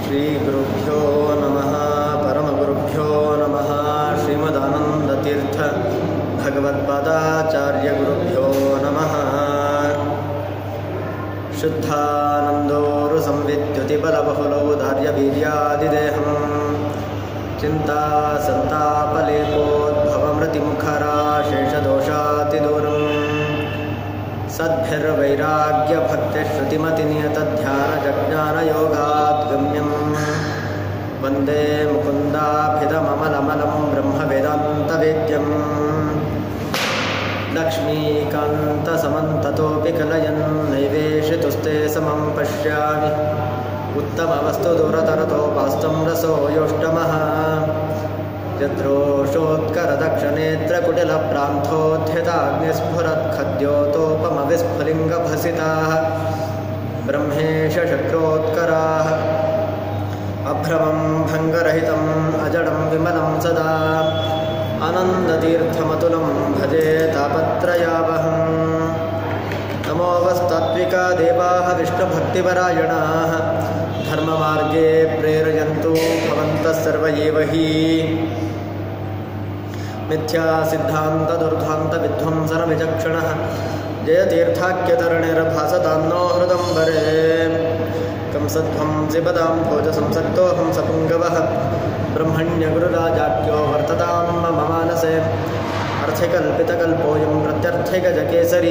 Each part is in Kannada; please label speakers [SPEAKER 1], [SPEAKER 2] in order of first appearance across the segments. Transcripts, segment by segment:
[SPEAKER 1] ಶ್ರೀಗುರುಭ್ಯೋ ನಮಃ ಪರಮಗುರುಭ್ಯೋ ನಮಃ ಶ್ರೀಮದಾನಂದತೀರ್ಥ ಭಗವತ್ಪಾದಾಚಾರ್ಯಗುರುಭ್ಯೋ ನಮಃ ಶುದ್ಧಾನಂದೋರು ಸಂವಿದ್ಯುತಿಬಲಬಹುಲೌದಾರ್ಯವೀರ್ಯಾದಿದೇಹಂ ಚಿಂತಾ ಸಂತಾಪಲೇಪೋದ್ಭವಮೃತಿमुखरा शेषदोषातिदूरम् सद्भिर्वैराग्यभक्तिश्रुतिमतिनियतध्यानजज्ञानयोगात् गम्यम् वन्दे मुकुन्दाभिधममलमलं ब्रह्मवेदान्तवेद्यम् लक्ष्मीकान्तसमन्ततोऽपि कलयन् नैवेशितुस्ते समं पश्यामि उत्तमवस्तु दूरतरतोपास्तं रसो योष्टमः यद्रोषोत्करदक्षनेत्रकुटिलप्रान्थोद्यताग्निस्फुरत्खद्योतोपमविस्फुलिङ्गभसिताः ब्रह्मेशशक्रोत्कराः अभ्रमं भङ्गरहितम् अजडं विमलं सदा आनन्दतीर्थमतुलं भजे तापत्रयावहम् नमो वस्तात्विका देवाः विष्णुभक्तिपरायणाः धर्ममार्गे प्रेरयन्तु भवन्तः सर्व एव हि मिथ्यासिद्धान्तदुर्धान्तविध्वंसनविचक्षणः जयतीर्थाख्यतरणिर्भासतान्नो हृदम्बरे कंसध्वंसिपदां भोजसंसक्तो हंसपुङ्गवः ब्रह्मण्यगुरुराजाख्यो वर्ततां मम मानसे अर्थिकल्पितकल्पोऽयं प्रत्यर्थिकजकेसरी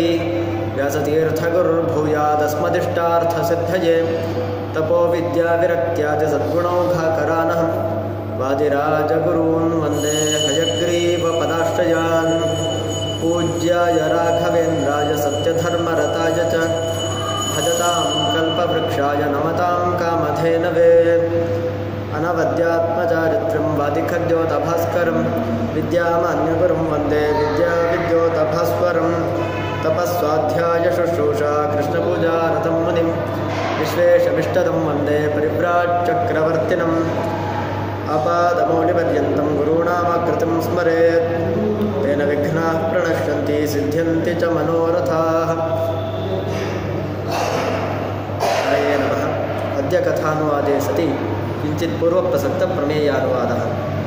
[SPEAKER 1] व्यासतीर्थगुरुर्भूयादस्मदिष्टार्थसिद्धये तपो विद्याविरक्त्यादिसद्गुणौघाकरानः वादिराजगुरून् वन्दे हयग्रीवपदाश्रयान् पूज्याय राघवेन्द्राय सत्यधर्मरताय च भजतां कल्पवृक्षाय नमतां कामधेनवे अनवद्यात्मचारित्रं वादिखद्योतभास्करं विद्यामान्यगुरुं वन्दे विद्याविद्योतभास्वरं तपस्वाध्याय शुश्रूषा कृष्णपूजारतं मुनिं विश्वेशमिष्टदं वन्दे परिव्राट्चक्रवर्तिनम् आपादमौलिपर्यन्तं गुरूणामाकृतिं स्मरेत् तेन विघ्नाः प्रणश्यन्ति सिद्ध्यन्ति च मनोरथाः हरये नमः अद्य कथानुवादे सति किञ्चित् पूर्वप्रसक्तप्रमेयानुवादः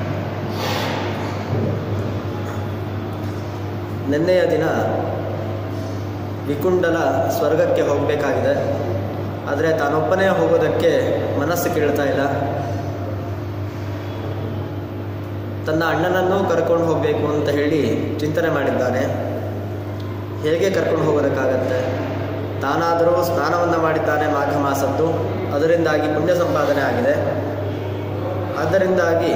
[SPEAKER 1] ನಿನ್ನೆಯ ದಿನ ವಿಕುಂಡಲ ಸ್ವರ್ಗಕ್ಕೆ ಹೋಗಬೇಕಾಗಿದೆ ಆದರೆ ತಾನೊಬ್ಬನೇ ಹೋಗೋದಕ್ಕೆ ಮನಸ್ಸು ಕೇಳ್ತಾ ಇಲ್ಲ ತನ್ನ ಅಣ್ಣನನ್ನೂ ಕರ್ಕೊಂಡು ಹೋಗಬೇಕು ಅಂತ ಹೇಳಿ ಚಿಂತನೆ ಮಾಡಿದ್ದಾನೆ ಹೇಗೆ ಕರ್ಕೊಂಡು ಹೋಗೋದಕ್ಕಾಗತ್ತೆ ತಾನಾದರೂ ಸ್ನಾನವನ್ನು ಮಾಡಿದ್ದಾನೆ ಮಾಘ ಮಾಸದ್ದು ಅದರಿಂದಾಗಿ ಪುಣ್ಯ ಸಂಪಾದನೆ ಆಗಿದೆ ಆದ್ದರಿಂದಾಗಿ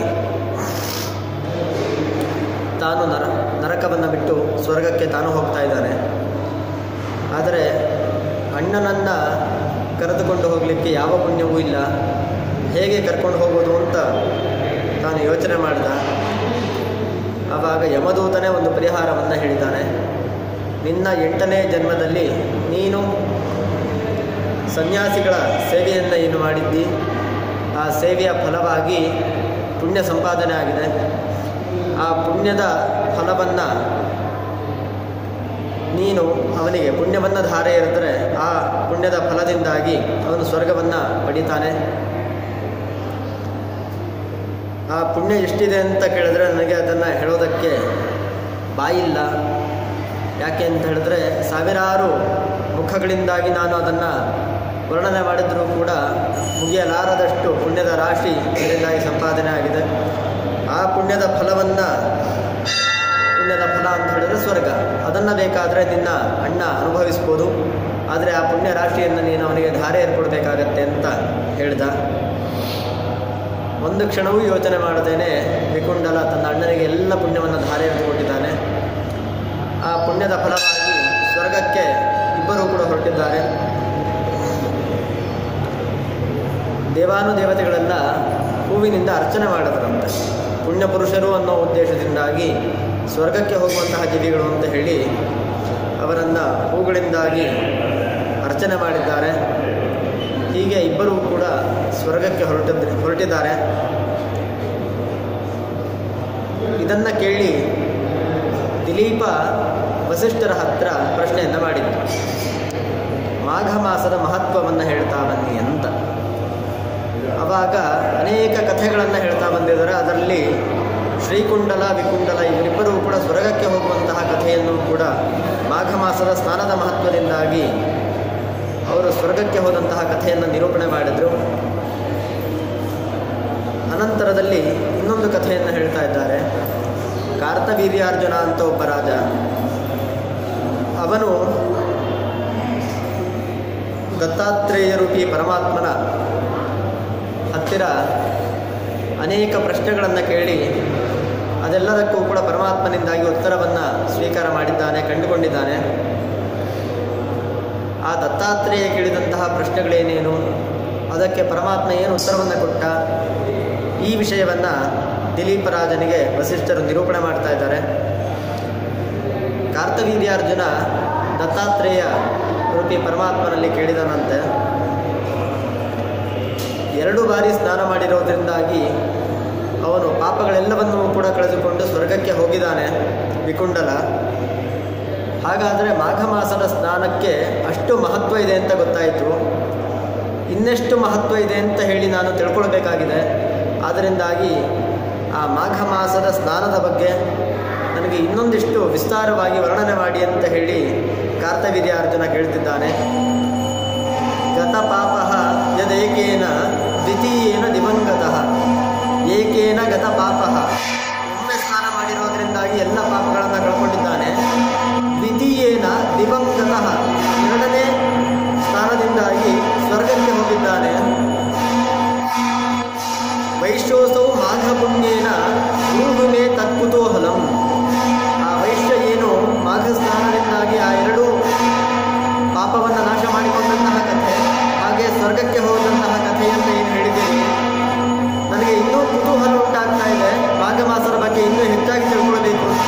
[SPEAKER 1] ತಾನು ನರ ನರಕವನ್ನು ಬಿಟ್ಟು ಸ್ವರ್ಗಕ್ಕೆ ತಾನು ಹೋಗ್ತಾ ಇದ್ದಾನೆ ಆದರೆ ಅಣ್ಣನನ್ನು ಕರೆದುಕೊಂಡು ಹೋಗಲಿಕ್ಕೆ ಯಾವ ಪುಣ್ಯವೂ ಇಲ್ಲ ಹೇಗೆ ಕರ್ಕೊಂಡು ಹೋಗೋದು ಅಂತ ತಾನು ಯೋಚನೆ ಮಾಡಿದ ಆವಾಗ ಯಮದೂತನೇ ಒಂದು ಪರಿಹಾರವನ್ನು ಹೇಳಿದ್ದಾನೆ ನಿನ್ನ ಎಂಟನೇ ಜನ್ಮದಲ್ಲಿ ನೀನು ಸನ್ಯಾಸಿಗಳ ಸೇವೆಯನ್ನು ಏನು ಮಾಡಿದ್ದಿ ಆ ಸೇವೆಯ ಫಲವಾಗಿ ಪುಣ್ಯ ಸಂಪಾದನೆ ಆಗಿದೆ ಆ ಪುಣ್ಯದ ಫಲವನ್ನು ನೀನು ಅವನಿಗೆ ಪುಣ್ಯವನ್ನು ಧಾರೆ ಇರಿದ್ರೆ ಆ ಪುಣ್ಯದ ಫಲದಿಂದಾಗಿ ಅವನು ಸ್ವರ್ಗವನ್ನು ಪಡಿತಾನೆ ಆ ಪುಣ್ಯ ಎಷ್ಟಿದೆ ಅಂತ ಕೇಳಿದ್ರೆ ನನಗೆ ಅದನ್ನು ಹೇಳೋದಕ್ಕೆ ಬಾಯಿಲ್ಲ ಯಾಕೆ ಅಂತ ಹೇಳಿದ್ರೆ ಸಾವಿರಾರು ಮುಖಗಳಿಂದಾಗಿ ನಾನು ಅದನ್ನು ವರ್ಣನೆ ಮಾಡಿದರೂ ಕೂಡ ಮುಗಿಯಲಾರದಷ್ಟು ಪುಣ್ಯದ ರಾಶಿ ಇದರಿಂದಾಗಿ ಸಂಪಾದನೆ ಆಗಿದೆ ಆ ಪುಣ್ಯದ ಫಲವನ್ನು ಪುಣ್ಯದ ಫಲ ಅಂತ ಹೇಳಿದ್ರೆ ಸ್ವರ್ಗ ಅದನ್ನು ಬೇಕಾದರೆ ನಿನ್ನ ಅಣ್ಣ ಅನುಭವಿಸ್ಬೋದು ಆದರೆ ಆ ಪುಣ್ಯ ರಾಶಿಯನ್ನು ನೀನು ಅವನಿಗೆ ಧಾರೆ ಏರ್ಕೊಡ್ಬೇಕಾಗತ್ತೆ ಅಂತ ಹೇಳ್ದ ಒಂದು ಕ್ಷಣವೂ ಯೋಚನೆ ಮಾಡದೇನೆ ವಿಕುಂಡಲ ತನ್ನ ಅಣ್ಣನಿಗೆ ಎಲ್ಲ ಪುಣ್ಯವನ್ನು ಧಾರೆ ಎರೆದುಕೊಟ್ಟಿದ್ದಾನೆ ಆ ಪುಣ್ಯದ ಫಲವಾಗಿ ಸ್ವರ್ಗಕ್ಕೆ ಇಬ್ಬರೂ ಕೂಡ ಹೊರಟಿದ್ದಾರೆ ದೇವಾನುದೇವತೆಗಳೆಲ್ಲ ಹೂವಿನಿಂದ ಅರ್ಚನೆ ಮಾಡಿದ್ರಂತೆ ಪುಣ್ಯ ಪುರುಷರು ಅನ್ನೋ ಉದ್ದೇಶದಿಂದಾಗಿ ಸ್ವರ್ಗಕ್ಕೆ ಹೋಗುವಂತಹ ಜೀವಿಗಳು ಅಂತ ಹೇಳಿ ಅವರನ್ನು ಹೂಗಳಿಂದಾಗಿ ಅರ್ಚನೆ ಮಾಡಿದ್ದಾರೆ ಹೀಗೆ ಇಬ್ಬರೂ ಕೂಡ ಸ್ವರ್ಗಕ್ಕೆ ಹೊರಟಿದ್ ಹೊರಟಿದ್ದಾರೆ ಇದನ್ನು ಕೇಳಿ ದಿಲೀಪ ವಸಿಷ್ಠರ ಹತ್ರ ಪ್ರಶ್ನೆಯನ್ನು ಮಾಡಿದ್ದು ಮಾಘ ಮಾಸದ ಮಹತ್ವವನ್ನು ಹೇಳ್ತಾ ಬನ್ನಿ ಅಂತ ಆವಾಗ ಅನೇಕ ಕಥೆಗಳನ್ನು ಹೇಳ್ತಾ ಬಂದಿದ್ದಾರೆ ಅದರಲ್ಲಿ ಶ್ರೀಕುಂಡಲ ವಿಕುಂಡಲ ಇವರಿಬ್ಬರೂ ಕೂಡ ಸ್ವರ್ಗಕ್ಕೆ ಹೋಗುವಂತಹ ಕಥೆಯನ್ನು ಕೂಡ ಮಾಘ ಮಾಸದ ಸ್ನಾನದ ಮಹತ್ವದಿಂದಾಗಿ ಅವರು ಸ್ವರ್ಗಕ್ಕೆ ಹೋದಂತಹ ಕಥೆಯನ್ನು ನಿರೂಪಣೆ ಮಾಡಿದರು ಅನಂತರದಲ್ಲಿ ಇನ್ನೊಂದು ಕಥೆಯನ್ನು ಹೇಳ್ತಾ ಇದ್ದಾರೆ ಕಾರ್ತವೀರ್ಯಾರ್ಜುನ ಅಂತ ಒಬ್ಬ ರಾಜ ಅವನು ದತ್ತಾತ್ರೇಯ ರೂಪಿ ಪರಮಾತ್ಮನ ಹತ್ತಿರ ಅನೇಕ ಪ್ರಶ್ನೆಗಳನ್ನು ಕೇಳಿ ಅದೆಲ್ಲದಕ್ಕೂ ಕೂಡ ಪರಮಾತ್ಮನಿಂದಾಗಿ ಉತ್ತರವನ್ನು ಸ್ವೀಕಾರ ಮಾಡಿದ್ದಾನೆ ಕಂಡುಕೊಂಡಿದ್ದಾನೆ ಆ ದತ್ತಾತ್ರೇಯ ಕೇಳಿದಂತಹ ಪ್ರಶ್ನೆಗಳೇನೇನು ಅದಕ್ಕೆ ಪರಮಾತ್ಮ ಏನು ಉತ್ತರವನ್ನು ಕೊಟ್ಟ ಈ ವಿಷಯವನ್ನು ದಿಲೀಪ ರಾಜನಿಗೆ ವಸಿಷ್ಠರು ನಿರೂಪಣೆ ಮಾಡ್ತಾ ಇದ್ದಾರೆ ಕಾರ್ತವೀರ್ಯಾರ್ಜುನ ದತ್ತಾತ್ರೇಯ ರೂಪಿ ಪರಮಾತ್ಮನಲ್ಲಿ ಕೇಳಿದನಂತೆ ಎರಡು ಬಾರಿ ಸ್ನಾನ ಮಾಡಿರೋದ್ರಿಂದಾಗಿ ಅವನು ಪಾಪಗಳೆಲ್ಲವನ್ನೂ ಕೂಡ ಕಳೆದುಕೊಂಡು ಸ್ವರ್ಗಕ್ಕೆ ಹೋಗಿದ್ದಾನೆ ವಿಕುಂಡಲ ಹಾಗಾದರೆ ಮಾಘ ಮಾಸದ ಸ್ನಾನಕ್ಕೆ ಅಷ್ಟು ಮಹತ್ವ ಇದೆ ಅಂತ ಗೊತ್ತಾಯಿತು ಇನ್ನೆಷ್ಟು ಮಹತ್ವ ಇದೆ ಅಂತ ಹೇಳಿ ನಾನು ತಿಳ್ಕೊಳ್ಬೇಕಾಗಿದೆ ಆದ್ದರಿಂದಾಗಿ ಆ ಮಾಘ ಮಾಸದ ಸ್ನಾನದ ಬಗ್ಗೆ ನನಗೆ ಇನ್ನೊಂದಿಷ್ಟು ವಿಸ್ತಾರವಾಗಿ ವರ್ಣನೆ ಮಾಡಿ ಅಂತ ಹೇಳಿ ಕಾರ್ತವೀರ್ಯಾರ್ಜುನ ಕೇಳ್ತಿದ್ದಾನೆ ಗತ ಪಾಪ ಯದೇಕೇನ ದ್ವಿತೀಯೇನ ದಿವಂಗತಃ ಏಕೇನ ಗತ ಪಾಪ ಒಮ್ಮೆ ಸ್ನಾನ ಮಾಡಿರೋದ್ರಿಂದಾಗಿ ಎಲ್ಲ ಪಾಪಗಳನ್ನು ಕಳ್ಕೊಂಡಿದ್ದಾನೆ ದ್ವಿತೀಯೇನ ದಿವಂಗತಃ ಎರಡನೇ ಸ್ಥಾನದಿಂದಾಗಿ ಸ್ವರ್ಗಕ್ಕೆ ಹೋಗಿದ್ದಾನೆ ವೈಶ್ಯೋಸೌ ಮಾಘ ಪುಣ್ಯೇನ ರೂಹುಮೇ ತತ್ಕುತೂಹಲಂ ಆ ವೈಶ್ಯ ಏನು ಮಾಘ ಸ್ನಾನದಿಂದಾಗಿ ಆ ಎರಡು ಪಾಪವನ್ನು ನಾಶ ಮಾಡಿಕೊಂಡಂತಹ ಕಥೆ ಹಾಗೆ ಸ್ವರ್ಗಕ್ಕೆ ಹೋದಂತಹ ಕಥೆಯನ್ನು ಏನು ಹೇಳಿದ್ದೇನೆ ನನಗೆ ಇನ್ನೂ ಕುತೂಹಲ ಉಂಟಾಗ್ತಾ ಇದೆ ಮಾಘ ಮಾಸದ ಬಗ್ಗೆ ಇನ್ನೂ ಹೆಚ್ಚಾಗಿ ತಿಳ್ಕೊಳ್ಬೇಕು ಅಂತ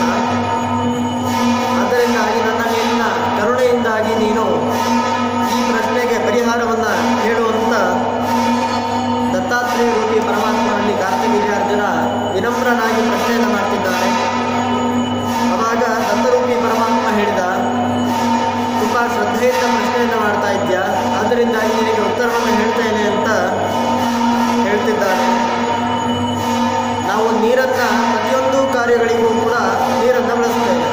[SPEAKER 1] ಆದ್ದರಿಂದಾಗಿ ನನ್ನ ಮೇಲಿನ ಕರುಣೆಯಿಂದಾಗಿ ನೀನು ಈ ಪ್ರಶ್ನೆಗೆ ಪರಿಹಾರವನ್ನು ಹೇಳುವಂತ ದತ್ತಾತ್ರೇಯ ರೂಪಿ ಪರಮಾತ್ಮನಲ್ಲಿ ಕಾರ್ತಿವೀರ್ಯಾರ್ಜುನ ವಿನಮ್ರನಾಗಿ ಪ್ರಶ್ನೆಯನ್ನು ಮಾಡ್ತಿದ್ದಾನೆ ಅವಾಗ ದತ್ತರೂಪಿ ಪರಮಾತ್ಮ ಹೇಳಿದ ತುಂಬ ಶ್ರದ್ಧೆಯಿಂದ ಪ್ರಶ್ನೆಯನ್ನು ಮಾಡ್ತಾ ಇದ್ಯಾ ಆದ್ದರಿಂದಾಗಿ ನಿನಗೆ ಉತ್ತರವನ್ನು ಹೇಳ್ತೇನೆ ಅಂತ ಹೇಳ್ತಿದ್ದಾನೆ ನಾವು ನೀರನ್ನು ಪ್ರತಿಯೊಂದು ಕಾರ್ಯಗಳಿಗೂ ಕೂಡ ನೀರನ್ನು ಬಳಸ್ತೇವೆ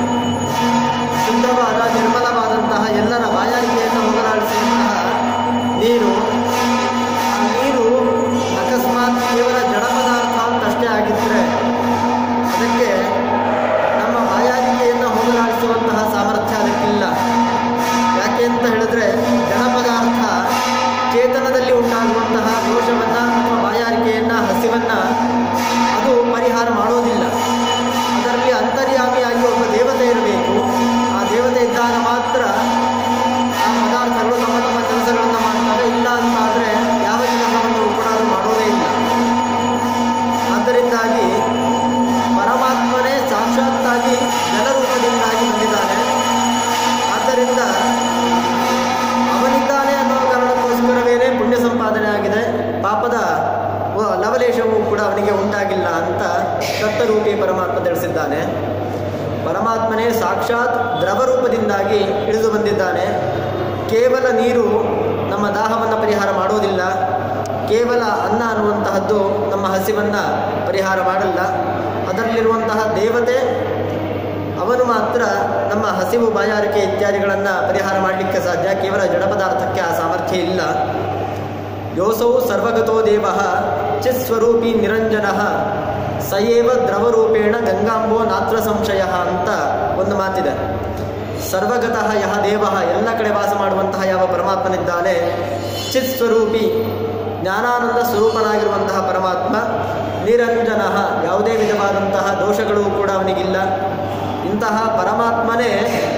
[SPEAKER 1] ಶುದ್ಧವಾದ ನಿರ್ಮಲವಾದಂತಹ ಎಲ್ಲರ ಬಾಯಾರಿಕೆಯನ್ನು ಹೋಗಲಾಡಿಸಿದಂತಹ ನೀರು ಆ ನೀರು ಅಕಸ್ಮಾತ್ ಕೇವಲ ಜಡ ಪದಾರ್ಥ ಅಂತಷ್ಟೇ ಆಗಿದ್ದರೆ ಅದಕ್ಕೆ ನಮ್ಮ ಬಾಯಾರಿಕೆಯನ್ನು ಹೋಗಲಾಡಿಸುವಂತಹ ಸಾಮರ್ಥ್ಯ ಅದಕ್ಕಿಲ್ಲ ಯಾಕೆ ಅಂತ ಹೇಳಿದ್ರೆ ಜಡ ಪದಾರ್ಥ ಚೇತನದಲ್ಲಿ ಉಂಟಾಗುವಂತಹ ದೋಷವನ್ನು ಅಥವಾ ಬಾಯಾರಿಕೆಯನ್ನು ಹಸಿವನ್ನು ಅದು ಪರಿಹಾರ ಮಾಡೋದಿಲ್ಲ ಅದರಲ್ಲಿ ಅಂತರ್ಯಾಮಿಯಾಗಿ ಒಬ್ಬ ದೇವತೆ ಇರಬೇಕು ಆ ದೇವತೆ ಇದ್ದಾಗ ಮಾತ್ರ ಆ ಪದಾರ್ಥಗಳು ತಮ್ಮ ತಮ್ಮ ಕೆಲಸಗಳನ್ನು ಮಾಡ್ತವೆ ಇಲ್ಲ ಅಂತ ಆದರೆ ಯಾವ ಕೆಲಸವನ್ನು ಕೂಡ ಅದು ಮಾಡೋದೇ ಇಲ್ಲ ಆದ್ದರಿಂದಾಗಿ ಪರಮಾತ್ಮನೇ ಸಾಕ್ಷಾತ್ತಾಗಿ ಜಲರೂಪದಿಂದಾಗಿ ಬಂದಿದ್ದಾನೆ ಆದ್ದರಿಂದ ಅವನಿದ್ದಾನೆ ಅನ್ನೋ ಕಾರಣಕ್ಕೋಸ್ಕರವೇನೇ ಪುಣ್ಯ ಸಂಪಾದನೆ ಆಗಿದೆ ಪಾಪದ ವ- ಲವಲೇಶವೂ ಕೂಡ ಅವನಿಗೆ ಉಂಟಾಗಿಲ್ಲ ಅಂತ ದತ್ತರೂಪಿ ಪರಮಾತ್ಮ ತಿಳಿಸಿದ್ದಾನೆ ಪರಮಾತ್ಮನೇ ಸಾಕ್ಷಾತ್ ದ್ರವರೂಪದಿಂದಾಗಿ ಇಳಿದು ಬಂದಿದ್ದಾನೆ ಕೇವಲ ನೀರು ನಮ್ಮ ದಾಹವನ್ನು ಪರಿಹಾರ ಮಾಡೋದಿಲ್ಲ ಕೇವಲ ಅನ್ನ ಅನ್ನುವಂತಹದ್ದು ನಮ್ಮ ಹಸಿವನ್ನು ಪರಿಹಾರ ಮಾಡಲ್ಲ ಅದರಲ್ಲಿರುವಂತಹ ದೇವತೆ ಅವನು ಮಾತ್ರ ನಮ್ಮ ಹಸಿವು ಬಾಯಾರಿಕೆ ಇತ್ಯಾದಿಗಳನ್ನು ಪರಿಹಾರ ಮಾಡಲಿಕ್ಕೆ ಸಾಧ್ಯ ಕೇವಲ ಜಡ ಪದಾರ್ಥಕ್ಕೆ ಆ ಸಾಮರ್ಥ್ಯ ಇಲ್ಲ ಯೋಸೌ ಸರ್ವಗತೋ ದೇವ ಚಿತ್ಸ್ವರೂಪಿ ನಿರಂಜನ ಸಯೇವ ದ್ರವರೂಪೇಣ ಗಂಗಾಂಬೋ ನಾತ್ರ ಸಂಶಯ ಅಂತ ಒಂದು ಮಾತಿದೆ ಸರ್ವಗತಃ ಯಹ ದೇವ ಎಲ್ಲ ಕಡೆ ವಾಸ ಮಾಡುವಂತಹ ಯಾವ ಪರಮಾತ್ಮನಿದ್ದಾನೆ ಚಿತ್ ಸ್ವರೂಪಿ ಜ್ಞಾನಾನಂದ ಸ್ವರೂಪನಾಗಿರುವಂತಹ ಪರಮಾತ್ಮ ನಿರಂಜನ ಯಾವುದೇ ವಿಧವಾದಂತಹ ದೋಷಗಳು ಕೂಡ ಅವನಿಗಿಲ್ಲ ಇಂತಹ ಪರಮಾತ್ಮನೇ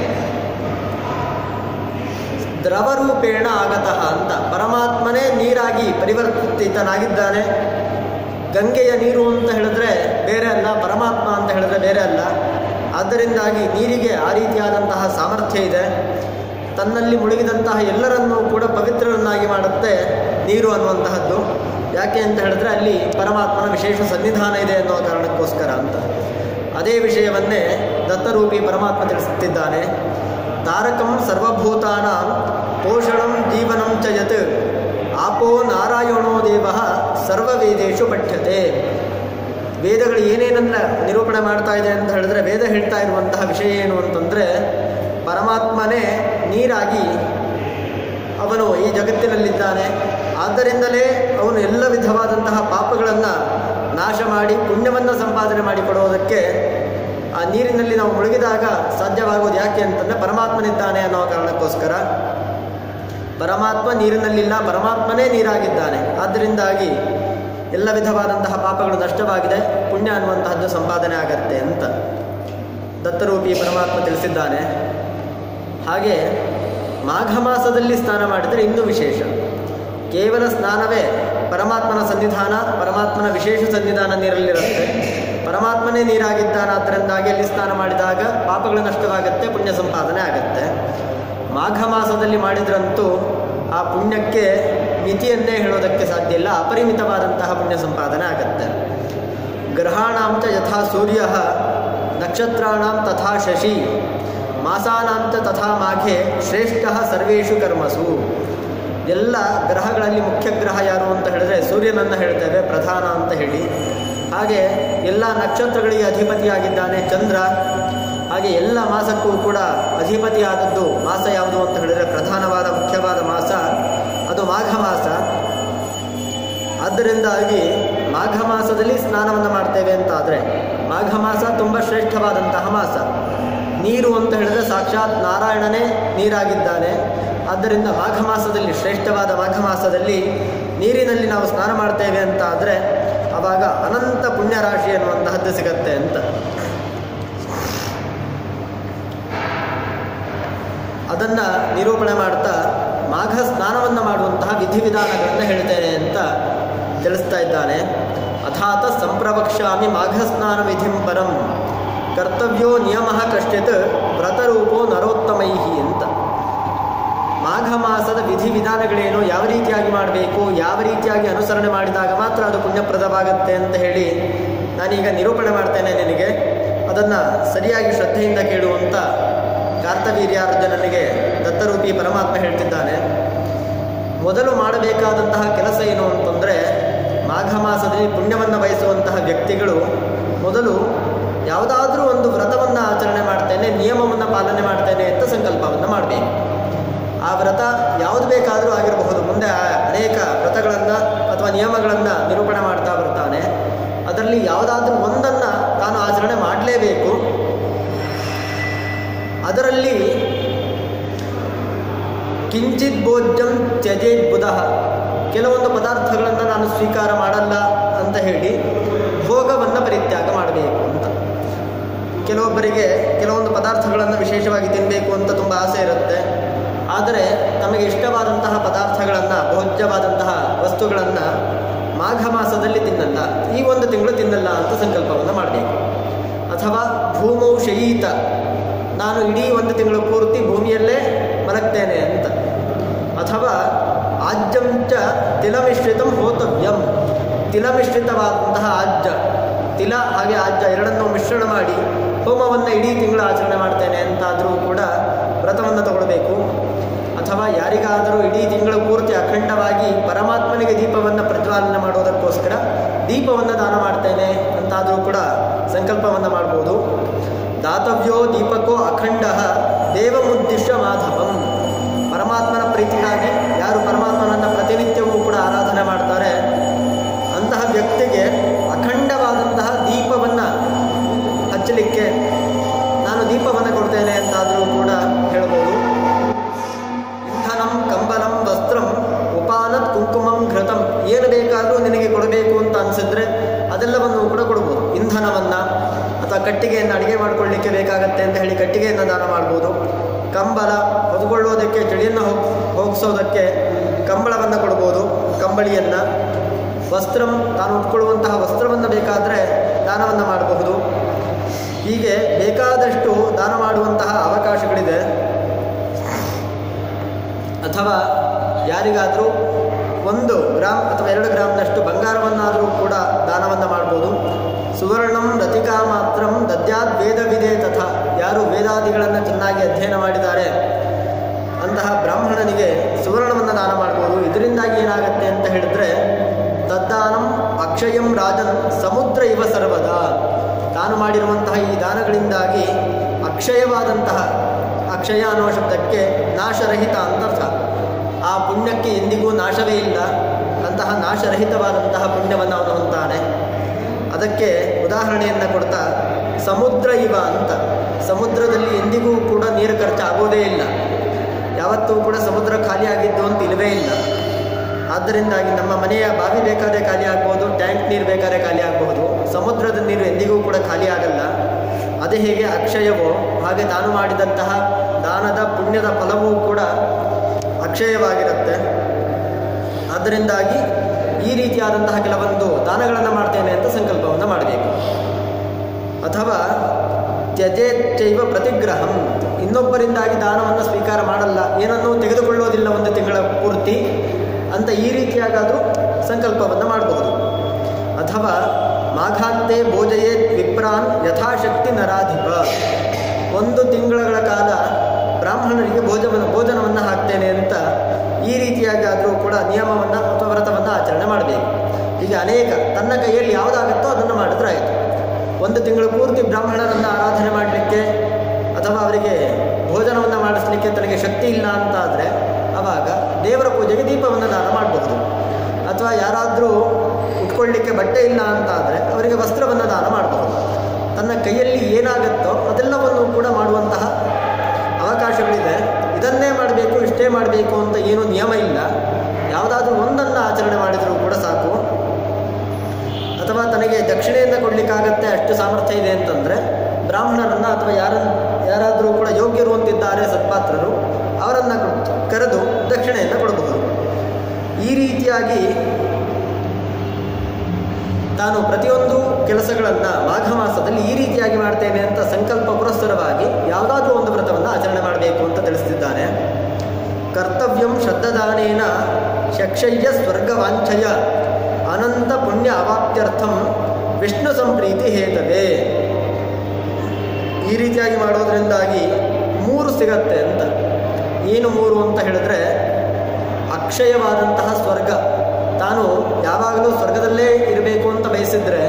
[SPEAKER 1] ದ್ರವರೂಪೇಣ ಆಗತಃ ಅಂತ ಪರಮಾತ್ಮನೇ ನೀರಾಗಿ ಪರಿವರ್ತಿತನಾಗಿದ್ದಾನೆ ಗಂಗೆಯ ನೀರು ಅಂತ ಹೇಳಿದ್ರೆ ಬೇರೆ ಅಲ್ಲ ಪರಮಾತ್ಮ ಅಂತ ಹೇಳಿದ್ರೆ ಬೇರೆ ಅಲ್ಲ ಆದ್ದರಿಂದಾಗಿ ನೀರಿಗೆ ಆ ರೀತಿಯಾದಂತಹ ಸಾಮರ್ಥ್ಯ ಇದೆ ತನ್ನಲ್ಲಿ ಮುಳುಗಿದಂತಹ ಎಲ್ಲರನ್ನೂ ಕೂಡ ಪವಿತ್ರರನ್ನಾಗಿ ಮಾಡುತ್ತೆ ನೀರು ಅನ್ನುವಂತಹದ್ದು ಯಾಕೆ ಅಂತ ಹೇಳಿದ್ರೆ ಅಲ್ಲಿ ಪರಮಾತ್ಮನ ವಿಶೇಷ ಸನ್ನಿಧಾನ ಇದೆ ಅನ್ನೋ ಕಾರಣಕ್ಕೋಸ್ಕರ ಅಂತ ಅದೇ ವಿಷಯವನ್ನೇ ದತ್ತರೂಪಿ ಪರಮಾತ್ಮ ತಿಳಿಸುತ್ತಿದ್ದಾನೆ ತಾರಕಂ ಸರ್ವಭೂತಾನ ಪೋಷಣಂ ಜೀವನಂ ಚ ಯತ್ ಆಪೋ ನಾರಾಯಣೋ ದೇವ ವೇದೇಶು ಪಠ್ಯತೆ ವೇದಗಳು ಏನೇನನ್ನ ನಿರೂಪಣೆ ಮಾಡ್ತಾ ಇದೆ ಅಂತ ಹೇಳಿದ್ರೆ ವೇದ ಹೇಳ್ತಾ ಇರುವಂತಹ ವಿಷಯ ಏನು ಅಂತಂದರೆ ಪರಮಾತ್ಮನೇ ನೀರಾಗಿ ಅವನು ಈ ಜಗತ್ತಿನಲ್ಲಿದ್ದಾನೆ ಆದ್ದರಿಂದಲೇ ಅವನು ಎಲ್ಲ ವಿಧವಾದಂತಹ ಪಾಪಗಳನ್ನು ನಾಶ ಮಾಡಿ ಪುಣ್ಯವನ್ನು ಸಂಪಾದನೆ ಮಾಡಿಕೊಡುವುದಕ್ಕೆ ಆ ನೀರಿನಲ್ಲಿ ನಾವು ಮುಳುಗಿದಾಗ ಸಾಧ್ಯವಾಗುವುದು ಯಾಕೆ ಅಂತಂದರೆ ಪರಮಾತ್ಮನಿದ್ದಾನೆ ಅನ್ನೋ ಕಾರಣಕ್ಕೋಸ್ಕರ ಪರಮಾತ್ಮ ನೀರಿನಲ್ಲಿಲ್ಲ ಪರಮಾತ್ಮನೇ ನೀರಾಗಿದ್ದಾನೆ ಆದ್ದರಿಂದಾಗಿ ಎಲ್ಲ ವಿಧವಾದಂತಹ ಪಾಪಗಳು ನಷ್ಟವಾಗಿದೆ ಪುಣ್ಯ ಅನ್ನುವಂತಹದ್ದು ಸಂಪಾದನೆ ಆಗತ್ತೆ ಅಂತ ದತ್ತರೂಪಿ ಪರಮಾತ್ಮ ತಿಳಿಸಿದ್ದಾನೆ ಹಾಗೆ ಮಾಘ ಮಾಸದಲ್ಲಿ ಸ್ನಾನ ಮಾಡಿದರೆ ಇನ್ನೂ ವಿಶೇಷ ಕೇವಲ ಸ್ನಾನವೇ ಪರಮಾತ್ಮನ ಸನ್ನಿಧಾನ ಪರಮಾತ್ಮನ ವಿಶೇಷ ಸನ್ನಿಧಾನ ನೀರಲ್ಲಿರುತ್ತೆ ಪರಮಾತ್ಮನೇ ನೀರಾಗಿದ್ದಾನಾದ್ದರಿಂದಾಗಿ ಅಲ್ಲಿ ಸ್ನಾನ ಮಾಡಿದಾಗ ಪಾಪಗಳು ನಷ್ಟವಾಗುತ್ತೆ ಪುಣ್ಯ ಸಂಪಾದನೆ ಆಗುತ್ತೆ ಮಾಘ ಮಾಸದಲ್ಲಿ ಮಾಡಿದ್ರಂತೂ ಆ ಪುಣ್ಯಕ್ಕೆ ಮಿತಿಯನ್ನೇ ಹೇಳೋದಕ್ಕೆ ಸಾಧ್ಯ ಇಲ್ಲ ಅಪರಿಮಿತವಾದಂತಹ ಪುಣ್ಯ ಸಂಪಾದನೆ ಆಗತ್ತೆ ಗ್ರಹಾಣಾಂಚ ಯಥಾ ಸೂರ್ಯ ನಕ್ಷತ್ರಾಣಾಂ ತಥಾ ಶಶಿ ಮಾಸಾನಾಂಚ ತಥಾ ಮಾಘೆ ಶ್ರೇಷ್ಠ ಸರ್ವೇಷು ಕರ್ಮಸು ಎಲ್ಲ ಗ್ರಹಗಳಲ್ಲಿ ಮುಖ್ಯ ಗ್ರಹ ಯಾರು ಅಂತ ಹೇಳಿದ್ರೆ ಸೂರ್ಯನನ್ನು ಹೇಳ್ತೇವೆ ಪ್ರಧಾನ ಅಂತ ಹೇಳಿ ಹಾಗೆ ಎಲ್ಲ ನಕ್ಷತ್ರಗಳಿಗೆ ಅಧಿಪತಿಯಾಗಿದ್ದಾನೆ ಚಂದ್ರ ಹಾಗೆ ಎಲ್ಲ ಮಾಸಕ್ಕೂ ಕೂಡ ಅಧಿಪತಿಯಾದದ್ದು ಮಾಸ ಯಾವುದು ಅಂತ ಹೇಳಿದರೆ ಪ್ರಧಾನವಾದ ಮುಖ್ಯವಾದ ಮಾಸ ಅದು ಮಾಘ ಮಾಸ ಆದ್ದರಿಂದಾಗಿ ಮಾಘ ಮಾಸದಲ್ಲಿ ಸ್ನಾನವನ್ನು ಮಾಡ್ತೇವೆ ಅಂತಾದರೆ ಮಾಘ ಮಾಸ ತುಂಬ ಶ್ರೇಷ್ಠವಾದಂತಹ ಮಾಸ ನೀರು ಅಂತ ಹೇಳಿದ್ರೆ ಸಾಕ್ಷಾತ್ ನಾರಾಯಣನೇ ನೀರಾಗಿದ್ದಾನೆ ಆದ್ದರಿಂದ ಮಾಘ ಮಾಸದಲ್ಲಿ ಶ್ರೇಷ್ಠವಾದ ಮಾಘ ಮಾಸದಲ್ಲಿ ನೀರಿನಲ್ಲಿ ನಾವು ಸ್ನಾನ ಮಾಡ್ತೇವೆ ಅಂತ ಆದರೆ ಆವಾಗ ಅನಂತ ಪುಣ್ಯರಾಶಿ ಅನ್ನುವಂತಹದ್ದು ಸಿಗತ್ತೆ ಅಂತ ಅದನ್ನು ನಿರೂಪಣೆ ಮಾಡ್ತಾ ಮಾಘ ಸ್ನಾನವನ್ನು ಮಾಡುವಂತಹ ವಿಧಿವಿಧಾನಗಳನ್ನು ಹೇಳ್ತೇನೆ ಅಂತ ತಿಳಿಸ್ತಾ ಇದ್ದಾನೆ ಅಥಾತ ಸಂಪ್ರವಕ್ಷ್ಯಾಮಿ ಮಾಘ ಸ್ನಾನ ವಿಧಿಂ ಪರಂ ಕರ್ತವ್ಯೋ ನಿಯಮ ಕಶ್ಚಿತ್ ವ್ರತರೂಪೋ ನರೋತ್ತಮೈ ಅಂತ ಮಾಘ ಮಾಸದ ವಿಧಿವಿಧಾನಗಳೇನು ಯಾವ ರೀತಿಯಾಗಿ ಮಾಡಬೇಕು ಯಾವ ರೀತಿಯಾಗಿ ಅನುಸರಣೆ ಮಾಡಿದಾಗ ಮಾತ್ರ ಅದು ಪುಣ್ಯಪ್ರದವಾಗುತ್ತೆ ಅಂತ ಹೇಳಿ ನಾನೀಗ ನಿರೂಪಣೆ ಮಾಡ್ತೇನೆ ನಿನಗೆ ಅದನ್ನು ಸರಿಯಾಗಿ ಶ್ರದ್ಧೆಯಿಂದ ಕೇಳುವಂತ ಕಾರ್ತವೀರ್ಯಾರ್ಜುನನಿಗೆ ದತ್ತರೂಪಿ ಪರಮಾತ್ಮ ಹೇಳ್ತಿದ್ದಾನೆ ಮೊದಲು ಮಾಡಬೇಕಾದಂತಹ ಕೆಲಸ ಏನು ಅಂತಂದರೆ ಮಾಘ ಮಾಸದಲ್ಲಿ ಪುಣ್ಯವನ್ನು ಬಯಸುವಂತಹ ವ್ಯಕ್ತಿಗಳು ಮೊದಲು ಯಾವುದಾದ್ರೂ ಒಂದು ವ್ರತವನ್ನು ಆಚರಣೆ ಮಾಡ್ತೇನೆ ನಿಯಮವನ್ನು ಪಾಲನೆ ಮಾಡ್ತೇನೆ ಅಂತ ಸಂಕಲ್ಪವನ್ನು ಮಾಡಬೇಕು ಆ ವ್ರತ ಯಾವುದು ಬೇಕಾದರೂ ಆಗಿರಬಹುದು ಮುಂದೆ ಆ ಅನೇಕ ವ್ರತಗಳನ್ನು ಅಥವಾ ನಿಯಮಗಳನ್ನು ನಿರೂಪಣೆ ಮಾಡ್ತಾ ಬರ್ತಾನೆ ಅದರಲ್ಲಿ ಯಾವುದಾದ್ರೂ ಒಂದನ್ನು ತಾನು ಆಚರಣೆ ಮಾಡಲೇಬೇಕು ಅದರಲ್ಲಿ ಕಿಂಚಿತ್ ಭೋಜ್ಯಂ ತ್ಯಜೇತ್ ಬುಧಃ ಕೆಲವೊಂದು ಪದಾರ್ಥಗಳನ್ನು ನಾನು ಸ್ವೀಕಾರ ಮಾಡಲ್ಲ ಅಂತ ಹೇಳಿ ಭೋಗವನ್ನು ಪರಿತ್ಯಾಗ ಮಾಡಬೇಕು ಅಂತ ಕೆಲವೊಬ್ಬರಿಗೆ ಕೆಲವೊಂದು ಪದಾರ್ಥಗಳನ್ನು ವಿಶೇಷವಾಗಿ ತಿನ್ನಬೇಕು ಅಂತ ತುಂಬ ಆಸೆ ಇರುತ್ತೆ ಆದರೆ ತಮಗೆ ಇಷ್ಟವಾದಂತಹ ಪದಾರ್ಥಗಳನ್ನು ಭೋಜ್ಯವಾದಂತಹ ವಸ್ತುಗಳನ್ನು ಮಾಘ ಮಾಸದಲ್ಲಿ ತಿನ್ನಲ್ಲ ಈ ಒಂದು ತಿಂಗಳು ತಿನ್ನಲ್ಲ ಅಂತ ಸಂಕಲ್ಪವನ್ನು ಮಾಡಬೇಕು ಅಥವಾ ಭೂಮೌ ಶಯೀತ ನಾನು ಇಡೀ ಒಂದು ತಿಂಗಳು ಪೂರ್ತಿ ಭೂಮಿಯಲ್ಲೇ ಮಲಗ್ತೇನೆ ಅಂತ ಅಥವಾ ಆಜ್ಯಂಚ ತಿಲಮಿಶ್ರಿತಂ ಹೋತವ್ಯಂ ತಿಲಮಿಶ್ರಿತವಾದಂತಹ ಆಜ್ಯ ತಿಲ ಹಾಗೆ ಆಜ್ಯ ಎರಡನ್ನೂ ಮಿಶ್ರಣ ಮಾಡಿ ಹೋಮವನ್ನು ಇಡೀ ತಿಂಗಳು ಆಚರಣೆ ಮಾಡ್ತೇನೆ ಅಂತಾದರೂ ಕೂಡ ವ್ರತವನ್ನು ತಗೊಳ್ಬೇಕು ಅಥವಾ ಯಾರಿಗಾದರೂ ಇಡೀ ತಿಂಗಳು ಪೂರ್ತಿ ಅಖಂಡವಾಗಿ ಪರಮಾತ್ಮನಿಗೆ ದೀಪವನ್ನು ಪ್ರಜ್ವಾಲನೆ ಮಾಡೋದಕ್ಕೋಸ್ಕರ ದೀಪವನ್ನು ದಾನ ಮಾಡ್ತೇನೆ ಅಂತಾದರೂ ಕೂಡ ಸಂಕಲ್ಪವನ್ನು ಮಾಡ್ಬೋದು ದಾತವ್ಯೋ ದೀಪಕೋ ಅಖಂಡ ದೇವಮುದ್ದಿಶ್ಯ ಮಾಧವಂ ಪರಮಾತ್ಮನ ಪ್ರೀತಿಗಾಗಿ ಯಾರು ಪರಮಾತ್ಮನನ್ನು ಪ್ರತಿನಿತ್ಯವೂ ಕೂಡ ಆರಾಧನೆ ಮಾಡ್ತಾರೆ ಅಂತಹ ವ್ಯಕ್ತಿಗೆ ಅಖಂಡವಾದಂತಹ ದೀಪವನ್ನು ಹಚ್ಚಲಿಕ್ಕೆ ನಾನು ದೀಪವನ್ನು ಕೊಡ್ತೇನೆ ಅಂತಾದರೂ ಕೂಡ ಹೇಳ್ಬೋದು ಇಂಧನಂ ಕಂಬಲಂ ವಸ್ತ್ರಂ ಉಪಾನತ್ ಕುಂಕುಮಂ ಘೃತಂ ಏನು ಬೇಕಾದರೂ ನಿನಗೆ ಕೊಡಬೇಕು ಅಂತ ಅನಿಸಿದ್ರೆ ಅದೆಲ್ಲವನ್ನು ಕೂಡ ಕೊಡ್ಬೋದು ಇಂಧನವನ್ನು ಅಥವಾ ಕಟ್ಟಿಗೆಯನ್ನು ಅಡುಗೆ ಮಾಡ್ಕೊಳ್ಳಿಕ್ಕೆ ಬೇಕಾಗತ್ತೆ ಅಂತ ಹೇಳಿ ಕಟ್ಟಿಗೆಯನ್ನು ದಾನ ಮಾಡ್ಬೋದು ಕಂಬಲ ಹೊದ್ಕೊಳ್ಳೋದಕ್ಕೆ ಚಳಿಯನ್ನು ಹೋಗ್ ಹೋಗಿಸೋದಕ್ಕೆ ಕಂಬಳವನ್ನು ಕೊಡ್ಬೋದು ಕಂಬಳಿಯನ್ನು ವಸ್ತ್ರಂ ತಾನು ಉಟ್ಕೊಳ್ಳುವಂತಹ ವಸ್ತ್ರವನ್ನು ಬೇಕಾದರೆ ದಾನವನ್ನು ಮಾಡಬಹುದು ಹೀಗೆ ಬೇಕಾದಷ್ಟು ದಾನ ಮಾಡುವಂತಹ ಅವಕಾಶಗಳಿದೆ ಅಥವಾ ಯಾರಿಗಾದರೂ ಒಂದು ಗ್ರಾಮ್ ಅಥವಾ ಎರಡು ಗ್ರಾಮ್ನಷ್ಟು ಬಂಗಾರವನ್ನಾದರೂ ಕೂಡ ದಾನವನ್ನು ಮಾಡ್ಬೋದು ಸುವರ್ಣಂ ರತಿಕಾ ಮಾತ್ರಂ ದದ್ಯಾದ್ ವೇದ ವಿದೆ ತಥಾ ಯಾರು ವೇದಾದಿಗಳನ್ನು ಚೆನ್ನಾಗಿ ಅಧ್ಯಯನ ಮಾಡಿದ್ದಾರೆ ಅಂತಹ ಬ್ರಾಹ್ಮಣನಿಗೆ ಸುವರ್ಣವನ್ನು ದಾನ ಮಾಡ್ಬೋದು ಇದರಿಂದಾಗಿ ಏನಾಗುತ್ತೆ ಅಂತ ಹೇಳಿದ್ರೆ ತದ್ದಾನಂ ಅಕ್ಷಯಂ ರಾಜನ್ ಸಮುದ್ರ ಇವ ಸರ್ವದ ತಾನು ಮಾಡಿರುವಂತಹ ಈ ದಾನಗಳಿಂದಾಗಿ ಅಕ್ಷಯವಾದಂತಹ ಅಕ್ಷಯ ಅನ್ನುವ ಶಬ್ದಕ್ಕೆ ನಾಶರಹಿತ ಅಂತರ್ಥ ಆ ಪುಣ್ಯಕ್ಕೆ ಎಂದಿಗೂ ನಾಶವೇ ಇಲ್ಲ ಅಂತಹ ನಾಶರಹಿತವಾದಂತಹ ಪುಣ್ಯವನ್ನು ಅವನು ಹೊಂತಾನೆ ಅದಕ್ಕೆ ಉದಾಹರಣೆಯನ್ನು ಕೊಡ್ತಾ ಸಮುದ್ರ ಇವ ಅಂತ ಸಮುದ್ರದಲ್ಲಿ ಎಂದಿಗೂ ಕೂಡ ನೀರು ಖರ್ಚಾಗೋದೇ ಇಲ್ಲ ಯಾವತ್ತೂ ಕೂಡ ಸಮುದ್ರ ಖಾಲಿಯಾಗಿದ್ದು ಅಂತ ಇಲ್ಲವೇ ಇಲ್ಲ ಆದ್ದರಿಂದಾಗಿ ನಮ್ಮ ಮನೆಯ ಬಾವಿ ಬೇಕಾದ್ರೆ ಖಾಲಿ ಆಗ್ಬೋದು ಟ್ಯಾಂಕ್ ನೀರು ಬೇಕಾದ್ರೆ ಖಾಲಿ ಆಗಬಹುದು ಸಮುದ್ರದ ನೀರು ಎಂದಿಗೂ ಕೂಡ ಖಾಲಿ ಆಗಲ್ಲ ಅದೇ ಹೇಗೆ ಅಕ್ಷಯವೋ ಹಾಗೆ ತಾನು ಮಾಡಿದಂತಹ ದಾನದ ಪುಣ್ಯದ ಫಲವೂ ಕೂಡ ಅಕ್ಷಯವಾಗಿರುತ್ತೆ ಆದ್ದರಿಂದಾಗಿ ಈ ರೀತಿಯಾದಂತಹ ಕೆಲವೊಂದು ದಾನಗಳನ್ನು ಮಾಡ್ತೇನೆ ಅಂತ ಸಂಕಲ್ಪವನ್ನು ಮಾಡಬೇಕು ಅಥವಾ ತ್ಯಜೇಚ್ಚೈವ ಪ್ರತಿಗ್ರಹಂ ಇನ್ನೊಬ್ಬರಿಂದಾಗಿ ದಾನವನ್ನು ಸ್ವೀಕಾರ ಮಾಡಲ್ಲ ಏನನ್ನೂ ತೆಗೆದುಕೊಳ್ಳೋದಿಲ್ಲ ಒಂದು ತಿಂಗಳ ಪೂರ್ತಿ ಅಂತ ಈ ರೀತಿಯಾಗಾದರೂ ಸಂಕಲ್ಪವನ್ನು ಮಾಡಬಹುದು ಅಥವಾ ಮಾಘಾಂತೆ ಭೋಜಯೇತ್ ವಿಪ್ರಾನ್ ಯಥಾಶಕ್ತಿ ನರಾಧಿಪ ಒಂದು ತಿಂಗಳ ಕಾಲ ಬ್ರಾಹ್ಮಣರಿಗೆ ಭೋಜನ ಭೋಜನವನ್ನು ಹಾಕ್ತೇನೆ ಅಂತ ಈ ರೀತಿಯಾಗಾದರೂ ಕೂಡ ನಿಯಮವನ್ನು ಅಥವಾ ವ್ರತವನ್ನು ಆಚರಣೆ ಮಾಡಬೇಕು ಹೀಗೆ ಅನೇಕ ತನ್ನ ಕೈಯಲ್ಲಿ ಯಾವುದಾಗುತ್ತೋ ಅದನ್ನು ಮಾಡಿದ್ರೆ ಆಯಿತು ಒಂದು ತಿಂಗಳು ಪೂರ್ತಿ ಬ್ರಾಹ್ಮಣರನ್ನು ಆರಾಧನೆ ಮಾಡಲಿಕ್ಕೆ ಅಥವಾ ಅವರಿಗೆ ಭೋಜನವನ್ನು ಮಾಡಿಸ್ಲಿಕ್ಕೆ ತನಗೆ ಶಕ್ತಿ ಇಲ್ಲ ಅಂತ ಆದರೆ ಆವಾಗ ದೇವರ ಪೂಜೆಗೆ ದೀಪವನ್ನು ದಾನ ಮಾಡಬಹುದು ಅಥವಾ ಯಾರಾದರೂ ಉಟ್ಕೊಳ್ಳಿಕ್ಕೆ ಬಟ್ಟೆ ಇಲ್ಲ ಅಂತ ಆದರೆ ಅವರಿಗೆ ವಸ್ತ್ರವನ್ನು ದಾನ ಮಾಡಬಹುದು ತನ್ನ ಕೈಯಲ್ಲಿ ಏನಾಗುತ್ತೋ ಅದೆಲ್ಲವನ್ನು ಕೂಡ ಮಾಡುವಂತಹ ಅವಕಾಶಗಳಿದೆ ಇದನ್ನೇ ಮಾಡಬೇಕು ಇಷ್ಟೇ ಮಾಡಬೇಕು ಅಂತ ಏನೂ ನಿಯಮ ಇಲ್ಲ ಯಾವುದಾದ್ರೂ ಒಂದನ್ನು ಆಚರಣೆ ಮಾಡಿದರೂ ಕೂಡ ಸಾಕು ಅಥವಾ ತನಗೆ ದಕ್ಷಿಣೆಯಿಂದ ಕೊಡಲಿಕ್ಕಾಗತ್ತೆ ಅಷ್ಟು ಸಾಮರ್ಥ್ಯ ಇದೆ ಅಂತಂದರೆ ಬ್ರಾಹ್ಮಣರನ್ನು ಅಥವಾ ಯಾರನ್ನು ಯಾರಾದರೂ ಕೂಡ ಯೋಗ್ಯರು ಅಂತಿದ್ದಾರೆ ಸತ್ಪಾತ್ರರು ಅವರನ್ನು ಕರೆದು ದಕ್ಷಿಣೆಯನ್ನು ಕೊಡಬಹುದು ಈ ರೀತಿಯಾಗಿ ತಾನು ಪ್ರತಿಯೊಂದು ಕೆಲಸಗಳನ್ನು ಮಾಘ ಮಾಸದಲ್ಲಿ ಈ ರೀತಿಯಾಗಿ ಮಾಡ್ತೇನೆ ಅಂತ ಸಂಕಲ್ಪ ಪುರಸ್ಸರವಾಗಿ ಯಾವುದಾದ್ರೂ ಒಂದು ವ್ರತವನ್ನು ಆಚರಣೆ ಮಾಡಬೇಕು ಅಂತ ತಿಳಿಸ್ತಿದ್ದಾನೆ ಕರ್ತವ್ಯಂ ಶ್ರದ್ಧದಾನೇನ ಶಕ್ಷಯ್ಯ ಸ್ವರ್ಗವಾಂಛಯ ಅನಂತ ಪುಣ್ಯ ಅವಾಪ್ತ್ಯರ್ಥಂ ವಿಷ್ಣು ಸಂಪ್ರೀತಿ ಹೇತವೇ ಈ ರೀತಿಯಾಗಿ ಮಾಡೋದ್ರಿಂದಾಗಿ ಮೂರು ಸಿಗತ್ತೆ ಅಂತ ಏನು ಮೂರು ಅಂತ ಹೇಳಿದ್ರೆ ಅಕ್ಷಯವಾದಂತಹ ಸ್ವರ್ಗ ತಾನು ಯಾವಾಗಲೂ ಸ್ವರ್ಗದಲ್ಲೇ ಇರಬೇಕು ಅಂತ ಬಯಸಿದ್ರೆ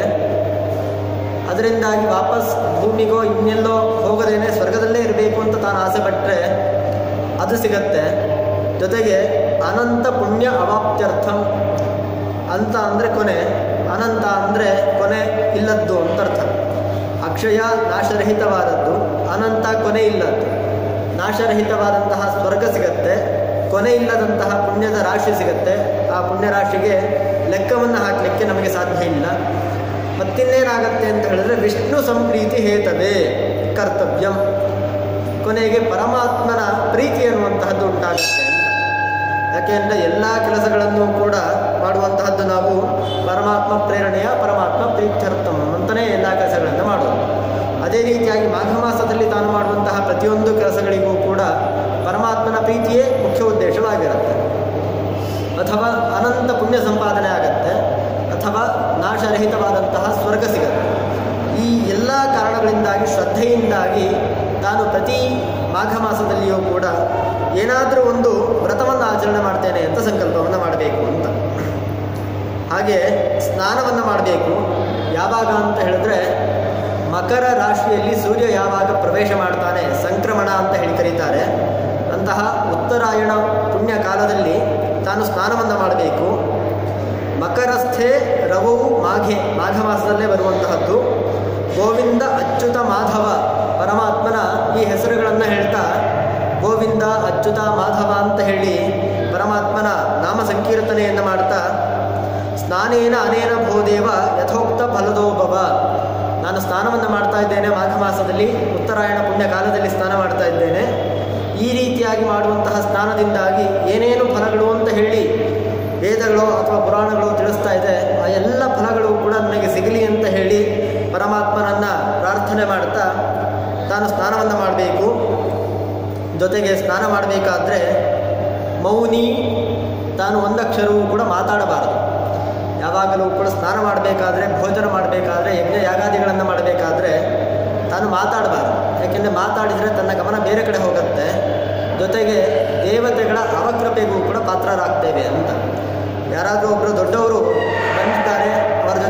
[SPEAKER 1] ಅದರಿಂದಾಗಿ ವಾಪಸ್ ಭೂಮಿಗೋ ಇನ್ನೆಲ್ಲೋ ಹೋಗದೇನೆ ಸ್ವರ್ಗದಲ್ಲೇ ಇರಬೇಕು ಅಂತ ತಾನು ಆಸೆ ಪಟ್ಟರೆ ಅದು ಸಿಗತ್ತೆ ಜೊತೆಗೆ ಅನಂತ ಪುಣ್ಯ ಅವಾಪ್ತ್ಯರ್ಥಂ ಅಂತ ಅಂದರೆ ಕೊನೆ ಅನಂತ ಅಂದರೆ ಕೊನೆ ಇಲ್ಲದ್ದು ಅಂತ ಅರ್ಥ ಅಕ್ಷಯ ನಾಶರಹಿತವಾದದ್ದು ಅನಂತ ಕೊನೆ ಇಲ್ಲದ್ದು ನಾಶರಹಿತವಾದಂತಹ ಸ್ವರ್ಗ ಸಿಗತ್ತೆ ಕೊನೆ ಇಲ್ಲದಂತಹ ಪುಣ್ಯದ ರಾಶಿ ಸಿಗತ್ತೆ ಆ ಪುಣ್ಯ ರಾಶಿಗೆ ಲೆಕ್ಕವನ್ನು ಹಾಕಲಿಕ್ಕೆ ನಮಗೆ ಸಾಧ್ಯ ಇಲ್ಲ ಮತ್ತಿನ್ನೇನಾಗತ್ತೆ ಅಂತ ಹೇಳಿದ್ರೆ ವಿಷ್ಣು ಸಂಪ್ರೀತಿ ಹೇತವೇ ಕರ್ತವ್ಯಂ ಕೊನೆಗೆ ಪರಮಾತ್ಮನ ಪ್ರೀತಿ ಅನ್ನುವಂತಹದ್ದು ಉಂಟಾಗುತ್ತೆ ಅಂತ ಯಾಕೆಂದರೆ ಎಲ್ಲ ಕೆಲಸಗಳನ್ನು ಕೂಡ ಮಾಡುವಂತಹದ್ದು ನಾವು ಪರಮಾತ್ಮ ಪ್ರೇರಣೆಯ ಪರಮಾತ್ಮ ಪ್ರೀತ್ಯರ್ಥಂ ಅಂತಲೇ ಎಲ್ಲ ಕೆಲಸಗಳನ್ನು ಮಾಡೋದು ಅದೇ ರೀತಿಯಾಗಿ ಮಾಘ ಮಾಸದಲ್ಲಿ ತಾನು ಮಾಡುವಂತಹ ಪ್ರತಿಯೊಂದು ಕೆಲಸಗಳಿಗೂ ಕೂಡ ಪರಮಾತ್ಮನ ಪ್ರೀತಿಯೇ ಮುಖ್ಯ ಉದ್ದೇಶವಾಗಿರುತ್ತೆ ಅಥವಾ ಅನಂತ ಪುಣ್ಯ ಸಂಪಾದನೆ ಆಗತ್ತೆ ಅಥವಾ ನಾಶರಹಿತವಾದಂತಹ ಸ್ವರ್ಗ ಸಿಗತ್ತೆ ಈ ಎಲ್ಲ ಕಾರಣಗಳಿಂದಾಗಿ ಶ್ರದ್ಧೆಯಿಂದಾಗಿ ತಾನು ಪ್ರತಿ ಮಾಘ ಮಾಸದಲ್ಲಿಯೂ ಕೂಡ ಏನಾದರೂ ಒಂದು ವ್ರತವನ್ನು ಆಚರಣೆ ಮಾಡ್ತೇನೆ ಅಂತ ಸಂಕಲ್ಪವನ್ನು ಮಾಡಬೇಕು ಅಂತ ಹಾಗೆ ಸ್ನಾನವನ್ನು ಮಾಡಬೇಕು ಯಾವಾಗ ಅಂತ ಹೇಳಿದ್ರೆ ಮಕರ ರಾಶಿಯಲ್ಲಿ ಸೂರ್ಯ ಯಾವಾಗ ಪ್ರವೇಶ ಮಾಡ್ತಾನೆ ಸಂಕ್ರಮಣ ಅಂತ ಹೇಳಿ ಕರೀತಾರೆ ಅಂತಹ ಉತ್ತರಾಯಣ ಪುಣ್ಯ ಕಾಲದಲ್ಲಿ ತಾನು ಸ್ನಾನವನ್ನು ಮಾಡಬೇಕು ಮಕರಸ್ಥೆ ರವವು ಮಾಘೆ ಮಾಘ ಮಾಸದಲ್ಲೇ ಬರುವಂತಹದ್ದು ಗೋವಿಂದ ಅಚ್ಯುತ ಮಾಧವ ಪರಮಾತ್ಮನ ಈ ಹೆಸರುಗಳನ್ನು ಹೇಳ್ತಾ ಗೋವಿಂದ ಅಚ್ಯುತ ಮಾಧವ ಅಂತ ಹೇಳಿ ಪರಮಾತ್ಮನ ನಾಮ ಸಂಕೀರ್ತನೆಯನ್ನು ಮಾಡ್ತಾ ಸ್ನಾನೇನ ಅನೇನ ಭೋದೇವ ಯಥೋಕ್ತ ಫಲದೋಭವ ನಾನು ಸ್ನಾನವನ್ನು ಮಾಡ್ತಾ ಇದ್ದೇನೆ ಮಾಘ ಮಾಸದಲ್ಲಿ ಉತ್ತರಾಯಣ ಪುಣ್ಯ ಕಾಲದಲ್ಲಿ ಸ್ನಾನ ಮಾಡ್ತಾ ಇದ್ದೇನೆ ಈ ರೀತಿಯಾಗಿ ಮಾಡುವಂತಹ ಸ್ನಾನದಿಂದಾಗಿ ಏನೇನು ಫಲಗಳು ಅಂತ ಹೇಳಿ ವೇದಗಳು ಅಥವಾ ಪುರಾಣಗಳು ತಿಳಿಸ್ತಾ ಇದೆ ಆ ಎಲ್ಲ ಫಲಗಳು ಕೂಡ ನನಗೆ ಸಿಗಲಿ ಅಂತ ಹೇಳಿ ಪರಮಾತ್ಮನನ್ನು ಪ್ರಾರ್ಥನೆ ಮಾಡ್ತಾ ತಾನು ಸ್ನಾನವನ್ನು ಮಾಡಬೇಕು ಜೊತೆಗೆ ಸ್ನಾನ ಮಾಡಬೇಕಾದ್ರೆ ಮೌನಿ ತಾನು ಒಂದಕ್ಷರವೂ ಕೂಡ ಮಾತಾಡಬಾರದು ಯಾವಾಗಲೂ ಕೂಡ ಸ್ನಾನ ಮಾಡಬೇಕಾದ್ರೆ ಭೋಜನ ಮಾಡಬೇಕಾದ್ರೆ ಯಜ್ಞ ಯಾಗಾದಿಗಳನ್ನು ಮಾಡಬೇಕಾದ್ರೆ ತಾನು ಮಾತಾಡಬಾರದು ಯಾಕೆಂದರೆ ಮಾತಾಡಿದರೆ ತನ್ನ ಗಮನ ಬೇರೆ ಕಡೆ ಹೋಗುತ್ತೆ ಜೊತೆಗೆ ದೇವತೆಗಳ ಅವಕೃಪೆಗೂ ಕೂಡ ಪಾತ್ರರಾಗ್ತೇವೆ ಅಂತ ಯಾರಾದರೂ ಒಬ್ಬರು ದೊಡ್ಡವರು ಬಂದಿದ್ದಾರೆ ಅವರ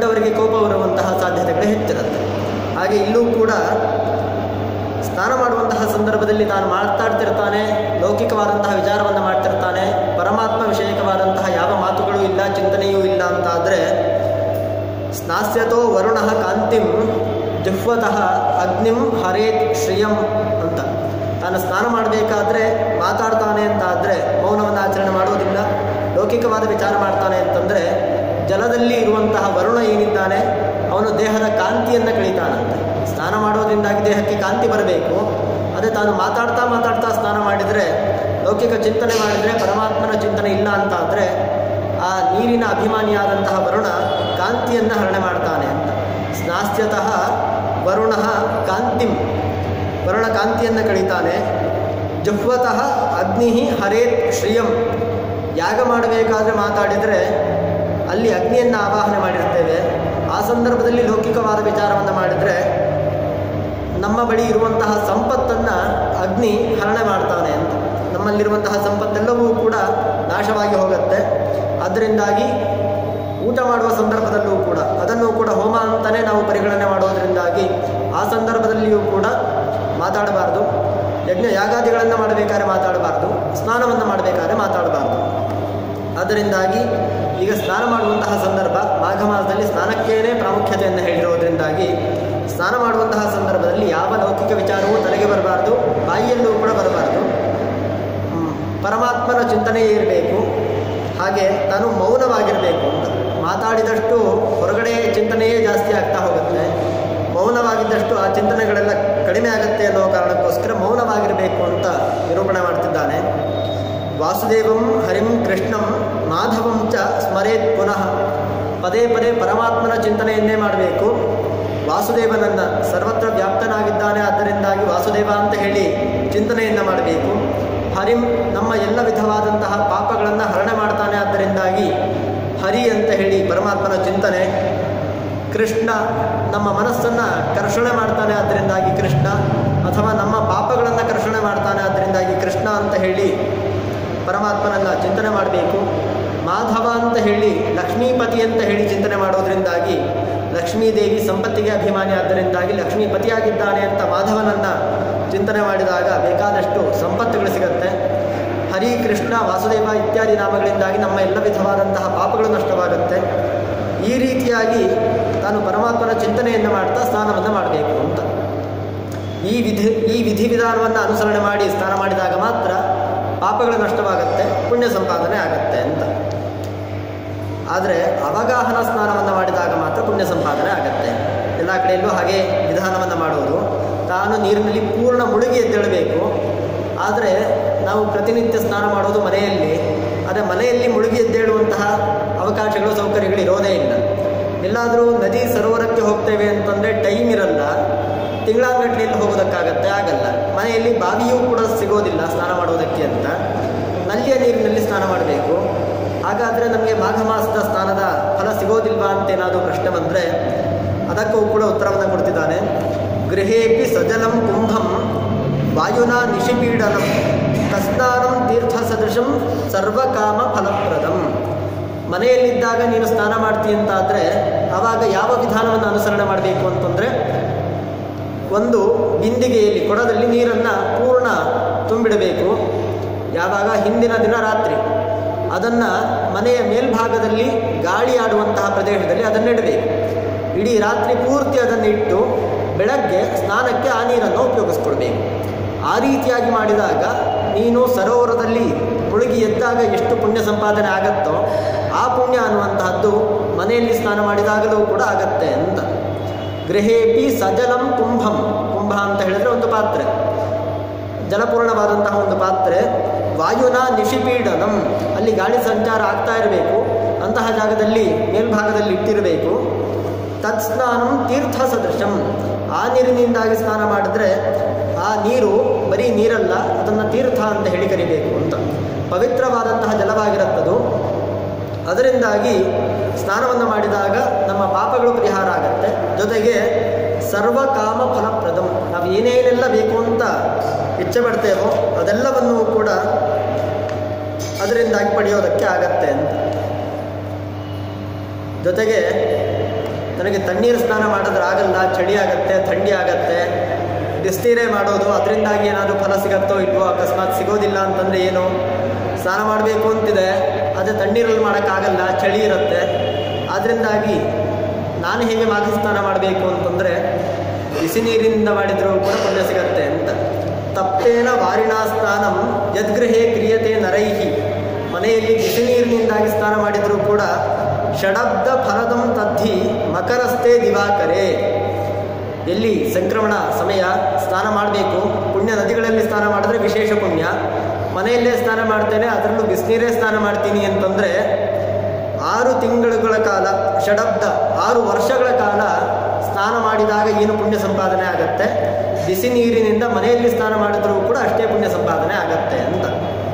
[SPEAKER 1] ದೊಡ್ಡವರಿಗೆ ಕೋಪ ಬರುವಂತಹ ಸಾಧ್ಯತೆಗಳು ಹೆಚ್ಚಿರುತ್ತೆ ಹಾಗೆ ಇಲ್ಲೂ ಕೂಡ ಸ್ನಾನ ಮಾಡುವಂತಹ ಸಂದರ್ಭದಲ್ಲಿ ತಾನು ಮಾತಾಡ್ತಿರ್ತಾನೆ ಲೌಕಿಕವಾದಂತಹ ವಿಚಾರವನ್ನು ಮಾಡ್ತಿರ್ತಾನೆ ಪರಮಾತ್ಮ ವಿಷಯಕವಾದಂತಹ ಯಾವ ಮಾತುಗಳು ಇಲ್ಲ ಚಿಂತನೆಯೂ ಇಲ್ಲ ಅಂತಾದರೆ ಸ್ನಾಸ್ಯತೋ ವರುಣ ಕಾಂತಿಂ ಜಿಹ್ವತಃ ಅಗ್ನಿಂ ಹರೇತ್ ಶ್ರಿಯಂ ಅಂತ ತಾನು ಸ್ನಾನ ಮಾಡಬೇಕಾದ್ರೆ ಮಾತಾಡ್ತಾನೆ ಅಂತ ಆದರೆ ಮೌನವನ್ನು ಆಚರಣೆ ಮಾಡೋದಿಲ್ಲ ಲೌಕಿಕವಾದ ವಿಚಾರ ಮಾಡ್ತಾನೆ ಅಂತಂದರೆ ಜಲದಲ್ಲಿ ಇರುವಂತಹ ವರುಣ ಏನಿದ್ದಾನೆ ಅವನು ದೇಹದ ಕಾಂತಿಯನ್ನು ಕಳೀತಾನಂತೆ ಸ್ನಾನ ಮಾಡೋದ್ರಿಂದಾಗಿ ದೇಹಕ್ಕೆ ಕಾಂತಿ ಬರಬೇಕು ಅದೇ ತಾನು ಮಾತಾಡ್ತಾ ಮಾತಾಡ್ತಾ ಸ್ನಾನ ಮಾಡಿದರೆ ಲೌಕಿಕ ಚಿಂತನೆ ಮಾಡಿದರೆ ಪರಮಾತ್ಮನ ಚಿಂತನೆ ಇಲ್ಲ ಅಂತ ಆದರೆ ಆ ನೀರಿನ ಅಭಿಮಾನಿಯಾದಂತಹ ವರುಣ ಕಾಂತಿಯನ್ನು ಹರಣೆ ಮಾಡ್ತಾನೆ ಅಂತ ಸ್ನಾಸ್ಯತಃ ವರುಣ ಕಾಂತಿಂ ವರುಣ ಕಾಂತಿಯನ್ನು ಕಳೀತಾನೆ ಜಹ್ವತಃ ಅಗ್ನಿ ಹರೇತ್ ಶ್ರಿಯಂ ಯಾಗ ಮಾಡಬೇಕಾದ್ರೆ ಮಾತಾಡಿದರೆ ಅಲ್ಲಿ ಅಗ್ನಿಯನ್ನು ಆವಾಹನೆ ಮಾಡಿರ್ತೇವೆ ಆ ಸಂದರ್ಭದಲ್ಲಿ ಲೌಕಿಕವಾದ ವಿಚಾರವನ್ನು ಮಾಡಿದರೆ ನಮ್ಮ ಬಳಿ ಇರುವಂತಹ ಸಂಪತ್ತನ್ನು ಅಗ್ನಿ ಹರಣೆ ಮಾಡ್ತಾನೆ ಅಂತ ನಮ್ಮಲ್ಲಿರುವಂತಹ ಸಂಪತ್ತೆಲ್ಲವೂ ಕೂಡ ನಾಶವಾಗಿ ಹೋಗುತ್ತೆ ಅದರಿಂದಾಗಿ ಊಟ ಮಾಡುವ ಸಂದರ್ಭದಲ್ಲೂ ಕೂಡ ಅದನ್ನು ಕೂಡ ಹೋಮ ಅಂತಲೇ ನಾವು ಪರಿಗಣನೆ ಮಾಡೋದರಿಂದಾಗಿ ಆ ಸಂದರ್ಭದಲ್ಲಿಯೂ ಕೂಡ ಮಾತಾಡಬಾರ್ದು ಯಜ್ಞ ಯಾಗಾದಿಗಳನ್ನು ಮಾಡಬೇಕಾದ್ರೆ ಮಾತಾಡಬಾರ್ದು ಸ್ನಾನವನ್ನು ಮಾಡಬೇಕಾದ್ರೆ ಮಾತಾಡಬಾರ್ದು ಅದರಿಂದಾಗಿ ಈಗ ಸ್ನಾನ ಮಾಡುವಂತಹ ಸಂದರ್ಭ ಮಾಘ ಮಾಸದಲ್ಲಿ ಸ್ನಾನಕ್ಕೇನೆ ಪ್ರಾಮುಖ್ಯತೆಯನ್ನು ಹೇಳಿರೋದ್ರಿಂದಾಗಿ ಸ್ನಾನ ಮಾಡುವಂತಹ ಸಂದರ್ಭದಲ್ಲಿ ಯಾವ ಲೌಕಿಕ ವಿಚಾರವೂ ತಲೆಗೆ ಬರಬಾರ್ದು ಬಾಯಿಯಲ್ಲೂ ಕೂಡ ಬರಬಾರ್ದು ಹ್ಮ್, ಪರಮಾತ್ಮನ ಚಿಂತನೆಯೇ ಇರಬೇಕು ಹಾಗೆ ತಾನು ಮೌನವಾಗಿರಬೇಕು ಅಂತ ಮಾತಾಡಿದಷ್ಟು ಹೊರಗಡೆ ಚಿಂತನೆಯೇ ಜಾಸ್ತಿ ಆಗ್ತಾ ಹೋಗುತ್ತೆ ಮೌನವಾಗಿದ್ದಷ್ಟು ಆ ಚಿಂತನೆಗಳೆಲ್ಲ ಕಡಿಮೆ ಆಗುತ್ತೆ ಅನ್ನೋ ಕಾರಣಕ್ಕೋಸ್ಕರ ಮೌನವಾಗಿರಬೇಕು ಅಂತ ನಿರೂಪಣೆ ಮಾಡ್ತಿದ್ದಾನೆ ವಾಸುದೇವಂ ಹರಿಂ ಕೃಷ್ಣಂ ಮಾಧವಂ ಚ ಸ್ಮರೇತ್ ಪುನಃ ಪದೇ ಪದೇ ಪರಮಾತ್ಮನ ಚಿಂತನೆಯನ್ನೇ ಮಾಡಬೇಕು ವಾಸುದೇವನನ್ನು ಸರ್ವತ್ರ ವ್ಯಾಪ್ತನಾಗಿದ್ದಾನೆ ಆದ್ದರಿಂದಾಗಿ ವಾಸುದೇವ ಅಂತ ಹೇಳಿ ಚಿಂತನೆಯನ್ನು ಮಾಡಬೇಕು ಹರಿಂ ನಮ್ಮ ಎಲ್ಲ ವಿಧವಾದಂತಹ ಪಾಪಗಳನ್ನು ಹರಣೆ ಮಾಡ್ತಾನೆ ಆದ್ದರಿಂದಾಗಿ ಹರಿ ಅಂತ ಹೇಳಿ ಪರಮಾತ್ಮನ ಚಿಂತನೆ ಕೃಷ್ಣ ನಮ್ಮ ಮನಸ್ಸನ್ನು ಕರ್ಷಣೆ ಮಾಡ್ತಾನೆ ಅದರಿಂದಾಗಿ ಕೃಷ್ಣ ಅಥವಾ ನಮ್ಮ ಪಾಪಗಳನ್ನು ಕರ್ಷಣೆ ಮಾಡ್ತಾನೆ ಅದರಿಂದಾಗಿ ಕೃಷ್ಣ ಅಂತ ಹೇಳಿ ಪರಮಾತ್ಮನನ್ನು ಚಿಂತನೆ ಮಾಡಬೇಕು ಮಾಧವ ಅಂತ ಹೇಳಿ ಲಕ್ಷ್ಮೀಪತಿ ಅಂತ ಹೇಳಿ ಚಿಂತನೆ ಮಾಡೋದ್ರಿಂದಾಗಿ ಲಕ್ಷ್ಮೀದೇವಿ ಸಂಪತ್ತಿಗೆ ಅಭಿಮಾನಿ ಆದ್ದರಿಂದಾಗಿ ಲಕ್ಷ್ಮೀಪತಿಯಾಗಿದ್ದಾನೆ ಅಂತ ಮಾಧವನನ್ನು ಚಿಂತನೆ ಮಾಡಿದಾಗ ಬೇಕಾದಷ್ಟು ಸಂಪತ್ತುಗಳು ಸಿಗತ್ತೆ ಹರಿ ಕೃಷ್ಣ ವಾಸುದೇವ ಇತ್ಯಾದಿ ನಾಮಗಳಿಂದಾಗಿ ನಮ್ಮ ಎಲ್ಲ ವಿಧವಾದಂತಹ ಪಾಪಗಳು ನಷ್ಟವಾಗುತ್ತೆ ಈ ರೀತಿಯಾಗಿ ತಾನು ಪರಮಾತ್ಮನ ಚಿಂತನೆಯನ್ನು ಮಾಡ್ತಾ ಸ್ನಾನವನ್ನು ಮಾಡಬೇಕು ಅಂತ ಈ ವಿಧಿ ಈ ವಿಧಿವಿಧಾನವನ್ನು ಅನುಸರಣೆ ಮಾಡಿ ಸ್ನಾನ ಮಾಡಿದಾಗ ಮಾತ್ರ ಪಾಪಗಳು ನಷ್ಟವಾಗುತ್ತೆ ಪುಣ್ಯ ಸಂಪಾದನೆ ಆಗುತ್ತೆ ಅಂತ ಆದರೆ ಅವಗಾಹನ ಸ್ನಾನವನ್ನು ಮಾಡಿದಾಗ ಮಾತ್ರ ಪುಣ್ಯ ಸಂಪಾದನೆ ಆಗುತ್ತೆ ಎಲ್ಲ ಕಡೆಯಲ್ಲೂ ಹಾಗೆ ವಿಧಾನವನ್ನು ಮಾಡುವುದು ತಾನು ನೀರಿನಲ್ಲಿ ಪೂರ್ಣ ಮುಳುಗಿ ಎದ್ದೇಳಬೇಕು ಆದರೆ ನಾವು ಪ್ರತಿನಿತ್ಯ ಸ್ನಾನ ಮಾಡೋದು ಮನೆಯಲ್ಲಿ ಆದರೆ ಮನೆಯಲ್ಲಿ ಮುಳುಗಿ ಎದ್ದೇಳುವಂತಹ ಅವಕಾಶಗಳು ಸೌಕರ್ಯಗಳು ಇರೋದೇ ಇಲ್ಲ ಎಲ್ಲಾದರೂ ನದಿ ಸರೋವರಕ್ಕೆ ಹೋಗ್ತೇವೆ ಅಂತಂದರೆ ಟೈಮ್ ಇರಲ್ಲ ತಿಂಗಳಾಂಗಟ್ಲೆಯಲ್ಲಿ ಹೋಗೋದಕ್ಕಾಗತ್ತೆ ಆಗಲ್ಲ ಮನೆಯಲ್ಲಿ ಬಾವಿಯೂ ಕೂಡ ಸಿಗೋದಿಲ್ಲ ಸ್ನಾನ ಮಾಡೋದಕ್ಕೆ ಅಂತ ನಲ್ಲಿಯ ನೀರಿನಲ್ಲಿ ಸ್ನಾನ ಮಾಡಬೇಕು ಹಾಗಾದರೆ ನಮಗೆ ಮಾಘ ಮಾಸದ ಸ್ನಾನದ ಫಲ ಸಿಗೋದಿಲ್ವಾ ಅಂತೇನಾದರೂ ಪ್ರಶ್ನೆ ಬಂದರೆ ಅದಕ್ಕೂ ಕೂಡ ಉತ್ತರವನ್ನು ಕೊಡ್ತಿದ್ದಾನೆ ಗೃಹೇಪಿ ಸಜಲಂ ಕುಂಭಂ ವಾಯುನಾ ನಿಶಿಪೀಡನಂ ತಸ್ನಾನಂ ತೀರ್ಥ ಸದೃಶಂ ಸರ್ವಕಾಮ ಫಲಪ್ರದಂ ಮನೆಯಲ್ಲಿದ್ದಾಗ ನೀನು ಸ್ನಾನ ಮಾಡ್ತೀಯ ಅಂತಾದರೆ ಆವಾಗ ಯಾವ ವಿಧಾನವನ್ನು ಅನುಸರಣೆ ಮಾಡಬೇಕು ಅಂತಂದರೆ ಒಂದು ಬಿಂದಿಗೆಯಲ್ಲಿ ಕೊಡದಲ್ಲಿ ನೀರನ್ನು ಪೂರ್ಣ ತುಂಬಿಡಬೇಕು ಯಾವಾಗ ಹಿಂದಿನ ದಿನ ರಾತ್ರಿ ಅದನ್ನು ಮನೆಯ ಮೇಲ್ಭಾಗದಲ್ಲಿ ಗಾಳಿ ಆಡುವಂತಹ ಪ್ರದೇಶದಲ್ಲಿ ಅದನ್ನಿಡಬೇಕು ಇಡೀ ರಾತ್ರಿ ಪೂರ್ತಿ ಅದನ್ನು ಇಟ್ಟು ಬೆಳಗ್ಗೆ ಸ್ನಾನಕ್ಕೆ ಆ ನೀರನ್ನು ಉಪಯೋಗಿಸ್ಕೊಳ್ಬೇಕು ಆ ರೀತಿಯಾಗಿ ಮಾಡಿದಾಗ ನೀನು ಸರೋವರದಲ್ಲಿ ಮುಳುಗಿ ಎದ್ದಾಗ ಎಷ್ಟು ಪುಣ್ಯ ಸಂಪಾದನೆ ಆಗತ್ತೋ ಆ ಪುಣ್ಯ ಅನ್ನುವಂತಹದ್ದು ಮನೆಯಲ್ಲಿ ಸ್ನಾನ ಮಾಡಿದಾಗಲೂ ಕೂಡ ಆಗತ್ತೆ ಅಂತ ಗೃಹೇಪಿ ಸಜಲಂ ಕುಂಭಂ ಕುಂಭ ಅಂತ ಹೇಳಿದ್ರೆ ಒಂದು ಪಾತ್ರೆ ಜಲಪೂರ್ಣವಾದಂತಹ ಒಂದು ಪಾತ್ರೆ ವಾಯುನ ನಿಶಿಪೀಡನಂ ಅಲ್ಲಿ ಗಾಳಿ ಸಂಚಾರ ಆಗ್ತಾ ಇರಬೇಕು ಅಂತಹ ಜಾಗದಲ್ಲಿ ಮೇಲ್ಭಾಗದಲ್ಲಿ ಇಟ್ಟಿರಬೇಕು ತತ್ಸ್ನಾನಂ ತೀರ್ಥ ಸದೃಶಂ ಆ ನೀರಿನಿಂದಾಗಿ ಸ್ನಾನ ಮಾಡಿದ್ರೆ ಆ ನೀರು ಬರೀ ನೀರಲ್ಲ ಅದನ್ನು ತೀರ್ಥ ಅಂತ ಹೇಳಿ ಕರಿಬೇಕು ಅಂತ ಪವಿತ್ರವಾದಂತಹ ಜಲವಾಗಿರುತ್ತದು ಅದರಿಂದಾಗಿ ಸ್ನಾನವನ್ನು ಮಾಡಿದಾಗ ನಮ್ಮ ಪಾಪಗಳು ಪರಿಹಾರ ಆಗುತ್ತೆ ಜೊತೆಗೆ ಸರ್ವಕಾಮ ಫಲಪ್ರದಂ ನಾವು ಏನೇನೆಲ್ಲ ಬೇಕು ಅಂತ ಇಚ್ಛೆ ಪಡ್ತೇವೋ ಅದೆಲ್ಲವನ್ನೂ ಕೂಡ ಅದರಿಂದಾಗಿ ಪಡೆಯೋದಕ್ಕೆ ಆಗತ್ತೆ ಅಂತ ಜೊತೆಗೆ ನನಗೆ ತಣ್ಣೀರು ಸ್ನಾನ ಮಾಡಿದ್ರೆ ಆಗಲ್ಲ ಚಳಿ ಆಗತ್ತೆ ಥಂಡಿ ಆಗತ್ತೆ ಬಿಸ್ನೀರೇ ಮಾಡೋದು ಅದರಿಂದಾಗಿ ಏನಾದರೂ ಫಲ ಸಿಗತ್ತೋ ಇಲ್ವೋ ಅಕಸ್ಮಾತ್ ಸಿಗೋದಿಲ್ಲ ಅಂತಂದರೆ ಏನು ಸ್ನಾನ ಮಾಡಬೇಕು ಅಂತಿದೆ ಅದೇ ತಣ್ಣೀರಲ್ಲಿ ಮಾಡೋಕ್ಕಾಗಲ್ಲ ಚಳಿ ಇರುತ್ತೆ ಅದರಿಂದಾಗಿ ನಾನು ಹೇಗೆ ಮಾಘ ಸ್ನಾನ ಮಾಡಬೇಕು ಅಂತಂದರೆ ಬಿಸಿ ನೀರಿನಿಂದ ಮಾಡಿದರೂ ಕೂಡ ಪುಣ್ಯ ಸಿಗತ್ತೆ ಅಂತ ತಪ್ಪೇನ ವಾರಿಣಾ ಸ್ನಾನಂ ಯದ್ಗೃಹೇ ಕ್ರಿಯತೆ ನರೈಹಿ ಮನೆಯಲ್ಲಿ ಬಿಸಿ ನೀರಿನಿಂದಾಗಿ ಸ್ನಾನ ಮಾಡಿದರೂ ಕೂಡ ಷಡಬ್ದ ಫಲದಂ ತದ್ಧಿ ಮಕರಸ್ಥೆ ದಿವಾಕರೆ ಎಲ್ಲಿ ಸಂಕ್ರಮಣ ಸಮಯ ಸ್ನಾನ ಮಾಡಬೇಕು ಪುಣ್ಯ ನದಿಗಳಲ್ಲಿ ಸ್ನಾನ ಮಾಡಿದ್ರೆ ವಿಶೇಷ ಪುಣ್ಯ ಮನೆಯಲ್ಲೇ ಸ್ನಾನ ಮಾಡ್ತೇನೆ ಅದರಲ್ಲೂ ಬಿಸಿನೀರೇ ಸ್ನಾನ ಮಾಡ್ತೀನಿ ಅಂತಂದರೆ ಆರು ತಿಂಗಳುಗಳ ಕಾಲ ಷಡಬ್ದ ಆರು ವರ್ಷಗಳ ಕಾಲ ಸ್ನಾನ ಮಾಡಿದಾಗ ಏನು ಪುಣ್ಯ ಸಂಪಾದನೆ ಆಗತ್ತೆ ಬಿಸಿ ನೀರಿನಿಂದ ಮನೆಯಲ್ಲಿ ಸ್ನಾನ ಮಾಡಿದ್ರೂ ಕೂಡ ಅಷ್ಟೇ ಪುಣ್ಯ ಸಂಪಾದನೆ ಆಗತ್ತೆ ಅಂತ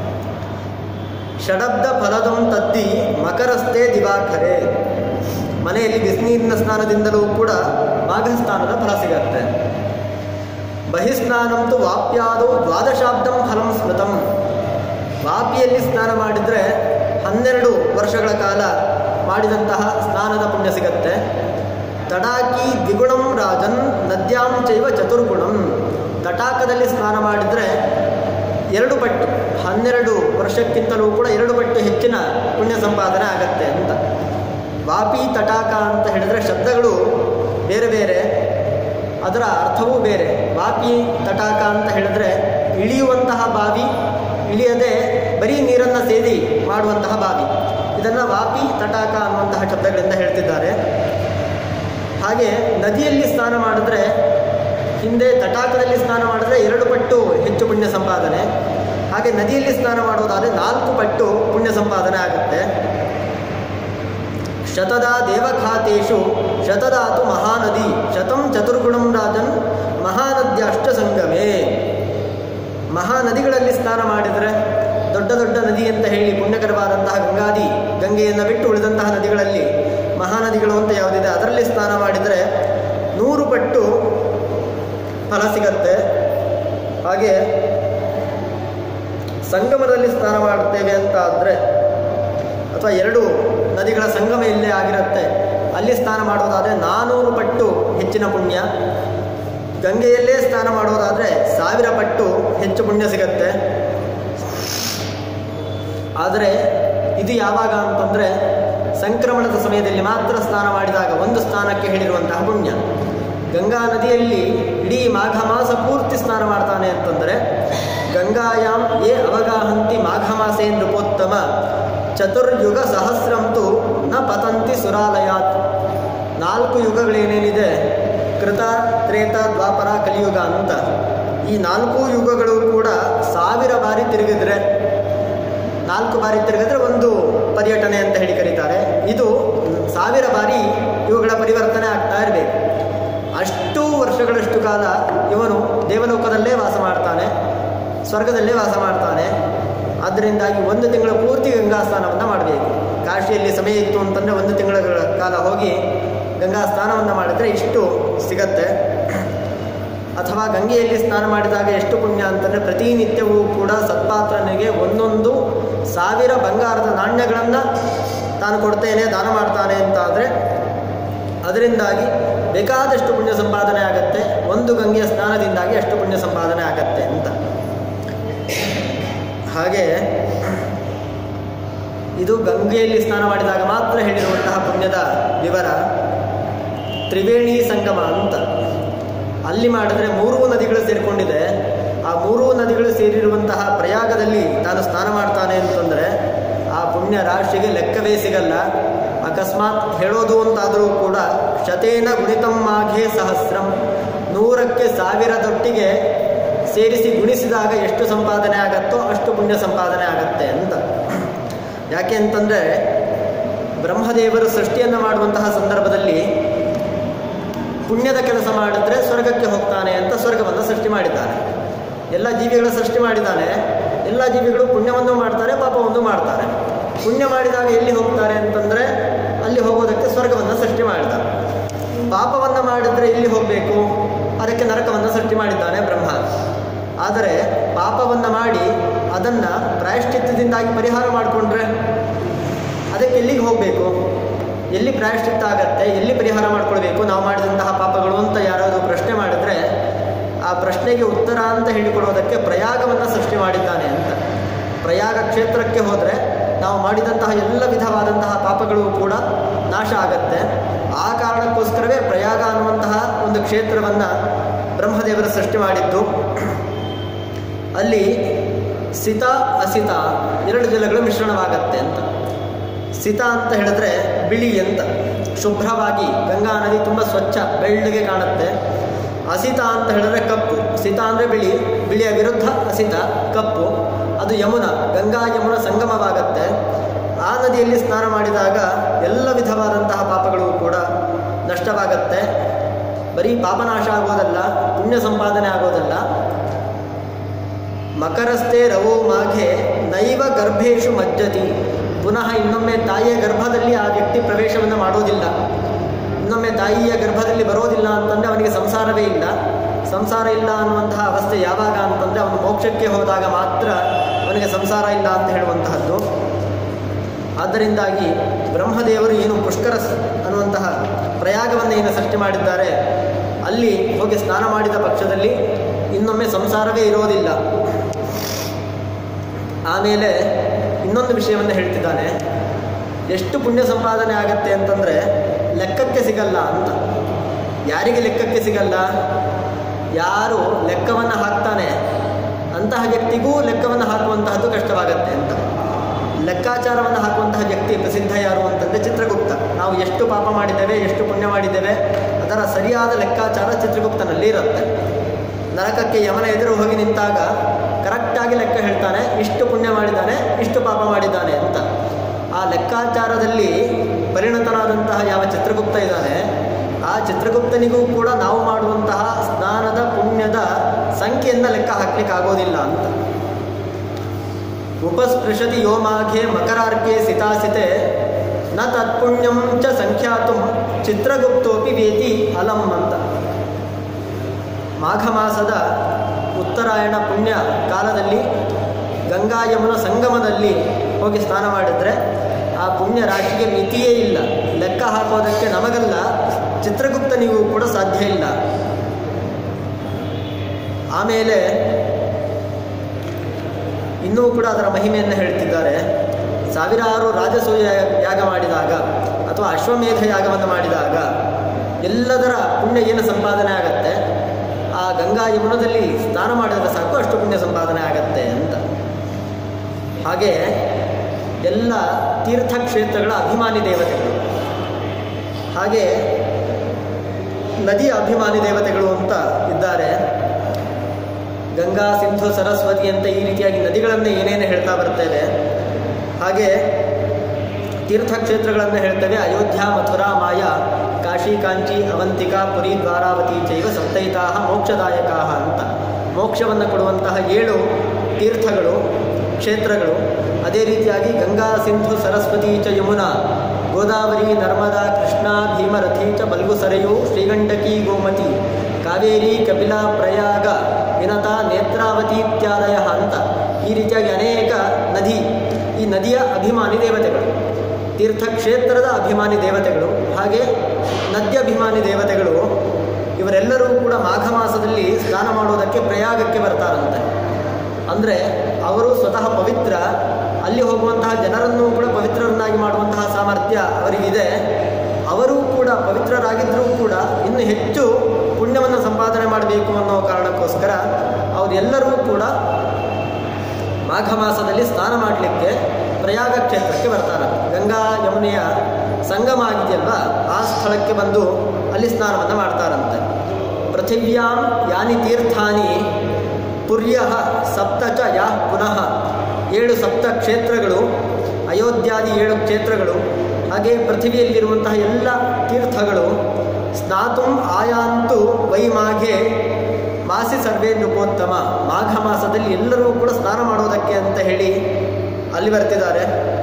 [SPEAKER 1] ಷಡಬ್ದ ಫಲದಂ ತದ್ದಿ ಮಕರಸ್ಥೆ ದಿವಾಕರೆ ಮನೆಯಲ್ಲಿ ಬಿಸಿನೀರಿನ ಸ್ನಾನದಿಂದಲೂ ಕೂಡ ಮಾಘ ಸ್ನಾನದ ಫಲ ಸಿಗತ್ತೆ ಬಹಿಸ್ನಾನಂತೂ ವಾಪ್ಯಾದು ದ್ವಾದಶಾಬ್ದಂ ಫಲಂ ಸ್ಮೃತಂ ವಾಪಿಯಲ್ಲಿ ಸ್ನಾನ ಮಾಡಿದರೆ ಹನ್ನೆರಡು ವರ್ಷಗಳ ಕಾಲ ಮಾಡಿದಂತಹ ಸ್ನಾನದ ಪುಣ್ಯ ಸಿಗತ್ತೆ ತಡಾಕಿ ದ್ವಿಗುಣಂ ರಾಜನ್ ನದ್ಯಾಂ ಚೈವ ಚತುರ್ಗುಣಂ ತಟಾಕದಲ್ಲಿ ಸ್ನಾನ ಮಾಡಿದರೆ ಎರಡು ಪಟ್ಟು ಹನ್ನೆರಡು ವರ್ಷಕ್ಕಿಂತಲೂ ಕೂಡ ಎರಡು ಪಟ್ಟು ಹೆಚ್ಚಿನ ಪುಣ್ಯ ಸಂಪಾದನೆ ಆಗತ್ತೆ ಅಂತ ವಾಪಿ ತಟಾಕ ಅಂತ ಹೇಳಿದರೆ ಶಬ್ದಗಳು ಬೇರೆ ಬೇರೆ ಅದರ ಅರ್ಥವೂ ಬೇರೆ ವಾಪಿ ತಟಾಕ ಅಂತ ಹೇಳಿದ್ರೆ ಇಳಿಯುವಂತಹ ಬಾವಿ ಇಳಿಯದೆ ಬರೀ ನೀರನ್ನು ಸೇದಿ ಮಾಡುವಂತಹ ಬಾವಿ ಇದನ್ನು ವಾಪಿ ತಟಾಕ ಅನ್ನುವಂತಹ ಶಬ್ದಗಳಿಂದ ಹೇಳ್ತಿದ್ದಾರೆ ಹಾಗೆ ನದಿಯಲ್ಲಿ ಸ್ನಾನ ಮಾಡಿದ್ರೆ ಹಿಂದೆ ತಟಾಕದಲ್ಲಿ ಸ್ನಾನ ಮಾಡಿದ್ರೆ ಎರಡು ಪಟ್ಟು ಹೆಚ್ಚು ಪುಣ್ಯ ಸಂಪಾದನೆ ಹಾಗೆ ನದಿಯಲ್ಲಿ ಸ್ನಾನ ಮಾಡೋದಾದರೆ ನಾಲ್ಕು ಪಟ್ಟು ಪುಣ್ಯ ಸಂಪಾದನೆ ಆಗುತ್ತೆ ಶತದ ದೇವಖಾತೇಶು ಶತದಾತು ಮಹಾನದಿ ಶತಂ ಚತುರ್ಗುಣಂ ರಾಜನ್ ಮಹಾನದ್ಯಾಷ್ಟ ಸಂಗಮೇ ಮಹಾನದಿಗಳಲ್ಲಿ ಸ್ನಾನ ಮಾಡಿದರೆ ದೊಡ್ಡ ದೊಡ್ಡ ನದಿ ಅಂತ ಹೇಳಿ ಪುಣ್ಯಕರವಾದಂತಹ ಗಂಗಾದಿ ಗಂಗೆಯನ್ನು ಬಿಟ್ಟು ಉಳಿದಂತಹ ನದಿಗಳಲ್ಲಿ ಮಹಾನದಿಗಳು ಅಂತ ಯಾವುದಿದೆ ಅದರಲ್ಲಿ ಸ್ನಾನ ಮಾಡಿದರೆ ನೂರು ಪಟ್ಟು ಫಲ ಸಿಗತ್ತೆ ಹಾಗೆ ಸಂಗಮದಲ್ಲಿ ಸ್ನಾನ ಮಾಡುತ್ತೇವೆ ಅಂತ ಆದರೆ ಅಥವಾ ಎರಡು ನದಿಗಳ ಸಂಗಮ ಇಲ್ಲೇ ಆಗಿರುತ್ತೆ ಅಲ್ಲಿ ಸ್ನಾನ ಮಾಡೋದಾದರೆ ನಾನೂರು ಪಟ್ಟು ಹೆಚ್ಚಿನ ಪುಣ್ಯ ಗಂಗೆಯಲ್ಲೇ ಸ್ನಾನ ಮಾಡೋದಾದರೆ ಸಾವಿರ ಪಟ್ಟು ಹೆಚ್ಚು ಪುಣ್ಯ ಸಿಗತ್ತೆ ಆದರೆ ಇದು ಯಾವಾಗ ಅಂತಂದರೆ ಸಂಕ್ರಮಣದ ಸಮಯದಲ್ಲಿ ಮಾತ್ರ ಸ್ನಾನ ಮಾಡಿದಾಗ ಒಂದು ಸ್ನಾನಕ್ಕೆ ಹೇಳಿರುವಂತಹ ಪುಣ್ಯ ಗಂಗಾ ನದಿಯಲ್ಲಿ ಇಡೀ ಮಾಘ ಮಾಸ ಪೂರ್ತಿ ಸ್ನಾನ ಮಾಡ್ತಾನೆ ಅಂತಂದರೆ ಗಂಗಾಯಾಮ್ ಯೇ ಅವಗಾಹಂತಿ ಮಾಘ ಮಾಸೇ ನೃಪೋತ್ತಮ ಚತುರ್ಯುಗ ಸಹಸ್ರಂತು ನ ಪತಂತಿ ಸುರಾಲಯಾತ್ ನಾಲ್ಕು ಯುಗಗಳೇನೇನಿದೆ ಕೃತ ತ್ರೇತ ದ್ವಾಪರ ಕಲಿಯುಗ ಅಂತ ಈ ನಾಲ್ಕು ಯುಗಗಳು ಕೂಡ ಸಾವಿರ ಬಾರಿ ತಿರುಗಿದ್ರೆ ನಾಲ್ಕು ಬಾರಿ ತಿರುಗಿದ್ರೆ ಒಂದು ಪರ್ಯಟನೆ ಅಂತ ಹೇಳಿ ಕರೀತಾರೆ ಇದು ಸಾವಿರ ಬಾರಿ ಇವುಗಳ ಪರಿವರ್ತನೆ ಆಗ್ತಾ ಇರಬೇಕು ಅಷ್ಟು ವರ್ಷಗಳಷ್ಟು ಕಾಲ ಇವನು ದೇವಲೋಕದಲ್ಲೇ ವಾಸ ಮಾಡ್ತಾನೆ ಸ್ವರ್ಗದಲ್ಲೇ ವಾಸ ಮಾಡ್ತಾನೆ ಅದರಿಂದಾಗಿ ಒಂದು ತಿಂಗಳ ಪೂರ್ತಿ ಗಂಗಾ ಸ್ನಾನವನ್ನು ಮಾಡಬೇಕು ಕಾಶಿಯಲ್ಲಿ ಸಮಯ ಇತ್ತು ಅಂತಂದರೆ ಒಂದು ತಿಂಗಳ ಕಾಲ ಹೋಗಿ ಗಂಗಾ ಸ್ನಾನವನ್ನು ಮಾಡಿದರೆ ಇಷ್ಟು ಸಿಗತ್ತೆ ಅಥವಾ ಗಂಗೆಯಲ್ಲಿ ಸ್ನಾನ ಮಾಡಿದಾಗ ಎಷ್ಟು ಪುಣ್ಯ ಅಂತಂದರೆ ಪ್ರತಿನಿತ್ಯವೂ ಕೂಡ ಸತ್ಪಾತ್ರನಿಗೆ ಒಂದೊಂದು ಸಾವಿರ ಬಂಗಾರದ ನಾಣ್ಯಗಳನ್ನು ತಾನು ಕೊಡ್ತೇನೆ ದಾನ ಮಾಡ್ತಾನೆ ಅಂತಾದರೆ ಅದರಿಂದಾಗಿ ಬೇಕಾದಷ್ಟು ಪುಣ್ಯ ಸಂಪಾದನೆ ಆಗತ್ತೆ ಒಂದು ಗಂಗೆಯ ಸ್ನಾನದಿಂದಾಗಿ ಅಷ್ಟು ಪುಣ್ಯ ಸಂಪಾದನೆ ಆಗತ್ತೆ ಅಂತ ಹಾಗೆ ಇದು ಗಂಗೆಯಲ್ಲಿ ಸ್ನಾನ ಮಾಡಿದಾಗ ಮಾತ್ರ ಹೇಳಿರುವಂತಹ ಪುಣ್ಯದ ವಿವರ ತ್ರಿವೇಣಿ ಸಂಗಮ ಅಂತ ಅಲ್ಲಿ ಮಾಡಿದ್ರೆ ಮೂರೂ ನದಿಗಳು ಸೇರಿಕೊಂಡಿದೆ ಆ ಮೂರೂ ನದಿಗಳು ಸೇರಿರುವಂತಹ ಪ್ರಯಾಗದಲ್ಲಿ ತಾನು ಸ್ನಾನ ಮಾಡ್ತಾನೆ ಅಂತಂದರೆ ಆ ಪುಣ್ಯ ರಾಶಿಗೆ ಲೆಕ್ಕವೇ ಸಿಗಲ್ಲ ಅಕಸ್ಮಾತ್ ಹೇಳೋದು ಅಂತಾದರೂ ಕೂಡ ಶತೇನ ಗುಣಿತಂ ಮಾಘೆ ಸಹಸ್ರಂ ನೂರಕ್ಕೆ ಸಾವಿರದೊಟ್ಟಿಗೆ ಸೇರಿಸಿ ಗುಣಿಸಿದಾಗ ಎಷ್ಟು ಸಂಪಾದನೆ ಆಗತ್ತೋ ಅಷ್ಟು ಪುಣ್ಯ ಸಂಪಾದನೆ ಆಗತ್ತೆ ಅಂತ ಯಾಕೆ ಅಂತಂದರೆ ಬ್ರಹ್ಮದೇವರು ಸೃಷ್ಟಿಯನ್ನು ಮಾಡುವಂತಹ ಸಂದರ್ಭದಲ್ಲಿ ಪುಣ್ಯದ ಕೆಲಸ ಮಾಡಿದ್ರೆ ಸ್ವರ್ಗಕ್ಕೆ ಹೋಗ್ತಾನೆ ಅಂತ ಸ್ವರ್ಗವನ್ನು ಸೃಷ್ಟಿ ಮಾಡಿದ್ದಾನೆ ಎಲ್ಲ ಜೀವಿಗಳ ಸೃಷ್ಟಿ ಮಾಡಿದ್ದಾನೆ ಎಲ್ಲ ಜೀವಿಗಳು ಪುಣ್ಯವನ್ನು ಮಾಡ್ತಾರೆ ಪಾಪವನ್ನು ಮಾಡ್ತಾರೆ ಪುಣ್ಯ ಮಾಡಿದಾಗ ಎಲ್ಲಿ ಹೋಗ್ತಾರೆ ಅಂತಂದರೆ ಅಲ್ಲಿ ಹೋಗೋದಕ್ಕೆ ಸ್ವರ್ಗವನ್ನು ಸೃಷ್ಟಿ ಮಾಡಿದ ಪಾಪವನ್ನು ಮಾಡಿದರೆ ಎಲ್ಲಿ ಹೋಗಬೇಕು ಅದಕ್ಕೆ ನರಕವನ್ನು ಸೃಷ್ಟಿ ಮಾಡಿದ್ದಾನೆ ಬ್ರಹ್ಮ ಆದರೆ ಪಾಪವನ್ನು ಮಾಡಿ ಅದನ್ನು ಪ್ರಾಯಶ್ಚಿತ್ತದಿಂದಾಗಿ ಪರಿಹಾರ ಮಾಡಿಕೊಂಡ್ರೆ ಅದಕ್ಕೆ ಎಲ್ಲಿಗೆ ಹೋಗಬೇಕು ಎಲ್ಲಿ ಪ್ರಾಯಶ್ಚಿತ್ತ ಆಗತ್ತೆ ಎಲ್ಲಿ ಪರಿಹಾರ ಮಾಡ್ಕೊಳ್ಬೇಕು ನಾವು ಮಾಡಿದಂತಹ ಪಾಪಗಳು ಅಂತ ಯಾರಾದರೂ ಪ್ರಶ್ನೆ ಮಾಡಿದ್ರೆ ಆ ಪ್ರಶ್ನೆಗೆ ಉತ್ತರ ಅಂತ ಹೇಳಿಕೊಡೋದಕ್ಕೆ ಪ್ರಯಾಗವನ್ನು ಸೃಷ್ಟಿ ಮಾಡಿದ್ದಾನೆ ಅಂತ ಪ್ರಯಾಗ ಕ್ಷೇತ್ರಕ್ಕೆ ಹೋದರೆ ನಾವು ಮಾಡಿದಂತಹ ಎಲ್ಲ ವಿಧವಾದಂತಹ ಪಾಪಗಳು ಕೂಡ ನಾಶ ಆಗತ್ತೆ ಆ ಕಾರಣಕ್ಕೋಸ್ಕರವೇ ಪ್ರಯಾಗ ಅನ್ನುವಂತಹ ಒಂದು ಕ್ಷೇತ್ರವನ್ನು ಬ್ರಹ್ಮದೇವರು ಸೃಷ್ಟಿ ಮಾಡಿದ್ದು ಅಲ್ಲಿ ಸಿತ ಅಸಿತ ಎರಡು ಜಲಗಳು ಮಿಶ್ರಣವಾಗತ್ತೆ ಅಂತ ಸಿತ ಅಂತ ಹೇಳಿದ್ರೆ ಬಿಳಿ ಅಂತ ಶುಭ್ರವಾಗಿ ಗಂಗಾ ನದಿ ತುಂಬ ಸ್ವಚ್ಛ ಬೆಳ್ಳಗೆ ಕಾಣುತ್ತೆ ಅಸಿತ ಅಂತ ಹೇಳಿದ್ರೆ ಕಪ್ಪು ಸಿತ ಅಂದರೆ ಬಿಳಿ ಬಿಳಿಯ ವಿರುದ್ಧ ಅಸಿತ ಕಪ್ಪು ಅದು ಯಮುನ ಗಂಗಾ ಯಮುನ ಸಂಗಮವಾಗತ್ತೆ ಆ ನದಿಯಲ್ಲಿ ಸ್ನಾನ ಮಾಡಿದಾಗ ಎಲ್ಲ ವಿಧವಾದಂತಹ ಪಾಪಗಳು ಕೂಡ ನಷ್ಟವಾಗತ್ತೆ ಬರೀ ಪಾಪನಾಶ ಆಗೋದಲ್ಲ ಪುಣ್ಯ ಸಂಪಾದನೆ ಆಗೋದಲ್ಲ ಮಕರಸ್ಥೆ ರವೋ ಮಾಘೆ ನೈವ ಗರ್ಭೇಶು ಮಜ್ಜತಿ ಪುನಃ ಇನ್ನೊಮ್ಮೆ ತಾಯಿಯ ಗರ್ಭದಲ್ಲಿ ಆ ವ್ಯಕ್ತಿ ಪ್ರವೇಶವನ್ನು ಮಾಡೋದಿಲ್ಲ ಇನ್ನೊಮ್ಮೆ ತಾಯಿಯ ಗರ್ಭದಲ್ಲಿ ಬರೋದಿಲ್ಲ ಅಂತಂದರೆ ಅವನಿಗೆ ಸಂಸಾರವೇ ಇಲ್ಲ ಸಂಸಾರ ಇಲ್ಲ ಅನ್ನುವಂತಹ ಅವಸ್ಥೆ ಯಾವಾಗ ಅಂತಂದರೆ ಅವನು ಮೋಕ್ಷಕ್ಕೆ ಹೋದಾಗ ಮಾತ್ರ ಅವನಿಗೆ ಸಂಸಾರ ಇಲ್ಲ ಅಂತ ಹೇಳುವಂತಹದ್ದು ಆದ್ದರಿಂದಾಗಿ ಬ್ರಹ್ಮದೇವರು ಏನು ಪುಷ್ಕರ ಸ್- ಅನ್ನುವಂತಹ ಪ್ರಯಾಗವನ್ನು ಏನು ಸೃಷ್ಟಿ ಮಾಡಿದ್ದಾರೆ ಅಲ್ಲಿ ಹೋಗಿ ಸ್ನಾನ ಮಾಡಿದ ಪಕ್ಷದಲ್ಲಿ ಇನ್ನೊಮ್ಮೆ ಸಂಸಾರವೇ ಇರೋದಿಲ್ಲ ಆಮೇಲೆ ಇನ್ನೊಂದು ವಿಷಯವನ್ನು ಹೇಳ್ತಿದ್ದಾನೆ ಎಷ್ಟು ಪುಣ್ಯ ಸಂಪಾದನೆ ಆಗತ್ತೆ ಅಂತಂದರೆ ಲೆಕ್ಕಕ್ಕೆ ಸಿಗಲ್ಲ ಅಂತ ಯಾರಿಗೆ ಲೆಕ್ಕಕ್ಕೆ ಸಿಗಲ್ಲ ಯಾರು ಲೆಕ್ಕವನ್ನು ಹಾಕ್ತಾನೆ ಅಂತಹ ವ್ಯಕ್ತಿಗೂ ಲೆಕ್ಕವನ್ನು ಹಾಕುವಂತಹದ್ದು ಕಷ್ಟವಾಗತ್ತೆ ಅಂತ ಲೆಕ್ಕಾಚಾರವನ್ನು ಹಾಕುವಂತಹ ವ್ಯಕ್ತಿ ಪ್ರಸಿದ್ಧ ಯಾರು ಅಂತಂದರೆ ಚಿತ್ರಗುಪ್ತ ನಾವು ಎಷ್ಟು ಪಾಪ ಮಾಡಿದ್ದೇವೆ ಎಷ್ಟು ಪುಣ್ಯ ಮಾಡಿದ್ದೇವೆ ಅದರ ಸರಿಯಾದ ಲೆಕ್ಕಾಚಾರ ಚಿತ್ರಗುಪ್ತನಲ್ಲಿ ಇರುತ್ತೆ ನರಕಕ್ಕೆ ಯಮನ ಎದುರು ಹೋಗಿ ನಿಂತಾಗ ಕರೆಕ್ಟಾಗಿ ಲೆಕ್ಕ ಹೇಳ್ತಾನೆ ಇಷ್ಟು ಪುಣ್ಯ ಮಾಡಿದ್ದಾನೆ ಇಷ್ಟು ಪಾಪ ಮಾಡಿದ್ದಾನೆ ಅಂತ ಆ ಲೆಕ್ಕಾಚಾರದಲ್ಲಿ ಪರಿಣತನಾದಂತಹ ಯಾವ ಚಿತ್ರಗುಪ್ತ ಇದ್ದಾನೆ ಆ ಚಿತ್ರಗುಪ್ತನಿಗೂ ಕೂಡ ನಾವು ಮಾಡುವಂತಹ ಸ್ನಾನದ ಪುಣ್ಯದ ಸಂಖ್ಯೆಯನ್ನು ಲೆಕ್ಕ ಹಾಕ್ಲಿಕ್ಕೆ ಆಗೋದಿಲ್ಲ ಅಂತ ಉಪಸ್ಪೃಶತಿ ಯೋಮಾಘೆ ಮಕರಾರ್ಕೆ ಸಿತಾಸಿತೆ ನ ತತ್ಪುಣ್ಯಂ ಚ ಸಂಖ್ಯಾತು ಚಿತ್ರಗುಪ್ತೋಪಿ ವೇತಿ ಅಲಂ ಅಂತ ಮಾಘ ಮಾಸದ ಉತ್ತರಾಯಣ ಪುಣ್ಯ ಕಾಲದಲ್ಲಿ ಗಂಗಾ ಯಮುನ ಸಂಗಮದಲ್ಲಿ ಹೋಗಿ ಸ್ನಾನ ಮಾಡಿದ್ರೆ ಆ ಪುಣ್ಯ ರಾಶಿಗೆ ಮಿತಿಯೇ ಇಲ್ಲ ಲೆಕ್ಕ ಹಾಕೋದಕ್ಕೆ ನಮಗಲ್ಲ ಚಿತ್ರಗುಪ್ತನಿಗೂ ಕೂಡ ಸಾಧ್ಯ ಇಲ್ಲ ಆಮೇಲೆ ಇನ್ನೂ ಕೂಡ ಅದರ ಮಹಿಮೆಯನ್ನು ಹೇಳ್ತಿದ್ದಾರೆ ಸಾವಿರಾರು ರಾಜಸೂಯ ಯಾಗ ಮಾಡಿದಾಗ ಅಥವಾ ಅಶ್ವಮೇಧ ಯಾಗವನ್ನು ಮಾಡಿದಾಗ ಎಲ್ಲದರ ಪುಣ್ಯ ಏನು ಸಂಪಾದನೆ ಆಗತ್ತೆ ಆ ಗಂಗಾ ಯಮುನದಲ್ಲಿ ಸ್ನಾನ ಮಾಡಿದರೆ ಸಾಕು ಅಷ್ಟು ಪುಣ್ಯ ಸಂಪಾದನೆ ಆಗತ್ತೆ ಅಂತ ಹಾಗೆ ಎಲ್ಲ ತೀರ್ಥಕ್ಷೇತ್ರಗಳ ಅಭಿಮಾನಿ ದೇವತೆಗಳು ಹಾಗೆ ನದಿಯ ಅಭಿಮಾನಿ ದೇವತೆಗಳು ಅಂತ ಇದ್ದಾರೆ ಗಂಗಾ ಸಿಂಧು ಸರಸ್ವತಿ ಅಂತ ಈ ರೀತಿಯಾಗಿ ನದಿಗಳನ್ನು ಏನೇನು ಹೇಳ್ತಾ ಬರ್ತೇವೆ ಹಾಗೆ ತೀರ್ಥಕ್ಷೇತ್ರಗಳನ್ನು ಹೇಳ್ತೇವೆ ಅಯೋಧ್ಯ ಮಥುರಾ ಮಾಯ ಕಾಶಿ ಕಾಂಚಿ ಅವಂತಿಕಾ ಪುರಿ ದ್ವಾರಾವತಿ ಚೈವ ಸಪ್ತೈತಾ ಮೋಕ್ಷದಾಯಕ ಅಂತ ಮೋಕ್ಷವನ್ನು ಕೊಡುವಂತಹ ಏಳು ತೀರ್ಥಗಳು ಕ್ಷೇತ್ರಗಳು ಅದೇ ರೀತಿಯಾಗಿ ಗಂಗಾ ಸಿಂಧು ಸರಸ್ವತಿ ಚ ಯಮುನಾ ಗೋದಾವರಿ ನರ್ಮದಾ ಕೃಷ್ಣಾ ಭೀಮರಥಿ ಚ ಬಲ್ಗು ಸರೆಯು ಶ್ರೀಗಂಡಕಿ ಗೋಮತಿ ಕಾವೇರಿ ಕಪಿಲಾ ಪ್ರಯಾಗ ವಿನತ ನೇತ್ರಾವತಿ ಇತ್ಯಾದಯ ಅಂತ ಈ ರೀತಿಯಾಗಿ ಅನೇಕ ನದಿ ಈ ನದಿಯ ಅಭಿಮಾನಿ ದೇವತೆಗಳು ತೀರ್ಥಕ್ಷೇತ್ರದ ಅಭಿಮಾನಿ ದೇವತೆಗಳು ಹಾಗೆ ನದ್ಯಾಭಿಮಾನಿ ದೇವತೆಗಳು ಇವರೆಲ್ಲರೂ ಕೂಡ ಮಾಘ ಮಾಸದಲ್ಲಿ ಸ್ನಾನ ಮಾಡುವುದಕ್ಕೆ ಪ್ರಯಾಗಕ್ಕೆ ಬರ್ತಾರಂತೆ ಅಂದರೆ ಅವರು ಸ್ವತಃ ಪವಿತ್ರ ಅಲ್ಲಿ ಹೋಗುವಂತಹ ಜನರನ್ನು ಕೂಡ ಪವಿತ್ರರನ್ನಾಗಿ ಮಾಡುವಂತಹ ಸಾಮರ್ಥ್ಯ ಅವರಿಗಿದೆ ಅವರು ಕೂಡ ಪವಿತ್ರರಾಗಿದ್ದರೂ ಕೂಡ ಇನ್ನು ಹೆಚ್ಚು ಪುಣ್ಯವನ್ನು ಸಂಪಾದನೆ ಮಾಡಬೇಕು ಅನ್ನೋ ಕಾರಣಕ್ಕೋಸ್ಕರ ಅವರೆಲ್ಲರೂ ಕೂಡ ಮಾಘ ಮಾಸದಲ್ಲಿ ಸ್ನಾನ ಮಾಡಲಿಕ್ಕೆ ಪ್ರಯಾಗ ಕ್ಷೇತ್ರಕ್ಕೆ ಬರ್ತಾರೆ ಗಂಗಾ ಯಮುನೆಯ ಸಂಗಮ ಆಗಿದೆಯಲ್ವ ಆ ಸ್ಥಳಕ್ಕೆ ಬಂದು ಅಲ್ಲಿ ಸ್ನಾನವನ್ನು ಮಾಡ್ತಾರಂತೆ ಪೃಥಿವ್ಯಾಂ ಯಾನಿ ತೀರ್ಥಾನಿ ಪುರ್ಯ ಸಪ್ತ ಚ ಯಾ ಪುನಃ ಏಳು ಸಪ್ತ ಕ್ಷೇತ್ರಗಳು ಅಯೋಧ್ಯಾದಿ ಏಳು ಕ್ಷೇತ್ರಗಳು ಹಾಗೆ ಪೃಥಿವಿಯಲ್ಲಿರುವಂತಹ ಎಲ್ಲ ತೀರ್ಥಗಳು ಸ್ನಾತುಂ ಆಯಾಂತು ವೈ ಮಾಘೆ ಮಾಸಿ ಸರ್ವೇ ನೃಪೋತ್ತಮ ಮಾಘ ಮಾಸದಲ್ಲಿ ಎಲ್ಲರೂ ಕೂಡ ಸ್ನಾನ ಮಾಡೋದಕ್ಕೆ ಅಂತ ಹೇಳಿ ಅಲ್ಲಿ ಬರ್ತಿದ್ದಾರೆ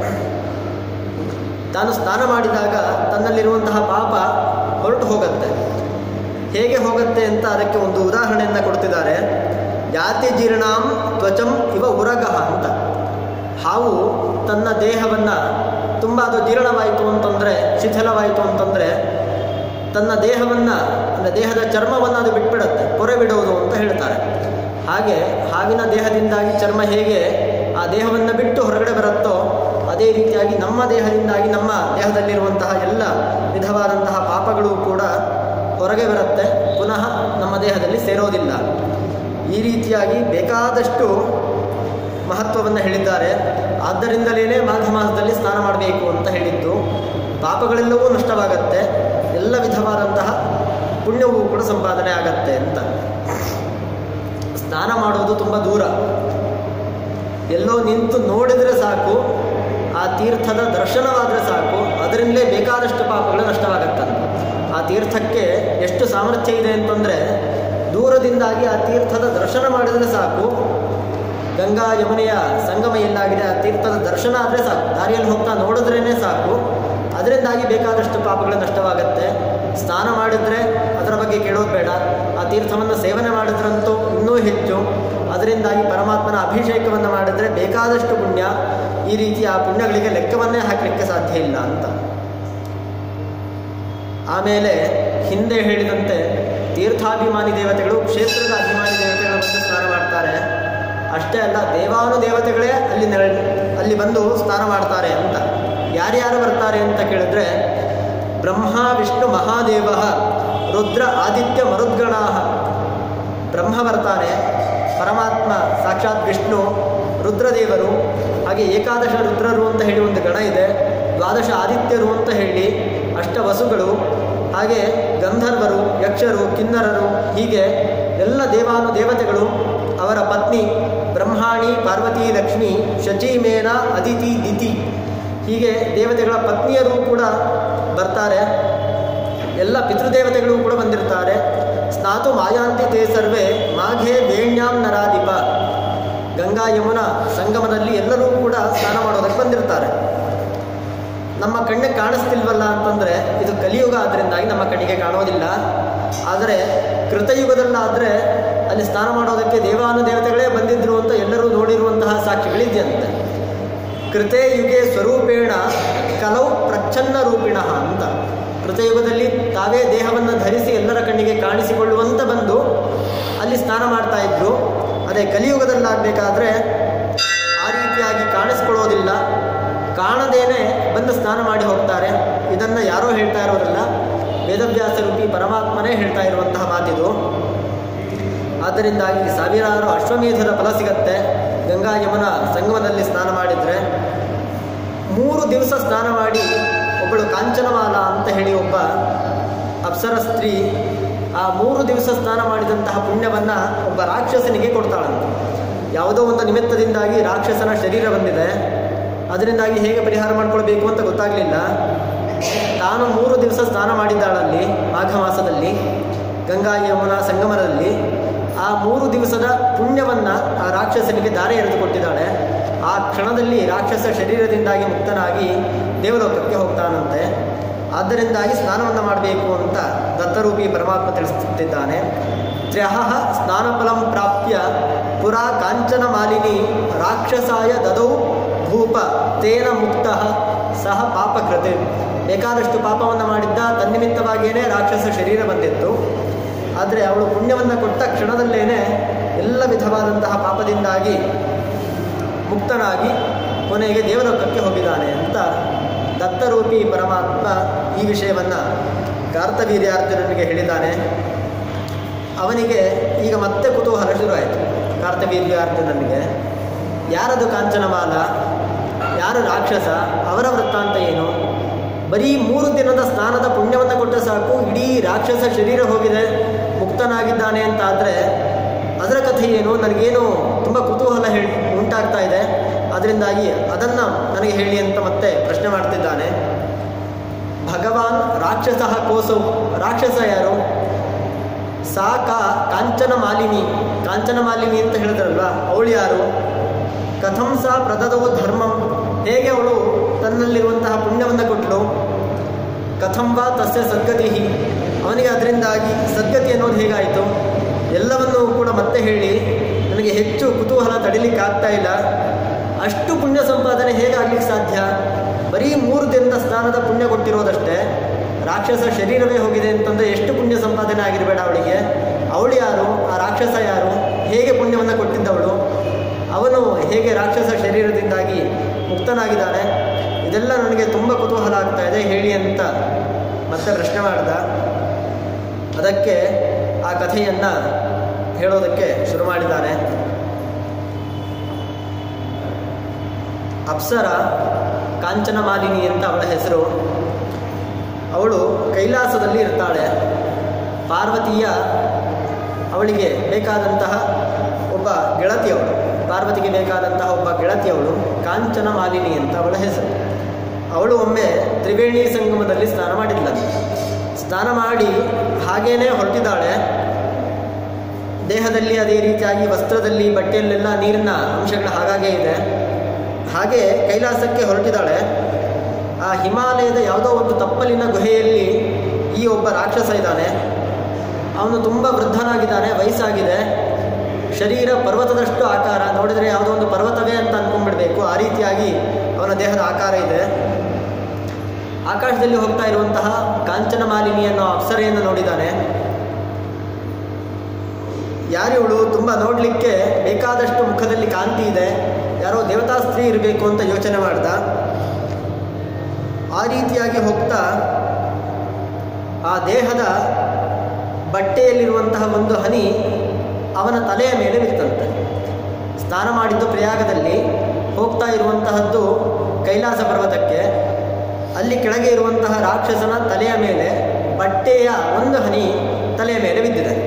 [SPEAKER 1] ತಾನು ಸ್ನಾನ ಮಾಡಿದಾಗ ತನ್ನಲ್ಲಿರುವಂತಹ ಪಾಪ ಹೊರಟು ಹೋಗುತ್ತೆ ಹೇಗೆ ಹೋಗುತ್ತೆ ಅಂತ ಅದಕ್ಕೆ ಒಂದು ಉದಾಹರಣೆಯನ್ನು ಕೊಡ್ತಿದ್ದಾರೆ ಜಾತಿ ಜೀರ್ಣಾಂ ತ್ವಚಂ ಇವ ಉರಗಹ ಅಂತ ಹಾವು ತನ್ನ ದೇಹವನ್ನು ತುಂಬ ಅದು ಜೀರ್ಣವಾಯಿತು ಅಂತಂದರೆ ಶಿಥಿಲವಾಯಿತು ಅಂತಂದರೆ ತನ್ನ ದೇಹವನ್ನು ಅಂದರೆ ದೇಹದ ಚರ್ಮವನ್ನು ಅದು ಬಿಟ್ಬಿಡುತ್ತೆ ಕೊರೆ ಬಿಡುವುದು ಅಂತ ಹೇಳ್ತಾರೆ ಹಾಗೆ ಹಾವಿನ ದೇಹದಿಂದಾಗಿ ಚರ್ಮ ಹೇಗೆ ಆ ದೇಹವನ್ನು ಬಿಟ್ಟು ಹೊರಗಡೆ ಬರುತ್ತೋ ಅದೇ ರೀತಿಯಾಗಿ ನಮ್ಮ ದೇಹದಿಂದಾಗಿ ನಮ್ಮ ದೇಹದಲ್ಲಿರುವಂತಹ ಎಲ್ಲ ವಿಧವಾದಂತಹ ಪಾಪಗಳು ಕೂಡ ಹೊರಗೆ ಬರುತ್ತೆ ಪುನಃ ನಮ್ಮ ದೇಹದಲ್ಲಿ ಸೇರೋದಿಲ್ಲ ಈ ರೀತಿಯಾಗಿ ಬೇಕಾದಷ್ಟು ಮಹತ್ವವನ್ನು ಹೇಳಿದ್ದಾರೆ ಆದ್ದರಿಂದಲೇ ಮಾಘ ಮಾಸದಲ್ಲಿ ಸ್ನಾನ ಮಾಡಬೇಕು ಅಂತ ಹೇಳಿದ್ದು ಪಾಪಗಳೆಲ್ಲವೂ ನಷ್ಟವಾಗತ್ತೆ ಎಲ್ಲ ವಿಧವಾದಂತಹ ಪುಣ್ಯವೂ ಕೂಡ ಸಂಪಾದನೆ ಆಗತ್ತೆ ಅಂತ ಸ್ನಾನ ಮಾಡುವುದು ತುಂಬ ದೂರ ಎಲ್ಲೋ ನಿಂತು ನೋಡಿದರೆ ಸಾಕು ಆ ತೀರ್ಥದ ದರ್ಶನವಾದರೆ ಸಾಕು ಅದರಿಂದಲೇ ಬೇಕಾದಷ್ಟು ಪಾಪಗಳು ನಷ್ಟವಾಗತ್ತಂತ ಆ ತೀರ್ಥಕ್ಕೆ ಎಷ್ಟು ಸಾಮರ್ಥ್ಯ ಇದೆ ಅಂತಂದರೆ ದೂರದಿಂದಾಗಿ ಆ ತೀರ್ಥದ ದರ್ಶನ ಮಾಡಿದರೆ ಸಾಕು ಗಂಗಾ ಯಮುನೆಯ ಸಂಗಮ ಎಲ್ಲಾಗಿದೆ ಆ ತೀರ್ಥದ ದರ್ಶನ ಆದರೆ ಸಾಕು ದಾರಿಯಲ್ಲಿ ಹೋಗ್ತಾ ನೋಡಿದ್ರೇ ಸಾಕು ಅದರಿಂದಾಗಿ ಬೇಕಾದಷ್ಟು ಪಾಪಗಳು ನಷ್ಟವಾಗತ್ತೆ ಸ್ನಾನ ಮಾಡಿದರೆ ಅದರ ಬಗ್ಗೆ ಕೇಳೋದು ಬೇಡ ಆ ತೀರ್ಥವನ್ನು ಸೇವನೆ ಮಾಡಿದ್ರಂತೂ ಇನ್ನೂ ಹೆಚ್ಚು ಅದರಿಂದಾಗಿ ಪರಮಾತ್ಮನ ಅಭಿಷೇಕವನ್ನು ಮಾಡಿದರೆ ಬೇಕಾದಷ್ಟು ಪುಣ್ಯ ಈ ರೀತಿ ಆ ಪುಣ್ಯಗಳಿಗೆ ಲೆಕ್ಕವನ್ನೇ ಹಾಕಲಿಕ್ಕೆ ಸಾಧ್ಯ ಇಲ್ಲ ಅಂತ ಆಮೇಲೆ ಹಿಂದೆ ಹೇಳಿದಂತೆ ತೀರ್ಥಾಭಿಮಾನಿ ದೇವತೆಗಳು ಕ್ಷೇತ್ರದ ಅಭಿಮಾನಿ ದೇವತೆಗಳು ಬಂದು ಸ್ನಾನ ಮಾಡ್ತಾರೆ ಅಷ್ಟೇ ಅಲ್ಲ ದೇವಾನು ದೇವತೆಗಳೇ ಅಲ್ಲಿ ನೆರ ಅಲ್ಲಿ ಬಂದು ಸ್ನಾನ ಮಾಡ್ತಾರೆ ಅಂತ ಯಾರ್ಯಾರು ಬರ್ತಾರೆ ಅಂತ ಕೇಳಿದ್ರೆ ಬ್ರಹ್ಮ ವಿಷ್ಣು ಮಹಾದೇವ ರುದ್ರ ಆದಿತ್ಯ ಮರುದ್ಗಣಾ ಬ್ರಹ್ಮ ಬರ್ತಾನೆ ಪರಮಾತ್ಮ ಸಾಕ್ಷಾತ್ ವಿಷ್ಣು ರುದ್ರದೇವರು ಹಾಗೆ ಏಕಾದಶ ರುದ್ರರು ಅಂತ ಹೇಳಿ ಒಂದು ಗಣ ಇದೆ ದ್ವಾದಶ ಆದಿತ್ಯರು ಅಂತ ಹೇಳಿ ಅಷ್ಟ ವಸುಗಳು ಹಾಗೆ ಗಂಧರ್ವರು ಯಕ್ಷರು ಕಿನ್ನರರು ಹೀಗೆ ಎಲ್ಲ ದೇವಾನು ದೇವತೆಗಳು ಅವರ ಪತ್ನಿ ಬ್ರಹ್ಮಾಣಿ ಪಾರ್ವತಿ ಲಕ್ಷ್ಮಿ ಶಚೀಮೇನ ಅದಿತಿ ದಿತಿ ಹೀಗೆ ದೇವತೆಗಳ ಪತ್ನಿಯರು ಕೂಡ ಬರ್ತಾರೆ ಎಲ್ಲ ಪಿತೃದೇವತೆಗಳು ಕೂಡ ಬಂದಿರ್ತಾರೆ ಸ್ನಾತು ಮಾಯಾಂತಿ ತೇ ಸರ್ವೇ ಮಾಘೆ ವೇಣ್ಯಾಂ ನರಾಧಿಪ ಗಂಗಾ ಯಮುನಾ ಸಂಗಮದಲ್ಲಿ ಎಲ್ಲರೂ ಕೂಡ ಸ್ನಾನ ಮಾಡೋದಕ್ಕೆ ಬಂದಿರ್ತಾರೆ ನಮ್ಮ ಕಣ್ಣಿಗೆ ಕಾಣಿಸ್ತಿಲ್ವಲ್ಲ ಅಂತಂದರೆ ಇದು ಕಲಿಯುಗ ಆದ್ದರಿಂದಾಗಿ ನಮ್ಮ ಕಣ್ಣಿಗೆ ಕಾಣೋದಿಲ್ಲ ಆದರೆ ಕೃತಯುಗದಲ್ಲಾದರೆ ಅಲ್ಲಿ ಸ್ನಾನ ಮಾಡೋದಕ್ಕೆ ದೇವಾನು ದೇವತೆಗಳೇ ಬಂದಿದ್ರು ಅಂತ ಎಲ್ಲರೂ ನೋಡಿರುವಂತಹ ಸಾಕ್ಷಿಗಳಿದೆಯಂತೆ ಕೃತೆ ಯುಗೆ ಸ್ವರೂಪೇಣ ಕಲೌ ಪ್ರಚ್ಛನ್ನ ರೂಪಿಣ ಅಂತ ಕೃತಯುಗದಲ್ಲಿ ತಾವೇ ದೇಹವನ್ನು ಧರಿಸಿ ಎಲ್ಲರ ಕಣ್ಣಿಗೆ ಕಾಣಿಸಿಕೊಳ್ಳುವಂತ ಬಂದು ಅಲ್ಲಿ ಸ್ನಾನ ಮಾಡ್ತಾ ಇದ್ರು ಅದೇ ಕಲಿಯುಗದಲ್ಲಾಗಬೇಕಾದ್ರೆ ಆ ರೀತಿಯಾಗಿ ಕಾಣಿಸ್ಕೊಳ್ಳೋದಿಲ್ಲ ಕಾಣದೇನೆ ಬಂದು ಸ್ನಾನ ಮಾಡಿ ಹೋಗ್ತಾರೆ ಇದನ್ನು ಯಾರೋ ಹೇಳ್ತಾ ಇರೋದಿಲ್ಲ ವೇದವ್ಯಾಸ ರೂಪಿ ಪರಮಾತ್ಮನೇ ಹೇಳ್ತಾ ಇರುವಂತಹ ಮಾತಿದು ಆದ್ದರಿಂದಾಗಿ ಸಾವಿರಾರು ಅಶ್ವಮೇಧದ ಫಲ ಸಿಗತ್ತೆ ಗಂಗಾ ಯಮುನಾ ಸಂಗಮದಲ್ಲಿ ಸ್ನಾನ ಮಾಡಿದರೆ ಮೂರು ದಿವಸ ಸ್ನಾನ ಮಾಡಿ ಒಬ್ಬಳು ಕಾಂಚನಮಾಲ ಅಂತ ಹೇಳಿ ಒಬ್ಬ ಅಪ್ಸರ ಸ್ತ್ರೀ ಆ ಮೂರು ದಿವಸ ಸ್ನಾನ ಮಾಡಿದಂತಹ ಪುಣ್ಯವನ್ನು ಒಬ್ಬ ರಾಕ್ಷಸನಿಗೆ ಕೊಡ್ತಾಳಂತೆ ಯಾವುದೋ ಒಂದು ನಿಮಿತ್ತದಿಂದಾಗಿ ರಾಕ್ಷಸನ ಶರೀರ ಬಂದಿದೆ ಅದರಿಂದಾಗಿ ಹೇಗೆ ಪರಿಹಾರ ಮಾಡ್ಕೊಳ್ಬೇಕು ಅಂತ ಗೊತ್ತಾಗಲಿಲ್ಲ ತಾನು ಮೂರು ದಿವಸ ಸ್ನಾನ ಮಾಡಿದ್ದಾಳಲ್ಲಿ ಮಾಘ ಮಾಸದಲ್ಲಿ ಗಂಗಾ ಯಮುನಾ ಸಂಗಮದಲ್ಲಿ ಆ ಮೂರು ದಿವಸದ ಪುಣ್ಯವನ್ನು ಆ ರಾಕ್ಷಸನಿಗೆ ದಾರೆ ಎರೆದು ಕೊಟ್ಟಿದ್ದಾಳೆ ಆ ಕ್ಷಣದಲ್ಲಿ ರಾಕ್ಷಸ ಶರೀರದಿಂದಾಗಿ ಮುಕ್ತನಾಗಿ ದೇವಲೋಕಕ್ಕೆ ಹೋಗ್ತಾನಂತೆ ಆದ್ದರಿಂದಾಗಿ ಸ್ನಾನವನ್ನು ಮಾಡಬೇಕು ಅಂತ ದತ್ತರೂಪಿ ಪರಮಾತ್ಮ ತಿಳಿಸುತ್ತಿದ್ದಾನೆ ತ್ರ್ಯಹ ಸ್ನಾನಫಲಂ ಪ್ರಾಪ್ಯ ಪುರಾ ಕಾಂಚನ ಮಾಲಿನಿ ರಾಕ್ಷಸಾಯ ದದೌ ಭೂಪ ತೇನ ಮುಕ್ತ ಸಹ ಪಾಪಕೃತೆ ಬೇಕಾದಷ್ಟು ಪಾಪವನ್ನು ಮಾಡಿದ್ದ ತನ್ನಿಮಿತ್ತವಾಗಿಯೇ ರಾಕ್ಷಸ ಶರೀರ ಬಂದಿತ್ತು ಆದರೆ ಅವಳು ಪುಣ್ಯವನ್ನು ಕೊಟ್ಟ ಕ್ಷಣದಲ್ಲೇನೆ ಎಲ್ಲ ವಿಧವಾದಂತಹ ಪಾಪದಿಂದಾಗಿ ಮುಕ್ತನಾಗಿ ಕೊನೆಗೆ ದೇವಲೋಕಕ್ಕೆ ಹೋಗಿದ್ದಾನೆ ಅಂತ ದತ್ತರೂಪಿ ಪರಮಾತ್ಮ ಈ ವಿಷಯವನ್ನು ಕಾರ್ತವೀರ್ಯಾರ್ಜುನನಿಗೆ ಹೇಳಿದ್ದಾನೆ ಅವನಿಗೆ ಈಗ ಮತ್ತೆ ಕುತೂಹಲ ಶುರುವಾಯಿತು ಕಾರ್ತವೀರ್ಯಾರ್ಜುನನಿಗೆ ಯಾರದು ಕಾಂಚನಮಾಲ ಯಾರು ರಾಕ್ಷಸ ಅವರ ವೃತ್ತಾಂತ ಏನು ಬರೀ ಮೂರು ದಿನದ ಸ್ನಾನದ ಪುಣ್ಯವನ್ನು ಕೊಟ್ಟರೆ ಸಾಕು ಇಡೀ ರಾಕ್ಷಸ ಶರೀರ ಹೋಗಿದೆ ಮುಕ್ತನಾಗಿದ್ದಾನೆ ಅಂತ ಆದರೆ ಅದರ ಕಥೆ ಏನು ನನಗೇನು ತುಂಬ ಕುತೂಹಲ ಹೇಳಿ ಉಂಟಾಗ್ತಾ ಇದೆ ಅದರಿಂದಾಗಿ ಅದನ್ನು ನನಗೆ ಹೇಳಿ ಅಂತ ಮತ್ತೆ ಪ್ರಶ್ನೆ ಮಾಡ್ತಿದ್ದಾನೆ ಭಗವಾನ್ ರಾಕ್ಷಸ ಕೋಸು ರಾಕ್ಷಸ ಯಾರು ಸಾ ಕಾ ಕಾಂಚನ ಮಾಲಿನಿ ಕಾಂಚನ ಮಾಲಿನಿ ಅಂತ ಹೇಳಿದ್ರಲ್ವ ಅವಳು ಯಾರು ಕಥಂ ಸಾ ಪ್ರದದವು ಧರ್ಮಂ ಹೇಗೆ ಅವಳು ತನ್ನಲ್ಲಿರುವಂತಹ ಪುಣ್ಯವನ್ನು ಕೊಟ್ಟಳು ಕಥಂ ವಾ ತಸ್ಯ ಸದ್ಗತಿ ಅವನಿಗೆ ಅದರಿಂದಾಗಿ ಸದ್ಗತಿ ಅನ್ನೋದು ಹೇಗಾಯಿತು ಎಲ್ಲವನ್ನೂ ಕೂಡ ಮತ್ತೆ ಹೇಳಿ ನನಗೆ ಹೆಚ್ಚು ಕುತೂಹಲ ತಡಿಲಿಕ್ಕೆ ಆಗ್ತಾ ಇಲ್ಲ ಅಷ್ಟು ಪುಣ್ಯ ಸಂಪಾದನೆ ಹೇಗಾಗ್ಲಿಕ್ಕೆ ಸಾಧ್ಯ ಬರೀ ಮೂರು ದಿನದ ಸ್ನಾನದ ಪುಣ್ಯ ಕೊಟ್ಟಿರೋದಷ್ಟೇ ರಾಕ್ಷಸ ಶರೀರವೇ ಹೋಗಿದೆ ಅಂತಂದರೆ ಎಷ್ಟು ಪುಣ್ಯ ಸಂಪಾದನೆ ಆಗಿರಬೇಡ ಅವಳಿಗೆ ಅವಳು ಯಾರು ಆ ರಾಕ್ಷಸ ಯಾರು ಹೇಗೆ ಪುಣ್ಯವನ್ನು ಕೊಟ್ಟಿದ್ದವಳು ಅವನು ಹೇಗೆ ರಾಕ್ಷಸ ಶರೀರದಿಂದಾಗಿ ಮುಕ್ತನಾಗಿದ್ದಾನೆ ಇದೆಲ್ಲ ನನಗೆ ತುಂಬ ಕುತೂಹಲ ಆಗ್ತಾ ಇದೆ ಹೇಳಿ ಅಂತ ಮತ್ತೆ ಪ್ರಶ್ನೆ ಮಾಡ್ದ ಅದಕ್ಕೆ ಆ ಕಥೆಯನ್ನು ಹೇಳೋದಕ್ಕೆ ಶುರು ಮಾಡಿದ್ದಾನೆ ಅಪ್ಸರ ಕಾಂಚನ ಮಾಲಿನಿ ಅಂತ ಅವಳ ಹೆಸರು ಅವಳು ಕೈಲಾಸದಲ್ಲಿ ಇರ್ತಾಳೆ ಪಾರ್ವತಿಯ ಅವಳಿಗೆ ಬೇಕಾದಂತಹ ಒಬ್ಬ ಗೆಳತಿಯವಳು ಪಾರ್ವತಿಗೆ ಬೇಕಾದಂತಹ ಒಬ್ಬ ಗೆಳತಿಯವಳು ಕಾಂಚನ ಮಾಲಿನಿ ಅಂತ ಅವಳ ಹೆಸರು ಅವಳು ಒಮ್ಮೆ ತ್ರಿವೇಣಿ ಸಂಗಮದಲ್ಲಿ ಸ್ನಾನ ಮಾಡಿದ್ಲಂತೆ ಸ್ನಾನ ಮಾಡಿ ಹಾಗೇನೇ ಹೊರಟಿದ್ದಾಳೆ ದೇಹದಲ್ಲಿ ಅದೇ ರೀತಿಯಾಗಿ ವಸ್ತ್ರದಲ್ಲಿ ಬಟ್ಟೆಯಲ್ಲೆಲ್ಲ ನೀರಿನ ಅಂಶಗಳು ಹಾಗಾಗೇ ಇದೆ ಹಾಗೆ ಕೈಲಾಸಕ್ಕೆ ಹೊರಟಿದ್ದಾಳೆ ಆ ಹಿಮಾಲಯದ ಯಾವುದೋ ಒಂದು ತಪ್ಪಲಿನ ಗುಹೆಯಲ್ಲಿ ಈ ಒಬ್ಬ ರಾಕ್ಷಸ ಇದ್ದಾನೆ ಅವನು ತುಂಬ ವೃದ್ಧನಾಗಿದ್ದಾನೆ ವಯಸ್ಸಾಗಿದೆ ಶರೀರ ಪರ್ವತದಷ್ಟು ಆಕಾರ ನೋಡಿದರೆ ಯಾವುದೋ ಒಂದು ಪರ್ವತವೇ ಅಂತ ಅಂದ್ಕೊಂಡ್ಬಿಡ್ಬೇಕು ಆ ರೀತಿಯಾಗಿ ಅವನ ದೇಹದ ಆಕಾರ ಇದೆ ಆಕಾಶದಲ್ಲಿ ಹೋಗ್ತಾ ಇರುವಂತಹ ಕಾಂಚನ ಮಾಲಿನಿ ಅನ್ನೋ ಅಪ್ಸರೆಯನ್ನು ನೋಡಿದ್ದಾನೆ ಯಾರಿವಳು ತುಂಬ ನೋಡಲಿಕ್ಕೆ ಬೇಕಾದಷ್ಟು ಮುಖದಲ್ಲಿ ಕಾಂತಿ ಇದೆ ಯಾರೋ ದೇವತಾ ಸ್ತ್ರೀ ಇರಬೇಕು ಅಂತ ಯೋಚನೆ ಮಾಡ್ದ ಆ ರೀತಿಯಾಗಿ ಹೋಗ್ತಾ ಆ ದೇಹದ ಬಟ್ಟೆಯಲ್ಲಿರುವಂತಹ ಒಂದು ಹನಿ ಅವನ ತಲೆಯ ಮೇಲೆ ಬಿತ್ತಂತೆ ಸ್ನಾನ ಮಾಡಿದ್ದು ಪ್ರಯಾಗದಲ್ಲಿ ಹೋಗ್ತಾ ಇರುವಂತಹದ್ದು ಕೈಲಾಸ ಪರ್ವತಕ್ಕೆ ಅಲ್ಲಿ ಕೆಳಗೆ ಇರುವಂತಹ ರಾಕ್ಷಸನ ತಲೆಯ ಮೇಲೆ ಬಟ್ಟೆಯ ಒಂದು ಹನಿ ತಲೆಯ ಮೇಲೆ ಬಿದ್ದಿದೆ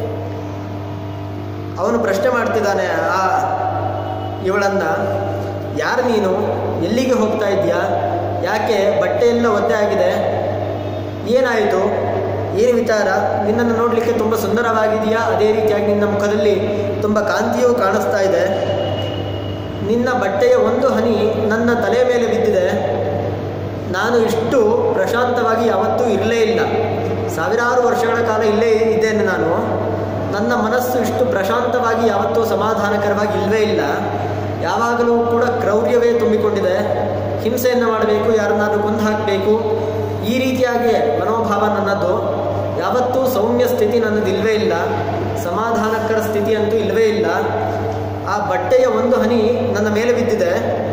[SPEAKER 1] ಅವನು ಪ್ರಶ್ನೆ ಮಾಡ್ತಿದ್ದಾನೆ ಆ ಇವಳನ್ನು ಯಾರು ನೀನು ಎಲ್ಲಿಗೆ ಹೋಗ್ತಾ ಇದೆಯಾ ಯಾಕೆ ಬಟ್ಟೆ ಎಲ್ಲ ಒದ್ದೆ ಆಗಿದೆ ಏನಾಯಿತು ಏನು ವಿಚಾರ ನಿನ್ನನ್ನು ನೋಡಲಿಕ್ಕೆ ತುಂಬ ಸುಂದರವಾಗಿದೆಯಾ ಅದೇ ರೀತಿಯಾಗಿ ನಿನ್ನ ಮುಖದಲ್ಲಿ ತುಂಬ ಕಾಂತಿಯೂ ಕಾಣಿಸ್ತಾ ಇದೆ ನಿನ್ನ ಬಟ್ಟೆಯ ಒಂದು ಹನಿ ನನ್ನ ತಲೆಯ ಮೇಲೆ ಬಿದ್ದಿದೆ ನಾನು ಇಷ್ಟು ಪ್ರಶಾಂತವಾಗಿ ಯಾವತ್ತೂ ಇರಲೇ ಇಲ್ಲ ಸಾವಿರಾರು ವರ್ಷಗಳ ಕಾಲ ಇಲ್ಲೇ ಇದ್ದೇನೆ ನಾನು ನನ್ನ ಮನಸ್ಸು ಇಷ್ಟು ಪ್ರಶಾಂತವಾಗಿ ಯಾವತ್ತೂ ಸಮಾಧಾನಕರವಾಗಿ ಇಲ್ಲವೇ ಇಲ್ಲ ಯಾವಾಗಲೂ ಕೂಡ ಕ್ರೌರ್ಯವೇ ತುಂಬಿಕೊಂಡಿದೆ ಹಿಂಸೆಯನ್ನು ಮಾಡಬೇಕು ಯಾರನ್ನಾದ್ರೂ ಕೊಂದು ಹಾಕಬೇಕು ಈ ರೀತಿಯಾಗಿ ಮನೋಭಾವ ನನ್ನದು ಯಾವತ್ತೂ ಸೌಮ್ಯ ಸ್ಥಿತಿ ನನ್ನದು ಇಲ್ಲವೇ ಇಲ್ಲ ಸಮಾಧಾನಕರ ಸ್ಥಿತಿ ಅಂತೂ ಇಲ್ಲವೇ ಇಲ್ಲ ಆ ಬಟ್ಟೆಯ ಒಂದು ಹನಿ ನನ್ನ ಮೇಲೆ ಬಿದ್ದಿದೆ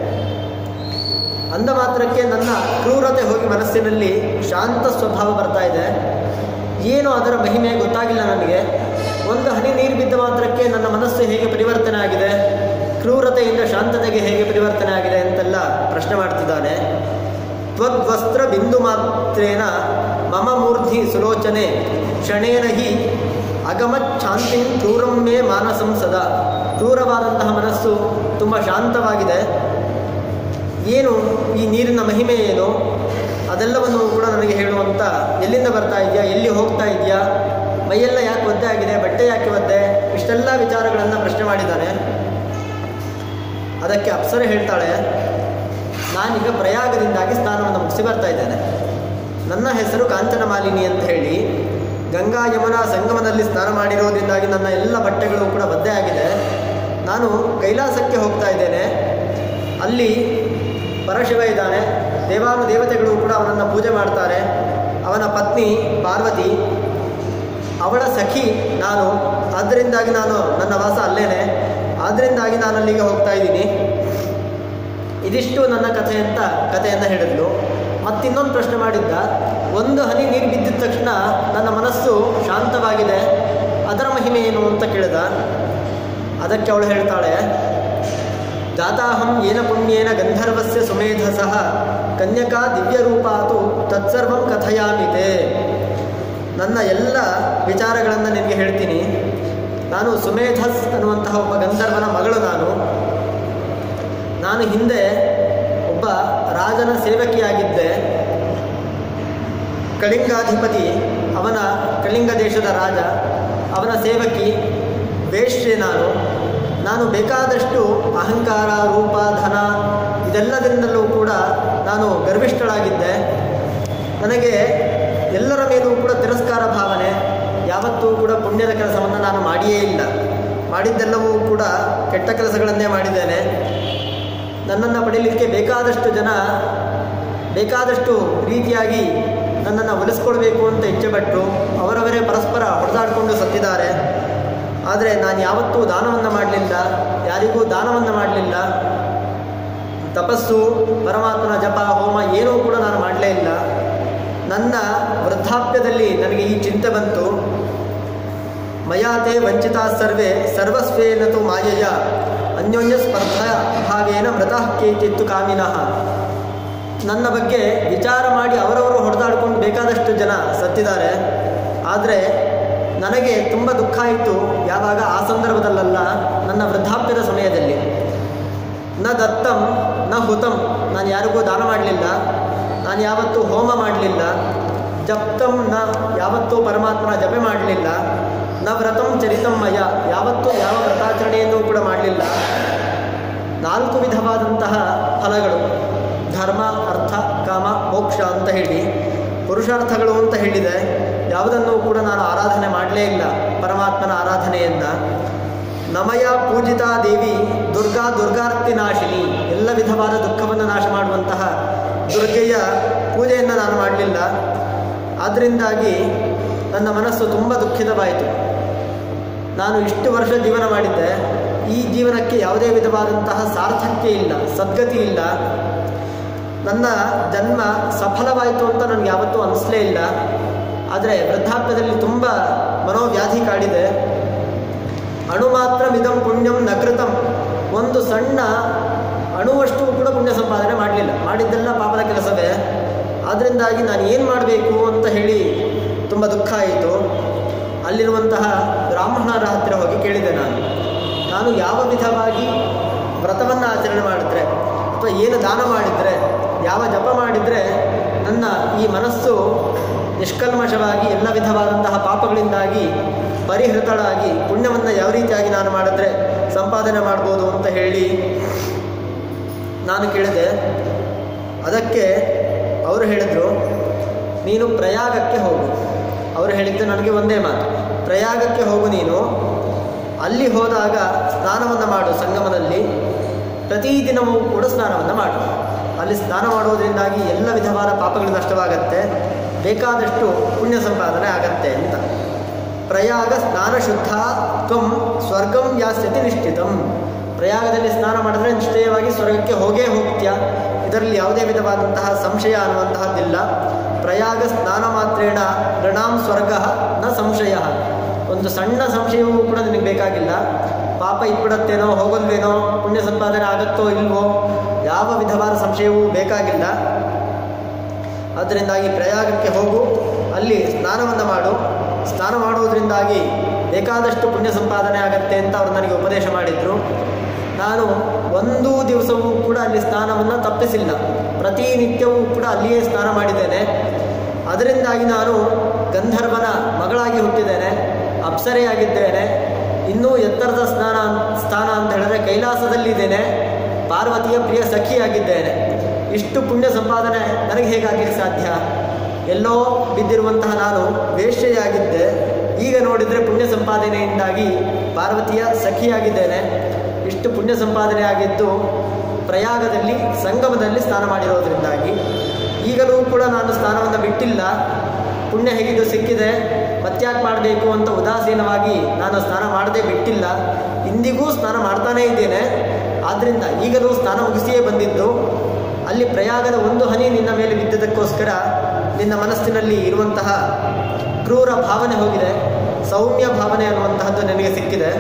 [SPEAKER 1] ಅಂದ ಮಾತ್ರಕ್ಕೆ ನನ್ನ ಕ್ರೂರತೆ ಹೋಗಿ ಮನಸ್ಸಿನಲ್ಲಿ ಶಾಂತ ಸ್ವಭಾವ ಬರ್ತಾ ಇದೆ ಏನು ಅದರ ಮಹಿಮೆ ಗೊತ್ತಾಗಿಲ್ಲ ನನಗೆ ಒಂದು ಹನಿ ನೀರು ಬಿದ್ದ ಮಾತ್ರಕ್ಕೆ ನನ್ನ ಮನಸ್ಸು ಹೇಗೆ ಪರಿವರ್ತನೆ ಆಗಿದೆ ಕ್ರೂರತೆಯಿಂದ ಶಾಂತತೆಗೆ ಹೇಗೆ ಪರಿವರ್ತನೆ ಆಗಿದೆ ಅಂತೆಲ್ಲ ಪ್ರಶ್ನೆ ಮಾಡ್ತಿದ್ದಾನೆ ತ್ವದ್ವಸ್ತ್ರ ಬಿಂದು ಮಾತ್ರೇನ ಮಮ ಮೂರ್ಧಿ ಸುಲೋಚನೆ ಕ್ಷಣೇನ ಹಿ ಅಗಮತ್ ಶಾಂತಿಂ ಕ್ರೂರಂ ಮೇ ಮಾನಸಂ ಸದಾ ಕ್ರೂರವಾದಂತಹ ಮನಸ್ಸು ತುಂಬ ಶಾಂತವಾಗಿದೆ ಏನು ಈ ನೀರಿನ ಮಹಿಮೆ ಏನು ಅದೆಲ್ಲವನ್ನು ಕೂಡ ನನಗೆ ಹೇಳುವಂತ ಎಲ್ಲಿಂದ ಬರ್ತಾ ಇದೆಯಾ ಎಲ್ಲಿ ಹೋಗ್ತಾ ಇದೆಯಾ ಮೈಯೆಲ್ಲ ಯಾಕೆ ಒದ್ದೆ ಆಗಿದೆ ಬಟ್ಟೆ ಯಾಕೆ ಒದ್ದೆ ಇಷ್ಟೆಲ್ಲ ವಿಚಾರಗಳನ್ನು ಪ್ರಶ್ನೆ ಮಾಡಿದ್ದಾನೆ ಅದಕ್ಕೆ ಅಪ್ಸರೆ ಹೇಳ್ತಾಳೆ ನಾನೀಗ ಪ್ರಯಾಗದಿಂದಾಗಿ ಸ್ನಾನವನ್ನು ಮುಗಿಸಿ ಬರ್ತಾ ಇದ್ದೇನೆ ನನ್ನ ಹೆಸರು ಕಾಂಚನ ಮಾಲಿನಿ ಅಂತ ಹೇಳಿ ಗಂಗಾ ಯಮುನಾ ಸಂಗಮದಲ್ಲಿ ಸ್ನಾನ ಮಾಡಿರೋದ್ರಿಂದಾಗಿ ನನ್ನ ಎಲ್ಲ ಬಟ್ಟೆಗಳು ಕೂಡ ಒದ್ದೆ ಆಗಿದೆ ನಾನು ಕೈಲಾಸಕ್ಕೆ ಹೋಗ್ತಾ ಇದ್ದೇನೆ ಅಲ್ಲಿ ಪರಶಿವ ಇದ್ದಾನೆ ದೇವಾನು ದೇವತೆಗಳು ಕೂಡ ಅವನನ್ನು ಪೂಜೆ ಮಾಡ್ತಾರೆ ಅವನ ಪತ್ನಿ ಪಾರ್ವತಿ ಅವಳ ಸಖಿ ನಾನು ಆದ್ದರಿಂದಾಗಿ ನಾನು ನನ್ನ ವಾಸ ಅಲ್ಲೇನೆ ಆದ್ದರಿಂದಾಗಿ ನಾನು ಅಲ್ಲಿಗೆ ಹೋಗ್ತಾ ಇದ್ದೀನಿ ಇದಿಷ್ಟು ನನ್ನ ಕಥೆ ಅಂತ ಕಥೆಯನ್ನು ಹೇಳಿದ್ಲು ಮತ್ತಿನ್ನೊಂದು ಪ್ರಶ್ನೆ ಮಾಡಿದ್ದ ಒಂದು ಹನಿ ನೀರು ಬಿದ್ದಿದ ತಕ್ಷಣ ನನ್ನ ಮನಸ್ಸು ಶಾಂತವಾಗಿದೆ ಅದರ ಮಹಿಮೆ ಏನು ಅಂತ ಕೇಳಿದ ಅದಕ್ಕೆ ಅವಳು ಹೇಳ್ತಾಳೆ ಜಾತಾಹಂ ಏನ ಪುಣ್ಯೇನ ಗಂಧರ್ವಸ್ಯ ಸುಮೇಧಸಃ ಕನ್ಯಕಾ ದಿವ್ಯರೂಪಾತು ತತ್ಸರ್ವಂ ಕಥಯಾಮಿತೆ ನನ್ನ ಎಲ್ಲ ವಿಚಾರಗಳನ್ನು ನಿನಗೆ ಹೇಳ್ತೀನಿ ನಾನು ಸುಮೇಧಸ್ ಅನ್ನುವಂತಹ ಒಬ್ಬ ಗಂಧರ್ವನ ಮಗಳು ನಾನು ನಾನು ಹಿಂದೆ ಒಬ್ಬ ರಾಜನ ಸೇವಕಿಯಾಗಿದ್ದೆ ಕಳಿಂಗಾಧಿಪತಿ ಅವನ ಕಳಿಂಗ ದೇಶದ ರಾಜ ಅವನ ಸೇವಕಿ ವೇಶ್ಯೆ ನಾನು ನಾನು ಬೇಕಾದಷ್ಟು ಅಹಂಕಾರ ರೂಪ ಧನ ಇದೆಲ್ಲದಿಂದಲೂ ಕೂಡ ನಾನು ಗರ್ವಿಷ್ಠಳಾಗಿದ್ದೆ ನನಗೆ ಎಲ್ಲರ ಮೇಲೂ ಕೂಡ ತಿರಸ್ಕಾರ ಭಾವನೆ ಯಾವತ್ತೂ ಕೂಡ ಪುಣ್ಯದ ಕೆಲಸವನ್ನು ನಾನು ಮಾಡಿಯೇ ಇಲ್ಲ ಮಾಡಿದ್ದೆಲ್ಲವೂ ಕೂಡ ಕೆಟ್ಟ ಕೆಲಸಗಳನ್ನೇ ಮಾಡಿದ್ದೇನೆ ನನ್ನನ್ನು ಪಡೀಲಿಕ್ಕೆ ಬೇಕಾದಷ್ಟು ಜನ ಬೇಕಾದಷ್ಟು ರೀತಿಯಾಗಿ ನನ್ನನ್ನು ಒಲಿಸ್ಕೊಳ್ಬೇಕು ಅಂತ ಇಚ್ಛೆಪಟ್ಟರು ಅವರವರೇ ಪರಸ್ಪರ ಹೊಡೆದಾಡಿಕೊಂಡು ಸತ್ತಿದ್ದಾರೆ ಆದರೆ ನಾನು ಯಾವತ್ತೂ ದಾನವನ್ನು ಮಾಡಲಿಲ್ಲ ಯಾರಿಗೂ ದಾನವನ್ನು ಮಾಡಲಿಲ್ಲ ತಪಸ್ಸು ಪರಮಾತ್ಮನ ಜಪ ಹೋಮ ಏನೂ ಕೂಡ ನಾನು ಮಾಡಲೇ ಇಲ್ಲ ನನ್ನ ವೃದ್ಧಾಪ್ಯದಲ್ಲಿ ನನಗೆ ಈ ಚಿಂತೆ ಬಂತು ಮಯಾತೆ ವಂಚಿತಾ ಸರ್ವೇ ಸರ್ವಸ್ವೇನ ತು ಮಾಯಯ ಅನ್ಯೋನ್ಯ ಸ್ಪರ್ಧಾ ಭಾವೇನ ಮೃತಃ ಕೇಚಿತ್ತು ಕಾಮಿನಃ ನನ್ನ ಬಗ್ಗೆ ವಿಚಾರ ಮಾಡಿ ಅವರವರು ಹೊಡೆದಾಡ್ಕೊಂಡು ಬೇಕಾದಷ್ಟು ಜನ ಸತ್ತಿದ್ದಾರೆ ಆದರೆ ನನಗೆ ತುಂಬ ದುಃಖ ಆಯಿತು ಯಾವಾಗ ಆ ಸಂದರ್ಭದಲ್ಲಲ್ಲ ನನ್ನ ವೃದ್ಧಾಪ್ಯದ ಸಮಯದಲ್ಲಿ ನ ದತ್ತಂ ನ ಹುತಂ ನಾನು ಯಾರಿಗೂ ದಾನ ಮಾಡಲಿಲ್ಲ ನಾನು ಯಾವತ್ತೂ ಹೋಮ ಮಾಡಲಿಲ್ಲ ಜಪ್ತಂ ನ ಯಾವತ್ತೂ ಪರಮಾತ್ಮನ ಜಪೆ ಮಾಡಲಿಲ್ಲ ನ ವ್ರತಂ ಚರಿತಂ ಮಯ ಯಾವತ್ತೂ ಯಾವ ವ್ರತಾಚರಣೆಯನ್ನು ಕೂಡ ಮಾಡಲಿಲ್ಲ ನಾಲ್ಕು ವಿಧವಾದಂತಹ ಫಲಗಳು ಧರ್ಮ ಅರ್ಥ ಕಾಮ ಮೋಕ್ಷ ಅಂತ ಹೇಳಿ ಪುರುಷಾರ್ಥಗಳು ಅಂತ ಹೇಳಿದೆ ಯಾವುದನ್ನೂ ಕೂಡ ನಾನು ಆರಾಧನೆ ಮಾಡಲೇ ಇಲ್ಲ ಪರಮಾತ್ಮನ ಆರಾಧನೆಯನ್ನು ನಮಯ ಪೂಜಿತಾ ದೇವಿ ದುರ್ಗಾ ದುರ್ಗಾರ್ತಿ ನಾಶಿನಿ ಎಲ್ಲ ವಿಧವಾದ ದುಃಖವನ್ನು ನಾಶ ಮಾಡುವಂತಹ ದುರ್ಗೆಯ ಪೂಜೆಯನ್ನು ನಾನು ಮಾಡಲಿಲ್ಲ ಆದ್ದರಿಂದಾಗಿ ನನ್ನ ಮನಸ್ಸು ತುಂಬ ದುಃಖಿತವಾಯಿತು ನಾನು ಇಷ್ಟು ವರ್ಷ ಜೀವನ ಮಾಡಿದ್ದೆ ಈ ಜೀವನಕ್ಕೆ ಯಾವುದೇ ವಿಧವಾದಂತಹ ಸಾರ್ಥಕ್ಯ ಇಲ್ಲ ಸದ್ಗತಿ ಇಲ್ಲ ನನ್ನ ಜನ್ಮ ಸಫಲವಾಯಿತು ಅಂತ ನನಗೆ ಯಾವತ್ತೂ ಅನಿಸ್ಲೇ ಇಲ್ಲ ಆದರೆ ವೃದ್ಧಾಪ್ಯದಲ್ಲಿ ತುಂಬ ಮನೋವ್ಯಾಧಿ ಕಾಡಿದೆ ಅಣು ಮಾತ್ರ ಮಿದಂ ಪುಣ್ಯಂ ನಕೃತಂ ಒಂದು ಸಣ್ಣ ಅಣುವಷ್ಟು ಕೂಡ ಪುಣ್ಯ ಸಂಪಾದನೆ ಮಾಡಲಿಲ್ಲ ಮಾಡಿದ್ದೆಲ್ಲ ಪಾಪದ ಕೆಲಸವೇ ಆದ್ದರಿಂದಾಗಿ ನಾನು ಏನು ಮಾಡಬೇಕು ಅಂತ ಹೇಳಿ ತುಂಬ ದುಃಖ ಆಯಿತು ಅಲ್ಲಿರುವಂತಹ ಬ್ರಾಹ್ಮಣರ ಹತ್ತಿರ ಹೋಗಿ ಕೇಳಿದೆ ನಾನು ನಾನು ಯಾವ ವಿಧವಾಗಿ ವ್ರತವನ್ನು ಆಚರಣೆ ಮಾಡಿದ್ರೆ ಅಥವಾ ಏನು ದಾನ ಮಾಡಿದರೆ ಯಾವ ಜಪ ಮಾಡಿದರೆ ನನ್ನ ಈ ಮನಸ್ಸು ನಿಷ್ಕಲ್ಮಶವಾಗಿ ಎಲ್ಲ ವಿಧವಾದಂತಹ ಪಾಪಗಳಿಂದಾಗಿ ಪರಿಹೃತಳಾಗಿ ಪುಣ್ಯವನ್ನು ಯಾವ ರೀತಿಯಾಗಿ ನಾನು ಮಾಡಿದ್ರೆ ಸಂಪಾದನೆ ಮಾಡ್ಬೋದು ಅಂತ ಹೇಳಿ ನಾನು ಕೇಳಿದೆ ಅದಕ್ಕೆ ಅವರು ಹೇಳಿದರು ನೀನು ಪ್ರಯಾಗಕ್ಕೆ ಹೋಗು ಅವರು ಹೇಳಿದ್ದು ನನಗೆ ಒಂದೇ ಮಾತು ಪ್ರಯಾಗಕ್ಕೆ ಹೋಗು ನೀನು ಅಲ್ಲಿ ಹೋದಾಗ ಸ್ನಾನವನ್ನು ಮಾಡು ಸಂಗಮದಲ್ಲಿ ಪ್ರತಿದಿನವೂ ಕೂಡ ಸ್ನಾನವನ್ನು ಮಾಡು ಅಲ್ಲಿ ಸ್ನಾನ ಮಾಡುವುದರಿಂದಾಗಿ ಎಲ್ಲ ವಿಧವಾದ ಪಾಪಗಳು ನಷ್ಟವಾಗತ್ತೆ ಬೇಕಾದಷ್ಟು ಪುಣ್ಯ ಸಂಪಾದನೆ ಆಗತ್ತೆ ಅಂತ ಪ್ರಯಾಗ ಸ್ನಾನ ಶುದ್ಧ ತ್ವಂ ಸ್ವರ್ಗಂ ಯಾಸ್ಯತಿ ನಿಶ್ಚಿತಂ ಪ್ರಯಾಗದಲ್ಲಿ ಸ್ನಾನ ಮಾಡಿದ್ರೆ ನಿಶ್ಚಯವಾಗಿ ಸ್ವರ್ಗಕ್ಕೆ ಹೋಗೇ ಹೋಗ್ತೀಯ ಇದರಲ್ಲಿ ಯಾವುದೇ ವಿಧವಾದಂತಹ ಸಂಶಯ ಅನ್ನುವಂತಹದ್ದಿಲ್ಲ ಪ್ರಯಾಗ ಸ್ನಾನ ಮಾತ್ರೇಣ ಋಣಾಂ ಸ್ವರ್ಗ ನ ಸಂಶಯ ಒಂದು ಸಣ್ಣ ಸಂಶಯವೂ ಕೂಡ ನಿನಗೆ ಬೇಕಾಗಿಲ್ಲ ಪಾಪ ಇಟ್ಬಿಡತ್ತೇನೋ ಹೋಗಲ್ವೇನೋ ಪುಣ್ಯ ಸಂಪಾದನೆ ಆಗುತ್ತೋ ಇಲ್ವೋ ಯಾವ ವಿಧವಾದ ಸಂಶಯವೂ ಬೇಕಾಗಿಲ್ಲ ಅದರಿಂದಾಗಿ ಪ್ರಯಾಗಕ್ಕೆ ಹೋಗು ಅಲ್ಲಿ ಸ್ನಾನವನ್ನು ಮಾಡು ಸ್ನಾನ ಮಾಡುವುದರಿಂದಾಗಿ ಬೇಕಾದಷ್ಟು ಪುಣ್ಯ ಸಂಪಾದನೆ ಆಗತ್ತೆ ಅಂತ ಅವರು ನನಗೆ ಉಪದೇಶ ಮಾಡಿದರು ನಾನು ಒಂದು ದಿವಸವೂ ಕೂಡ ಅಲ್ಲಿ ಸ್ನಾನವನ್ನು ತಪ್ಪಿಸಿಲ್ಲ ಪ್ರತಿನಿತ್ಯವೂ ಕೂಡ ಅಲ್ಲಿಯೇ ಸ್ನಾನ ಮಾಡಿದ್ದೇನೆ ಅದರಿಂದಾಗಿ ನಾನು ಗಂಧರ್ವನ ಮಗಳಾಗಿ ಹುಟ್ಟಿದ್ದೇನೆ ಅಪ್ಸರೆಯಾಗಿದ್ದೇನೆ ಇನ್ನೂ ಎತ್ತರದ ಸ್ನಾನ ಸ್ಥಾನ ಅಂತ ಹೇಳಿದ್ರೆ ಕೈಲಾಸದಲ್ಲಿದ್ದೇನೆ ಪಾರ್ವತಿಯ ಪ್ರಿಯ ಸಖಿಯಾಗಿದ್ದೇನೆ ಇಷ್ಟು ಪುಣ್ಯ ಸಂಪಾದನೆ ನನಗೆ ಹೇಗಾಗಲಿಕ್ಕೆ ಸಾಧ್ಯ ಎಲ್ಲೋ ಬಿದ್ದಿರುವಂತಹ ನಾನು ವೇಶ್ಯೆಯಾಗಿದ್ದೆ ಈಗ ನೋಡಿದರೆ ಪುಣ್ಯ ಸಂಪಾದನೆಯಿಂದಾಗಿ ಪಾರ್ವತಿಯ ಸಖಿಯಾಗಿದ್ದೇನೆ ಇಷ್ಟು ಪುಣ್ಯ ಸಂಪಾದನೆ ಆಗಿದ್ದು ಪ್ರಯಾಗದಲ್ಲಿ ಸಂಗಮದಲ್ಲಿ ಸ್ನಾನ ಮಾಡಿರೋದ್ರಿಂದಾಗಿ ಈಗಲೂ ಕೂಡ ನಾನು ಸ್ನಾನವನ್ನು ಬಿಟ್ಟಿಲ್ಲ ಪುಣ್ಯ ಹೇಗಿದ್ದು ಸಿಕ್ಕಿದೆ ಮತ್ಯಾಕೆ ಮಾಡಬೇಕು ಅಂತ ಉದಾಸೀನವಾಗಿ ನಾನು ಸ್ನಾನ ಮಾಡದೇ ಬಿಟ್ಟಿಲ್ಲ ಇಂದಿಗೂ ಸ್ನಾನ ಮಾಡ್ತಾನೇ ಇದ್ದೇನೆ ಆದ್ದರಿಂದ ಈಗಲೂ ಸ್ನಾನ ಮುಗಿಸಿಯೇ ಬಂದಿದ್ದು ಅಲ್ಲಿ ಪ್ರಯಾಗದ ಒಂದು ಹನಿ ನಿನ್ನ ಮೇಲೆ ಬಿದ್ದದಕ್ಕೋಸ್ಕರ ನಿನ್ನ ಮನಸ್ಸಿನಲ್ಲಿ ಇರುವಂತಹ ಕ್ರೂರ ಭಾವನೆ ಹೋಗಿದೆ ಸೌಮ್ಯ ಭಾವನೆ ಅನ್ನುವಂತಹದ್ದು ನನಗೆ ಸಿಕ್ಕಿದೆ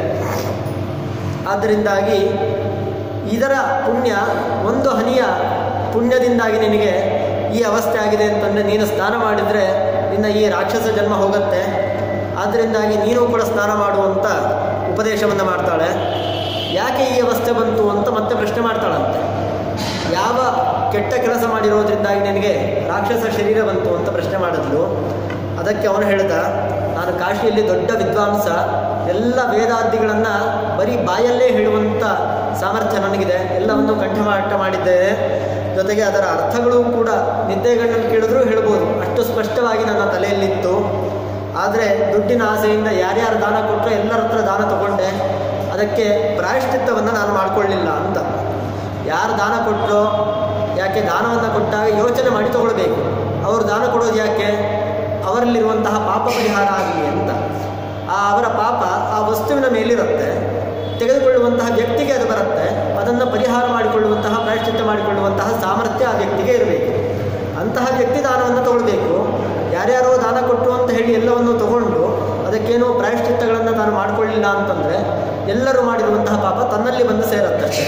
[SPEAKER 1] ಆದ್ದರಿಂದಾಗಿ ಇದರ ಪುಣ್ಯ ಒಂದು ಹನಿಯ ಪುಣ್ಯದಿಂದಾಗಿ ನಿನಗೆ ಈ ಅವಸ್ಥೆ ಆಗಿದೆ ಅಂತಂದರೆ ನೀನು ಸ್ನಾನ ಮಾಡಿದರೆ ನಿನ್ನ ಈ ರಾಕ್ಷಸ ಜನ್ಮ ಹೋಗುತ್ತೆ ಆದ್ದರಿಂದಾಗಿ ನೀನು ಕೂಡ ಸ್ನಾನ ಮಾಡುವಂಥ ಉಪದೇಶವನ್ನು ಮಾಡ್ತಾಳೆ ಯಾಕೆ ಈ ಅವಸ್ಥೆ ಬಂತು ಅಂತ ಮತ್ತೆ ಪ್ರಶ್ನೆ ಮಾಡ್ತಾಳಂತೆ ಯಾವ ಕೆಟ್ಟ ಕೆಲಸ ಮಾಡಿರೋದ್ರಿಂದಾಗಿ ನಿನಗೆ ರಾಕ್ಷಸ ಶರೀರ ಬಂತು ಅಂತ ಪ್ರಶ್ನೆ ಮಾಡಿದ್ಲು ಅದಕ್ಕೆ ಅವನು ಹೇಳ್ದ ನಾನು ಕಾಶಿಯಲ್ಲಿ ದೊಡ್ಡ ವಿದ್ವಾಂಸ ಎಲ್ಲ ವೇದಾದಿಗಳನ್ನು ಬರೀ ಬಾಯಲ್ಲೇ ಹೇಳುವಂಥ ಸಾಮರ್ಥ್ಯ ನನಗಿದೆ ಎಲ್ಲವನ್ನು ಕಂಠಮಾಟ ಮಾಡಿದ್ದೇನೆ ಜೊತೆಗೆ ಅದರ ಅರ್ಥಗಳು ಕೂಡ ನಿದ್ದೆಗಣ್ಣಲ್ಲಿ ಕೇಳಿದ್ರೂ ಹೇಳ್ಬೋದು ಅಷ್ಟು ಸ್ಪಷ್ಟವಾಗಿ ನನ್ನ ತಲೆಯಲ್ಲಿತ್ತು ಆದರೆ ದುಡ್ಡಿನ ಆಸೆಯಿಂದ ಯಾರ್ಯಾರು ದಾನ ಕೊಟ್ಟರೆ ಎಲ್ಲರ ಹತ್ರ ದಾನ ತಗೊಂಡೆ ಅದಕ್ಕೆ ಪ್ರಾಯಶ್ಚಿತ್ತವನ್ನು ನಾನು ಮಾಡಿಕೊಳ್ಳಿಲ್ಲ ಅಂತ ಯಾರು ದಾನ ಕೊಟ್ಟರೋ ಯಾಕೆ ದಾನವನ್ನು ಕೊಟ್ಟಾಗ ಯೋಚನೆ ಮಾಡಿ ತಗೊಳ್ಬೇಕು ಅವರು ದಾನ ಕೊಡೋದು ಯಾಕೆ ಅವರಲ್ಲಿರುವಂತಹ ಪಾಪ ಪರಿಹಾರ ಆಗಲಿ ಅಂತ ಆ ಅವರ ಪಾಪ ಆ ವಸ್ತುವಿನ ಮೇಲಿರುತ್ತೆ ತೆಗೆದುಕೊಳ್ಳುವಂತಹ ವ್ಯಕ್ತಿಗೆ ಅದು ಬರುತ್ತೆ ಅದನ್ನು ಪರಿಹಾರ ಮಾಡಿಕೊಳ್ಳುವಂತಹ ಪ್ರಾಯಶ್ಚಿತ್ತ ಮಾಡಿಕೊಳ್ಳುವಂತಹ ಸಾಮರ್ಥ್ಯ ಆ ವ್ಯಕ್ತಿಗೆ ಇರಬೇಕು ಅಂತಹ ವ್ಯಕ್ತಿ ದಾನವನ್ನು ತಗೊಳ್ಬೇಕು ಯಾರ್ಯಾರೋ ದಾನ ಕೊಟ್ಟರು ಅಂತ ಹೇಳಿ ಎಲ್ಲವನ್ನು ತಗೊಂಡು ಅದಕ್ಕೇನೋ ಪ್ರಾಯಶ್ಚಿತ್ತಗಳನ್ನು ತಾನು ಮಾಡಿಕೊಳ್ಳಿಲ್ಲ ಅಂತಂದರೆ ಎಲ್ಲರೂ ಮಾಡಿರುವಂತಹ ಪಾಪ ತನ್ನಲ್ಲಿ ಬಂದು ಸೇರತ್ತಷ್ಟೇ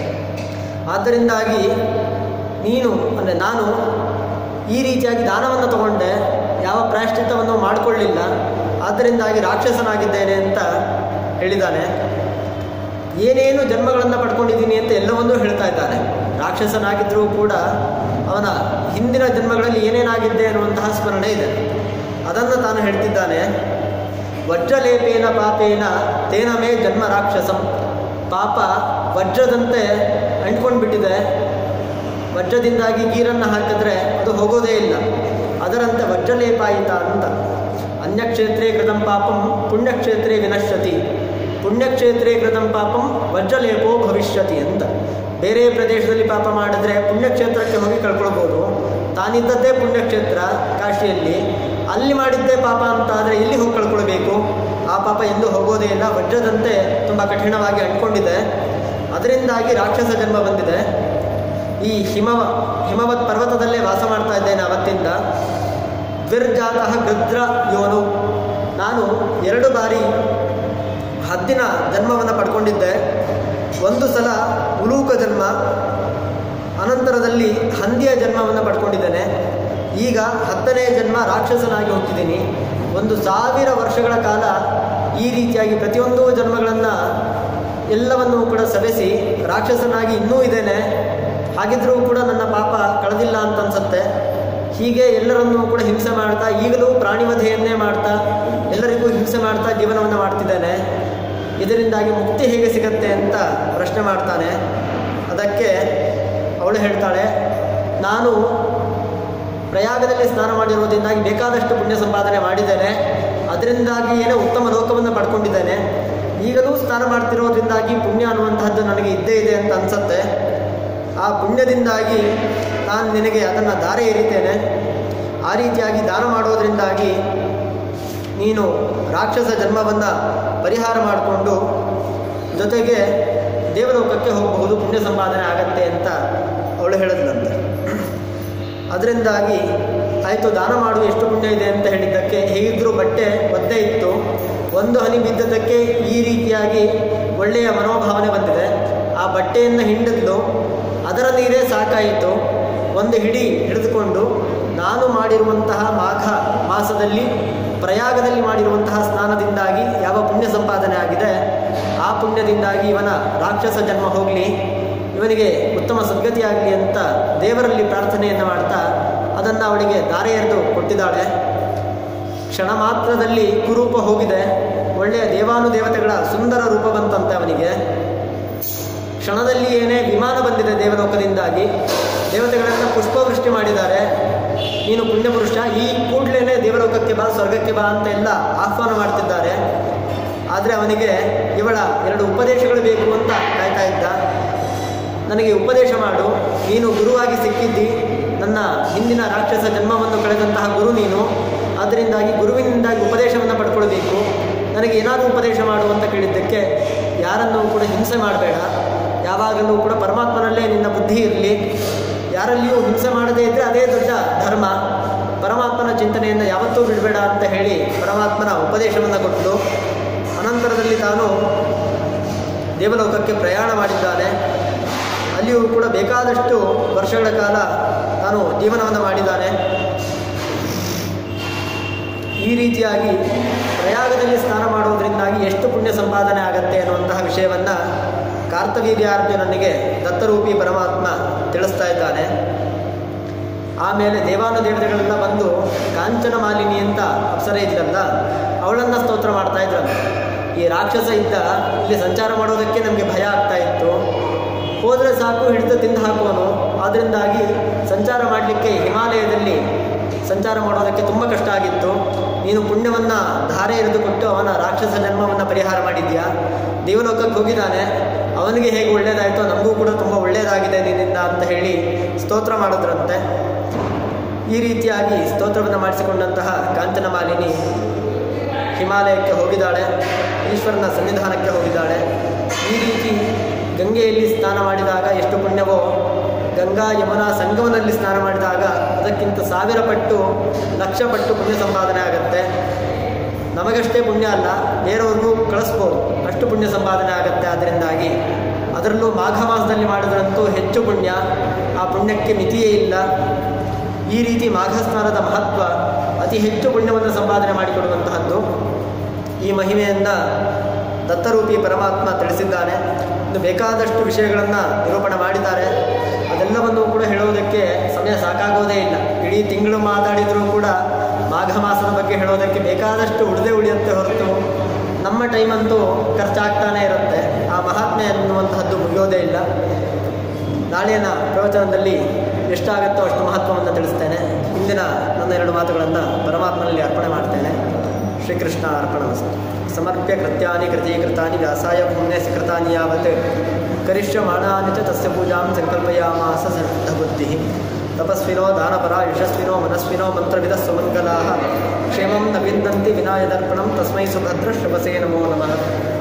[SPEAKER 1] ಆದ್ದರಿಂದಾಗಿ ನೀನು ಅಂದರೆ ನಾನು ಈ ರೀತಿಯಾಗಿ ದಾನವನ್ನು ತಗೊಂಡೆ ಯಾವ ಪ್ರಾಯಶ್ಚಿತ್ತವನ್ನು ಮಾಡಿಕೊಳ್ಳಿಲ್ಲ ಆದ್ದರಿಂದಾಗಿ ರಾಕ್ಷಸನಾಗಿದ್ದೇನೆ ಅಂತ ಹೇಳಿದ್ದಾನೆ ಏನೇನು ಜನ್ಮಗಳನ್ನು ಪಡ್ಕೊಂಡಿದ್ದೀನಿ ಅಂತ ಎಲ್ಲವನ್ನೂ ಹೇಳ್ತಾ ಇದ್ದಾನೆ ರಾಕ್ಷಸನಾಗಿದ್ದರೂ ಕೂಡ ಅವನ ಹಿಂದಿನ ಜನ್ಮಗಳಲ್ಲಿ ಏನೇನಾಗಿದ್ದೆ ಅನ್ನುವಂತಹ ಸ್ಮರಣೆ ಇದೆ ಅದನ್ನು ತಾನು ಹೇಳ್ತಿದ್ದಾನೆ ವಜ್ರಲೇಪೇನ ಪಾಪೇನ ತೇನ ಮೇ ಜನ್ಮ ರಾಕ್ಷಸಂ ಪಾಪ ವಜ್ರದಂತೆ ಅಂಟ್ಕೊಂಡು ಬಿಟ್ಟಿದೆ ವಜ್ರದಿಂದಾಗಿ ನೀರನ್ನು ಹಾಕಿದ್ರೆ ಅದು ಹೋಗೋದೇ ಇಲ್ಲ ಅದರಂತೆ ವಜ್ರಲೇಪಾಯಿತ ಅಂತ ಅನ್ಯಕ್ಷೇತ್ರೇ ಕೃತಂ ಪಾಪಂ ಪುಣ್ಯಕ್ಷೇತ್ರೇ ವಿನಶ್ಯತಿ ಪುಣ್ಯಕ್ಷೇತ್ರೇ ಕೃತಂ ಪಾಪಂ ವಜ್ರಲೇಪೋ ಭವಿಷ್ಯತಿ ಅಂತ ಬೇರೆ ಪ್ರದೇಶದಲ್ಲಿ ಪಾಪ ಮಾಡಿದ್ರೆ ಪುಣ್ಯಕ್ಷೇತ್ರಕ್ಕೆ ಹೋಗಿ ಕಳ್ಕೊಳ್ಬೋದು ತಾನಿದ್ದದ್ದೇ ಪುಣ್ಯಕ್ಷೇತ್ರ ಕಾಶಿಯಲ್ಲಿ ಅಲ್ಲಿ ಮಾಡಿದ್ದೇ ಪಾಪ ಅಂತ ಆದರೆ ಎಲ್ಲಿ ಹೋಗಿ ಕಳ್ಕೊಳ್ಬೇಕು ಆ ಪಾಪ ಎಂದೂ ಹೋಗೋದೇ ಇಲ್ಲ ವಜ್ರದಂತೆ ತುಂಬ ಕಠಿಣವಾಗಿ ಅಂಟ್ಕೊಂಡಿದೆ ಅದರಿಂದಾಗಿ ರಾಕ್ಷಸ ಜನ್ಮ ಬಂದಿದೆ ಈ ಹಿಮವ ಹಿಮವತ್ ಪರ್ವತದಲ್ಲೇ ವಾಸ ಮಾಡ್ತಾ ಇದ್ದೇನೆ ಅವತ್ತಿಂದ ದ್ವಿರ್ಜಾತಃ ಗದ್ರ ಯೋನು ನಾನು ಎರಡು ಬಾರಿ ಹದ್ದಿನ ಜನ್ಮವನ್ನು ಪಡ್ಕೊಂಡಿದ್ದೆ ಒಂದು ಸಲ ಉಲೂಕ ಜನ್ಮ ಅನಂತರದಲ್ಲಿ ಹಂದಿಯ ಜನ್ಮವನ್ನು ಪಡ್ಕೊಂಡಿದ್ದೇನೆ ಈಗ ಹತ್ತನೇ ಜನ್ಮ ರಾಕ್ಷಸನಾಗಿ ಹೋಗ್ತಿದ್ದೀನಿ ಒಂದು ಸಾವಿರ ವರ್ಷಗಳ ಕಾಲ ಈ ರೀತಿಯಾಗಿ ಪ್ರತಿಯೊಂದು ಜನ್ಮಗಳನ್ನು ಎಲ್ಲವನ್ನೂ ಕೂಡ ಸವೆಸಿ ರಾಕ್ಷಸನಾಗಿ ಇನ್ನೂ ಇದ್ದೇನೆ ಹಾಗಿದ್ರೂ ಕೂಡ ನನ್ನ ಪಾಪ ಕಳೆದಿಲ್ಲ ಅಂತ ಅನ್ಸುತ್ತೆ ಹೀಗೆ ಎಲ್ಲರನ್ನೂ ಕೂಡ ಹಿಂಸೆ ಮಾಡ್ತಾ ಈಗಲೂ ಪ್ರಾಣಿವಧೆಯನ್ನೇ ಮಾಡ್ತಾ ಎಲ್ಲರಿಗೂ ಹಿಂಸೆ ಮಾಡ್ತಾ ಜೀವನವನ್ನು ಮಾಡ್ತಿದ್ದೇನೆ ಇದರಿಂದಾಗಿ ಮುಕ್ತಿ ಹೇಗೆ ಸಿಗತ್ತೆ ಅಂತ ಪ್ರಶ್ನೆ ಮಾಡ್ತಾನೆ ಅದಕ್ಕೆ ಅವಳು ಹೇಳ್ತಾಳೆ ನಾನು ಪ್ರಯಾಗದಲ್ಲಿ ಸ್ನಾನ ಮಾಡಿರುವುದರಿಂದಾಗಿ ಬೇಕಾದಷ್ಟು ಪುಣ್ಯ ಸಂಪಾದನೆ ಮಾಡಿದ್ದೇನೆ ಅದರಿಂದಾಗಿ ಏನೋ ಉತ್ತಮ ಲೋಕವನ್ನು ಪಡ್ಕೊಂಡಿದ್ದೇನೆ ಈಗಲೂ ಸ್ನಾನ ಮಾಡ್ತಿರೋದ್ರಿಂದಾಗಿ ಪುಣ್ಯ ಅನ್ನುವಂತಹದ್ದು ನನಗೆ ಇದ್ದೇ ಇದೆ ಅಂತ ಅನ್ಸುತ್ತೆ ಆ ಪುಣ್ಯದಿಂದಾಗಿ ನಾನು ನಿನಗೆ ಅದನ್ನು ದಾರೆ ಎರಿತೇನೆ ಆ ರೀತಿಯಾಗಿ ದಾನ ಮಾಡೋದ್ರಿಂದಾಗಿ ನೀನು ರಾಕ್ಷಸ ಜನ್ಮವನ್ನು ಪರಿಹಾರ ಮಾಡಿಕೊಂಡು ಜೊತೆಗೆ ದೇವಲೋಕಕ್ಕೆ ಹೋಗಬಹುದು ಪುಣ್ಯ ಸಂಪಾದನೆ ಆಗತ್ತೆ ಅಂತ ಅವಳು ಹೇಳಿದ್ಲಂತೆ ಅದರಿಂದಾಗಿ ಆಯಿತು ದಾನ ಮಾಡು ಎಷ್ಟು ಪುಣ್ಯ ಇದೆ ಅಂತ ಹೇಳಿದ್ದಕ್ಕೆ ಹೇಗಿದ್ದರೂ ಬಟ್ಟೆ ಒದ್ದೆ ಇತ್ತು ಒಂದು ಹನಿ ಬಿದ್ದದಕ್ಕೆ ಈ ರೀತಿಯಾಗಿ ಒಳ್ಳೆಯ ಮನೋಭಾವನೆ ಬಂದಿದೆ ಆ ಬಟ್ಟೆಯನ್ನು ಹಿಂಡಿದ್ಲು ಅದರ ನೀರೇ ಸಾಕಾಯಿತು ಒಂದು ಹಿಡಿ ಹಿಡಿದುಕೊಂಡು ನಾನು ಮಾಡಿರುವಂತಹ ಮಾಘ ಮಾಸದಲ್ಲಿ ಪ್ರಯಾಗದಲ್ಲಿ ಮಾಡಿರುವಂತಹ ಸ್ನಾನದಿಂದಾಗಿ ಯಾವ ಪುಣ್ಯ ಸಂಪಾದನೆ ಆಗಿದೆ ಆ ಪುಣ್ಯದಿಂದಾಗಿ ಇವನ ರಾಕ್ಷಸ ಜನ್ಮ ಹೋಗಲಿ ಇವನಿಗೆ ಉತ್ತಮ ಸದ್ಗತಿಯಾಗಲಿ ಅಂತ ದೇವರಲ್ಲಿ ಪ್ರಾರ್ಥನೆಯನ್ನು ಮಾಡ್ತಾ ಅದನ್ನು ಅವಳಿಗೆ ದಾರೆ ಎರೆದು ಕೊಟ್ಟಿದ್ದಾಳೆ ಕ್ಷಣ ಮಾತ್ರದಲ್ಲಿ ಕುರೂಪ ಹೋಗಿದೆ ಒಳ್ಳೆಯ ದೇವಾನುದೇವತೆಗಳ ಸುಂದರ ರೂಪ ಬಂತಂತೆ ಅವನಿಗೆ ಕ್ಷಣದಲ್ಲಿ ಏನೇ ವಿಮಾನ ಬಂದಿದೆ ದೇವಲೋಕದಿಂದಾಗಿ ದೇವತೆಗಳನ್ನು ಪುಷ್ಪವೃಷ್ಟಿ ಮಾಡಿದ್ದಾರೆ ನೀನು ಪುಣ್ಯಪುರುಷ ಈ ಕೂಡಲೇ ದೇವಲೋಕಕ್ಕೆ ಬಾ ಸ್ವರ್ಗಕ್ಕೆ ಬಾ ಅಂತ ಎಲ್ಲ ಆಹ್ವಾನ ಮಾಡ್ತಿದ್ದಾರೆ ಆದರೆ ಅವನಿಗೆ ಇವಳ ಎರಡು ಉಪದೇಶಗಳು ಬೇಕು ಅಂತ ಕಾಯ್ತಾ ಇದ್ದ ನನಗೆ ಉಪದೇಶ ಮಾಡು ನೀನು ಗುರುವಾಗಿ ಸಿಕ್ಕಿದ್ದಿ ನನ್ನ ಹಿಂದಿನ ರಾಕ್ಷಸ ಜನ್ಮವನ್ನು ಕಳೆದಂತಹ ಗುರು ನೀನು ಆದ್ದರಿಂದಾಗಿ ಗುರುವಿನಿಂದಾಗಿ ಉಪದೇಶವನ್ನು ಪಡ್ಕೊಳ್ಬೇಕು ನನಗೆ ಏನಾದರೂ ಉಪದೇಶ ಮಾಡು ಅಂತ ಕೇಳಿದ್ದಕ್ಕೆ ಯಾರನ್ನೂ ಕೂಡ ಹಿಂಸೆ ಮಾಡಬೇಡ ಯಾವಾಗಲೂ ಕೂಡ ಪರಮಾತ್ಮನಲ್ಲೇ ನಿನ್ನ ಬುದ್ಧಿ ಇರಲಿ ಯಾರಲ್ಲಿಯೂ ಹಿಂಸೆ ಮಾಡದೇ ಇದ್ದರೆ ಅದೇ ದೊಡ್ಡ ಧರ್ಮ ಪರಮಾತ್ಮನ ಚಿಂತನೆಯನ್ನು ಯಾವತ್ತೂ ಬಿಡಬೇಡ ಅಂತ ಹೇಳಿ ಪರಮಾತ್ಮನ ಉಪದೇಶವನ್ನು ಕೊಟ್ಟು ಅನಂತರದಲ್ಲಿ ತಾನು ದೇವಲೋಕಕ್ಕೆ ಪ್ರಯಾಣ ಮಾಡಿದ್ದಾನೆ ಅಲ್ಲಿಯೂ ಕೂಡ ಬೇಕಾದಷ್ಟು ವರ್ಷಗಳ ಕಾಲ ತಾನು ಜೀವನವನ್ನು ಮಾಡಿದ್ದಾನೆ ಈ ರೀತಿಯಾಗಿ ಪ್ರಯಾಗದಲ್ಲಿ ಸ್ನಾನ ಮಾಡುವುದರಿಂದಾಗಿ ಎಷ್ಟು ಪುಣ್ಯ ಸಂಪಾದನೆ ಆಗತ್ತೆ ಅನ್ನುವಂತಹ ವಿಷಯವನ್ನು ಕಾರ್ತವೀರ್ಯಾರ್ಜುನನಿಗೆ ದತ್ತರೂಪಿ ಪರಮಾತ್ಮ ತಿಳಿಸ್ತಾ ಇದ್ದಾನೆ ಆಮೇಲೆ ದೇವಾನುದೇವತೆಗಳೆಲ್ಲ ಬಂದು ಕಾಂಚನ ಮಾಲಿನಿ ಅಂತ ಅಪ್ಸರೆ ಇದ್ರಲ್ಲ ಅವಳನ್ನು ಸ್ತೋತ್ರ ಮಾಡ್ತಾ ಇದ್ರಲ್ಲ ಈ ರಾಕ್ಷಸ ಇದ್ದ ಇಲ್ಲಿ ಸಂಚಾರ ಮಾಡೋದಕ್ಕೆ ನಮಗೆ ಭಯ ಆಗ್ತಾ ಇತ್ತು ಹೋದರೆ ಸಾಕು ಹಿಡಿದು ತಿಂದು ಹಾಕುವನು ಆದ್ದರಿಂದಾಗಿ ಸಂಚಾರ ಮಾಡಲಿಕ್ಕೆ ಹಿಮಾಲಯದಲ್ಲಿ ಸಂಚಾರ ಮಾಡೋದಕ್ಕೆ ತುಂಬ ಕಷ್ಟ ಆಗಿತ್ತು ನೀನು ಪುಣ್ಯವನ್ನು ಧಾರೆ ಎರೆದುಕೊಟ್ಟು ಅವನ ರಾಕ್ಷಸ ಜನ್ಮವನ್ನು ಪರಿಹಾರ ಮಾಡಿದ್ಯಾ ದೇವಲೋಕಕ್ಕೆ ಹೋಗಿದ್ದಾನೆ ಅವನಿಗೆ ಹೇಗೆ ಒಳ್ಳೆಯದಾಯಿತೋ ನಮಗೂ ಕೂಡ ತುಂಬ ಒಳ್ಳೆಯದಾಗಿದೆ ನಿನ್ನಿಂದ ಅಂತ ಹೇಳಿ ಸ್ತೋತ್ರ ಮಾಡಿದ್ರಂತೆ ಈ ರೀತಿಯಾಗಿ ಸ್ತೋತ್ರವನ್ನು ಮಾಡಿಸಿಕೊಂಡಂತಹ ಕಾಂಚನ ಮಾಲಿನಿ ಹಿಮಾಲಯಕ್ಕೆ ಹೋಗಿದ್ದಾಳೆ ಈಶ್ವರನ ಸನ್ನಿಧಾನಕ್ಕೆ ಹೋಗಿದ್ದಾಳೆ ಈ ರೀತಿ ಗಂಗೆಯಲ್ಲಿ ಸ್ನಾನ ಮಾಡಿದಾಗ ಎಷ್ಟು ಪುಣ್ಯವೋ ಗಂಗಾ ಯಮುನಾ ಸಂಗಮದಲ್ಲಿ ಸ್ನಾನ ಮಾಡಿದಾಗ ಅದಕ್ಕಿಂತ ಸಾವಿರ ಪಟ್ಟು ಲಕ್ಷ ಪಟ್ಟು ಪುಣ್ಯ ಸಂಪಾದನೆ ಆಗುತ್ತೆ ನಮಗಷ್ಟೇ ಪುಣ್ಯ ಅಲ್ಲ ಬೇರೆಯವ್ರಿಗೂ ಕಳಿಸ್ಬೋದು ಅಷ್ಟು ಪುಣ್ಯ ಸಂಪಾದನೆ ಆಗುತ್ತೆ ಅದರಿಂದಾಗಿ ಅದರಲ್ಲೂ ಮಾಘ ಮಾಸದಲ್ಲಿ ಮಾಡಿದ್ರಂತೂ ಹೆಚ್ಚು ಪುಣ್ಯ ಆ ಪುಣ್ಯಕ್ಕೆ ಮಿತಿಯೇ ಇಲ್ಲ ಈ ರೀತಿ ಮಾಘ ಸ್ನಾನದ ಮಹತ್ವ ಅತಿ ಹೆಚ್ಚು ಪುಣ್ಯವನ್ನು ಸಂಪಾದನೆ ಮಾಡಿಕೊಡುವಂತಹದ್ದು ಈ ಮಹಿಮೆಯನ್ನು ದತ್ತರೂಪಿ ಪರಮಾತ್ಮ ತಿಳಿಸಿದ್ದಾನೆ ಇನ್ನು ಬೇಕಾದಷ್ಟು ವಿಷಯಗಳನ್ನು ನಿರೂಪಣೆ ಮಾಡಿದ್ದಾರೆ ಅದೆಲ್ಲವನ್ನೂ ಕೂಡ ಹೇಳುವುದಕ್ಕೆ ಸಮಯ ಸಾಕಾಗೋದೇ ಇಲ್ಲ ಇಡೀ ತಿಂಗಳು ಮಾತಾಡಿದರೂ ಕೂಡ ಮಾಘ ಮಾಸದ ಬಗ್ಗೆ ಹೇಳೋದಕ್ಕೆ ಬೇಕಾದಷ್ಟು ಉಳಿದೇ ಉಳಿಯುತ್ತೆ ಹೊರತು ನಮ್ಮ ಟೈಮಂತೂ ಖರ್ಚಾಗ್ತಾನೇ ಇರುತ್ತೆ ಆ ಮಹಾತ್ಮೆ ಅನ್ನುವಂತಹದ್ದು ಮುಗಿಯೋದೇ ಇಲ್ಲ ನಾಳಿನ ಪ್ರವಚನದಲ್ಲಿ ಎಷ್ಟಾಗುತ್ತೋ ಅಷ್ಟು ಮಹತ್ವವನ್ನು ತಿಳಿಸ್ತೇನೆ ಇಂದಿನ ನನ್ನ ಎರಡು ಮಾತುಗಳನ್ನು ಪರಮಾತ್ಮನಲ್ಲಿ ಅರ್ಪಣೆ ಮಾಡ್ತೇನೆ ಶ್ರೀಕೃಷ್ಣ ಅರ್ಪಣಮಸ್ತು ಸಮರ್ಪ್ಯ ಕೃತ್ಯಾನಿ ಕೃತೀಕೃತಾನಿ ವ್ಯಾಸಾಯ ಪುಣ್ಯಸ್ಯ ಕೃತಾನಿ ಯಾವತ್ ಕರಿಷ್ಯಮಾಣಾನಿ ಚ ತಸ್ಯ ಪೂಜಾಂ ಸಂಕಲ್ಪಯಾಮಾಸ ಸಿದ್ಧಬುದ್ಧಿಃ ತಪಸ್ವಿನೋ ದಾನಪರ ಯಶಸ್ವಿನೋ ಮನಸ್ವಿನೋ ಮಂತ್ರವಿದಃ ಸುಮಂಗಲಾಃ ಕ್ಷೇಮಂ ನ ವಿಂದಂತಿ ವಿನಾಯದರ್ಪಣಂ ತಸ್ಮೈ ಸುಭದ್ರ ಶ್ರವಸೇ ನಮೋ ನಮಃ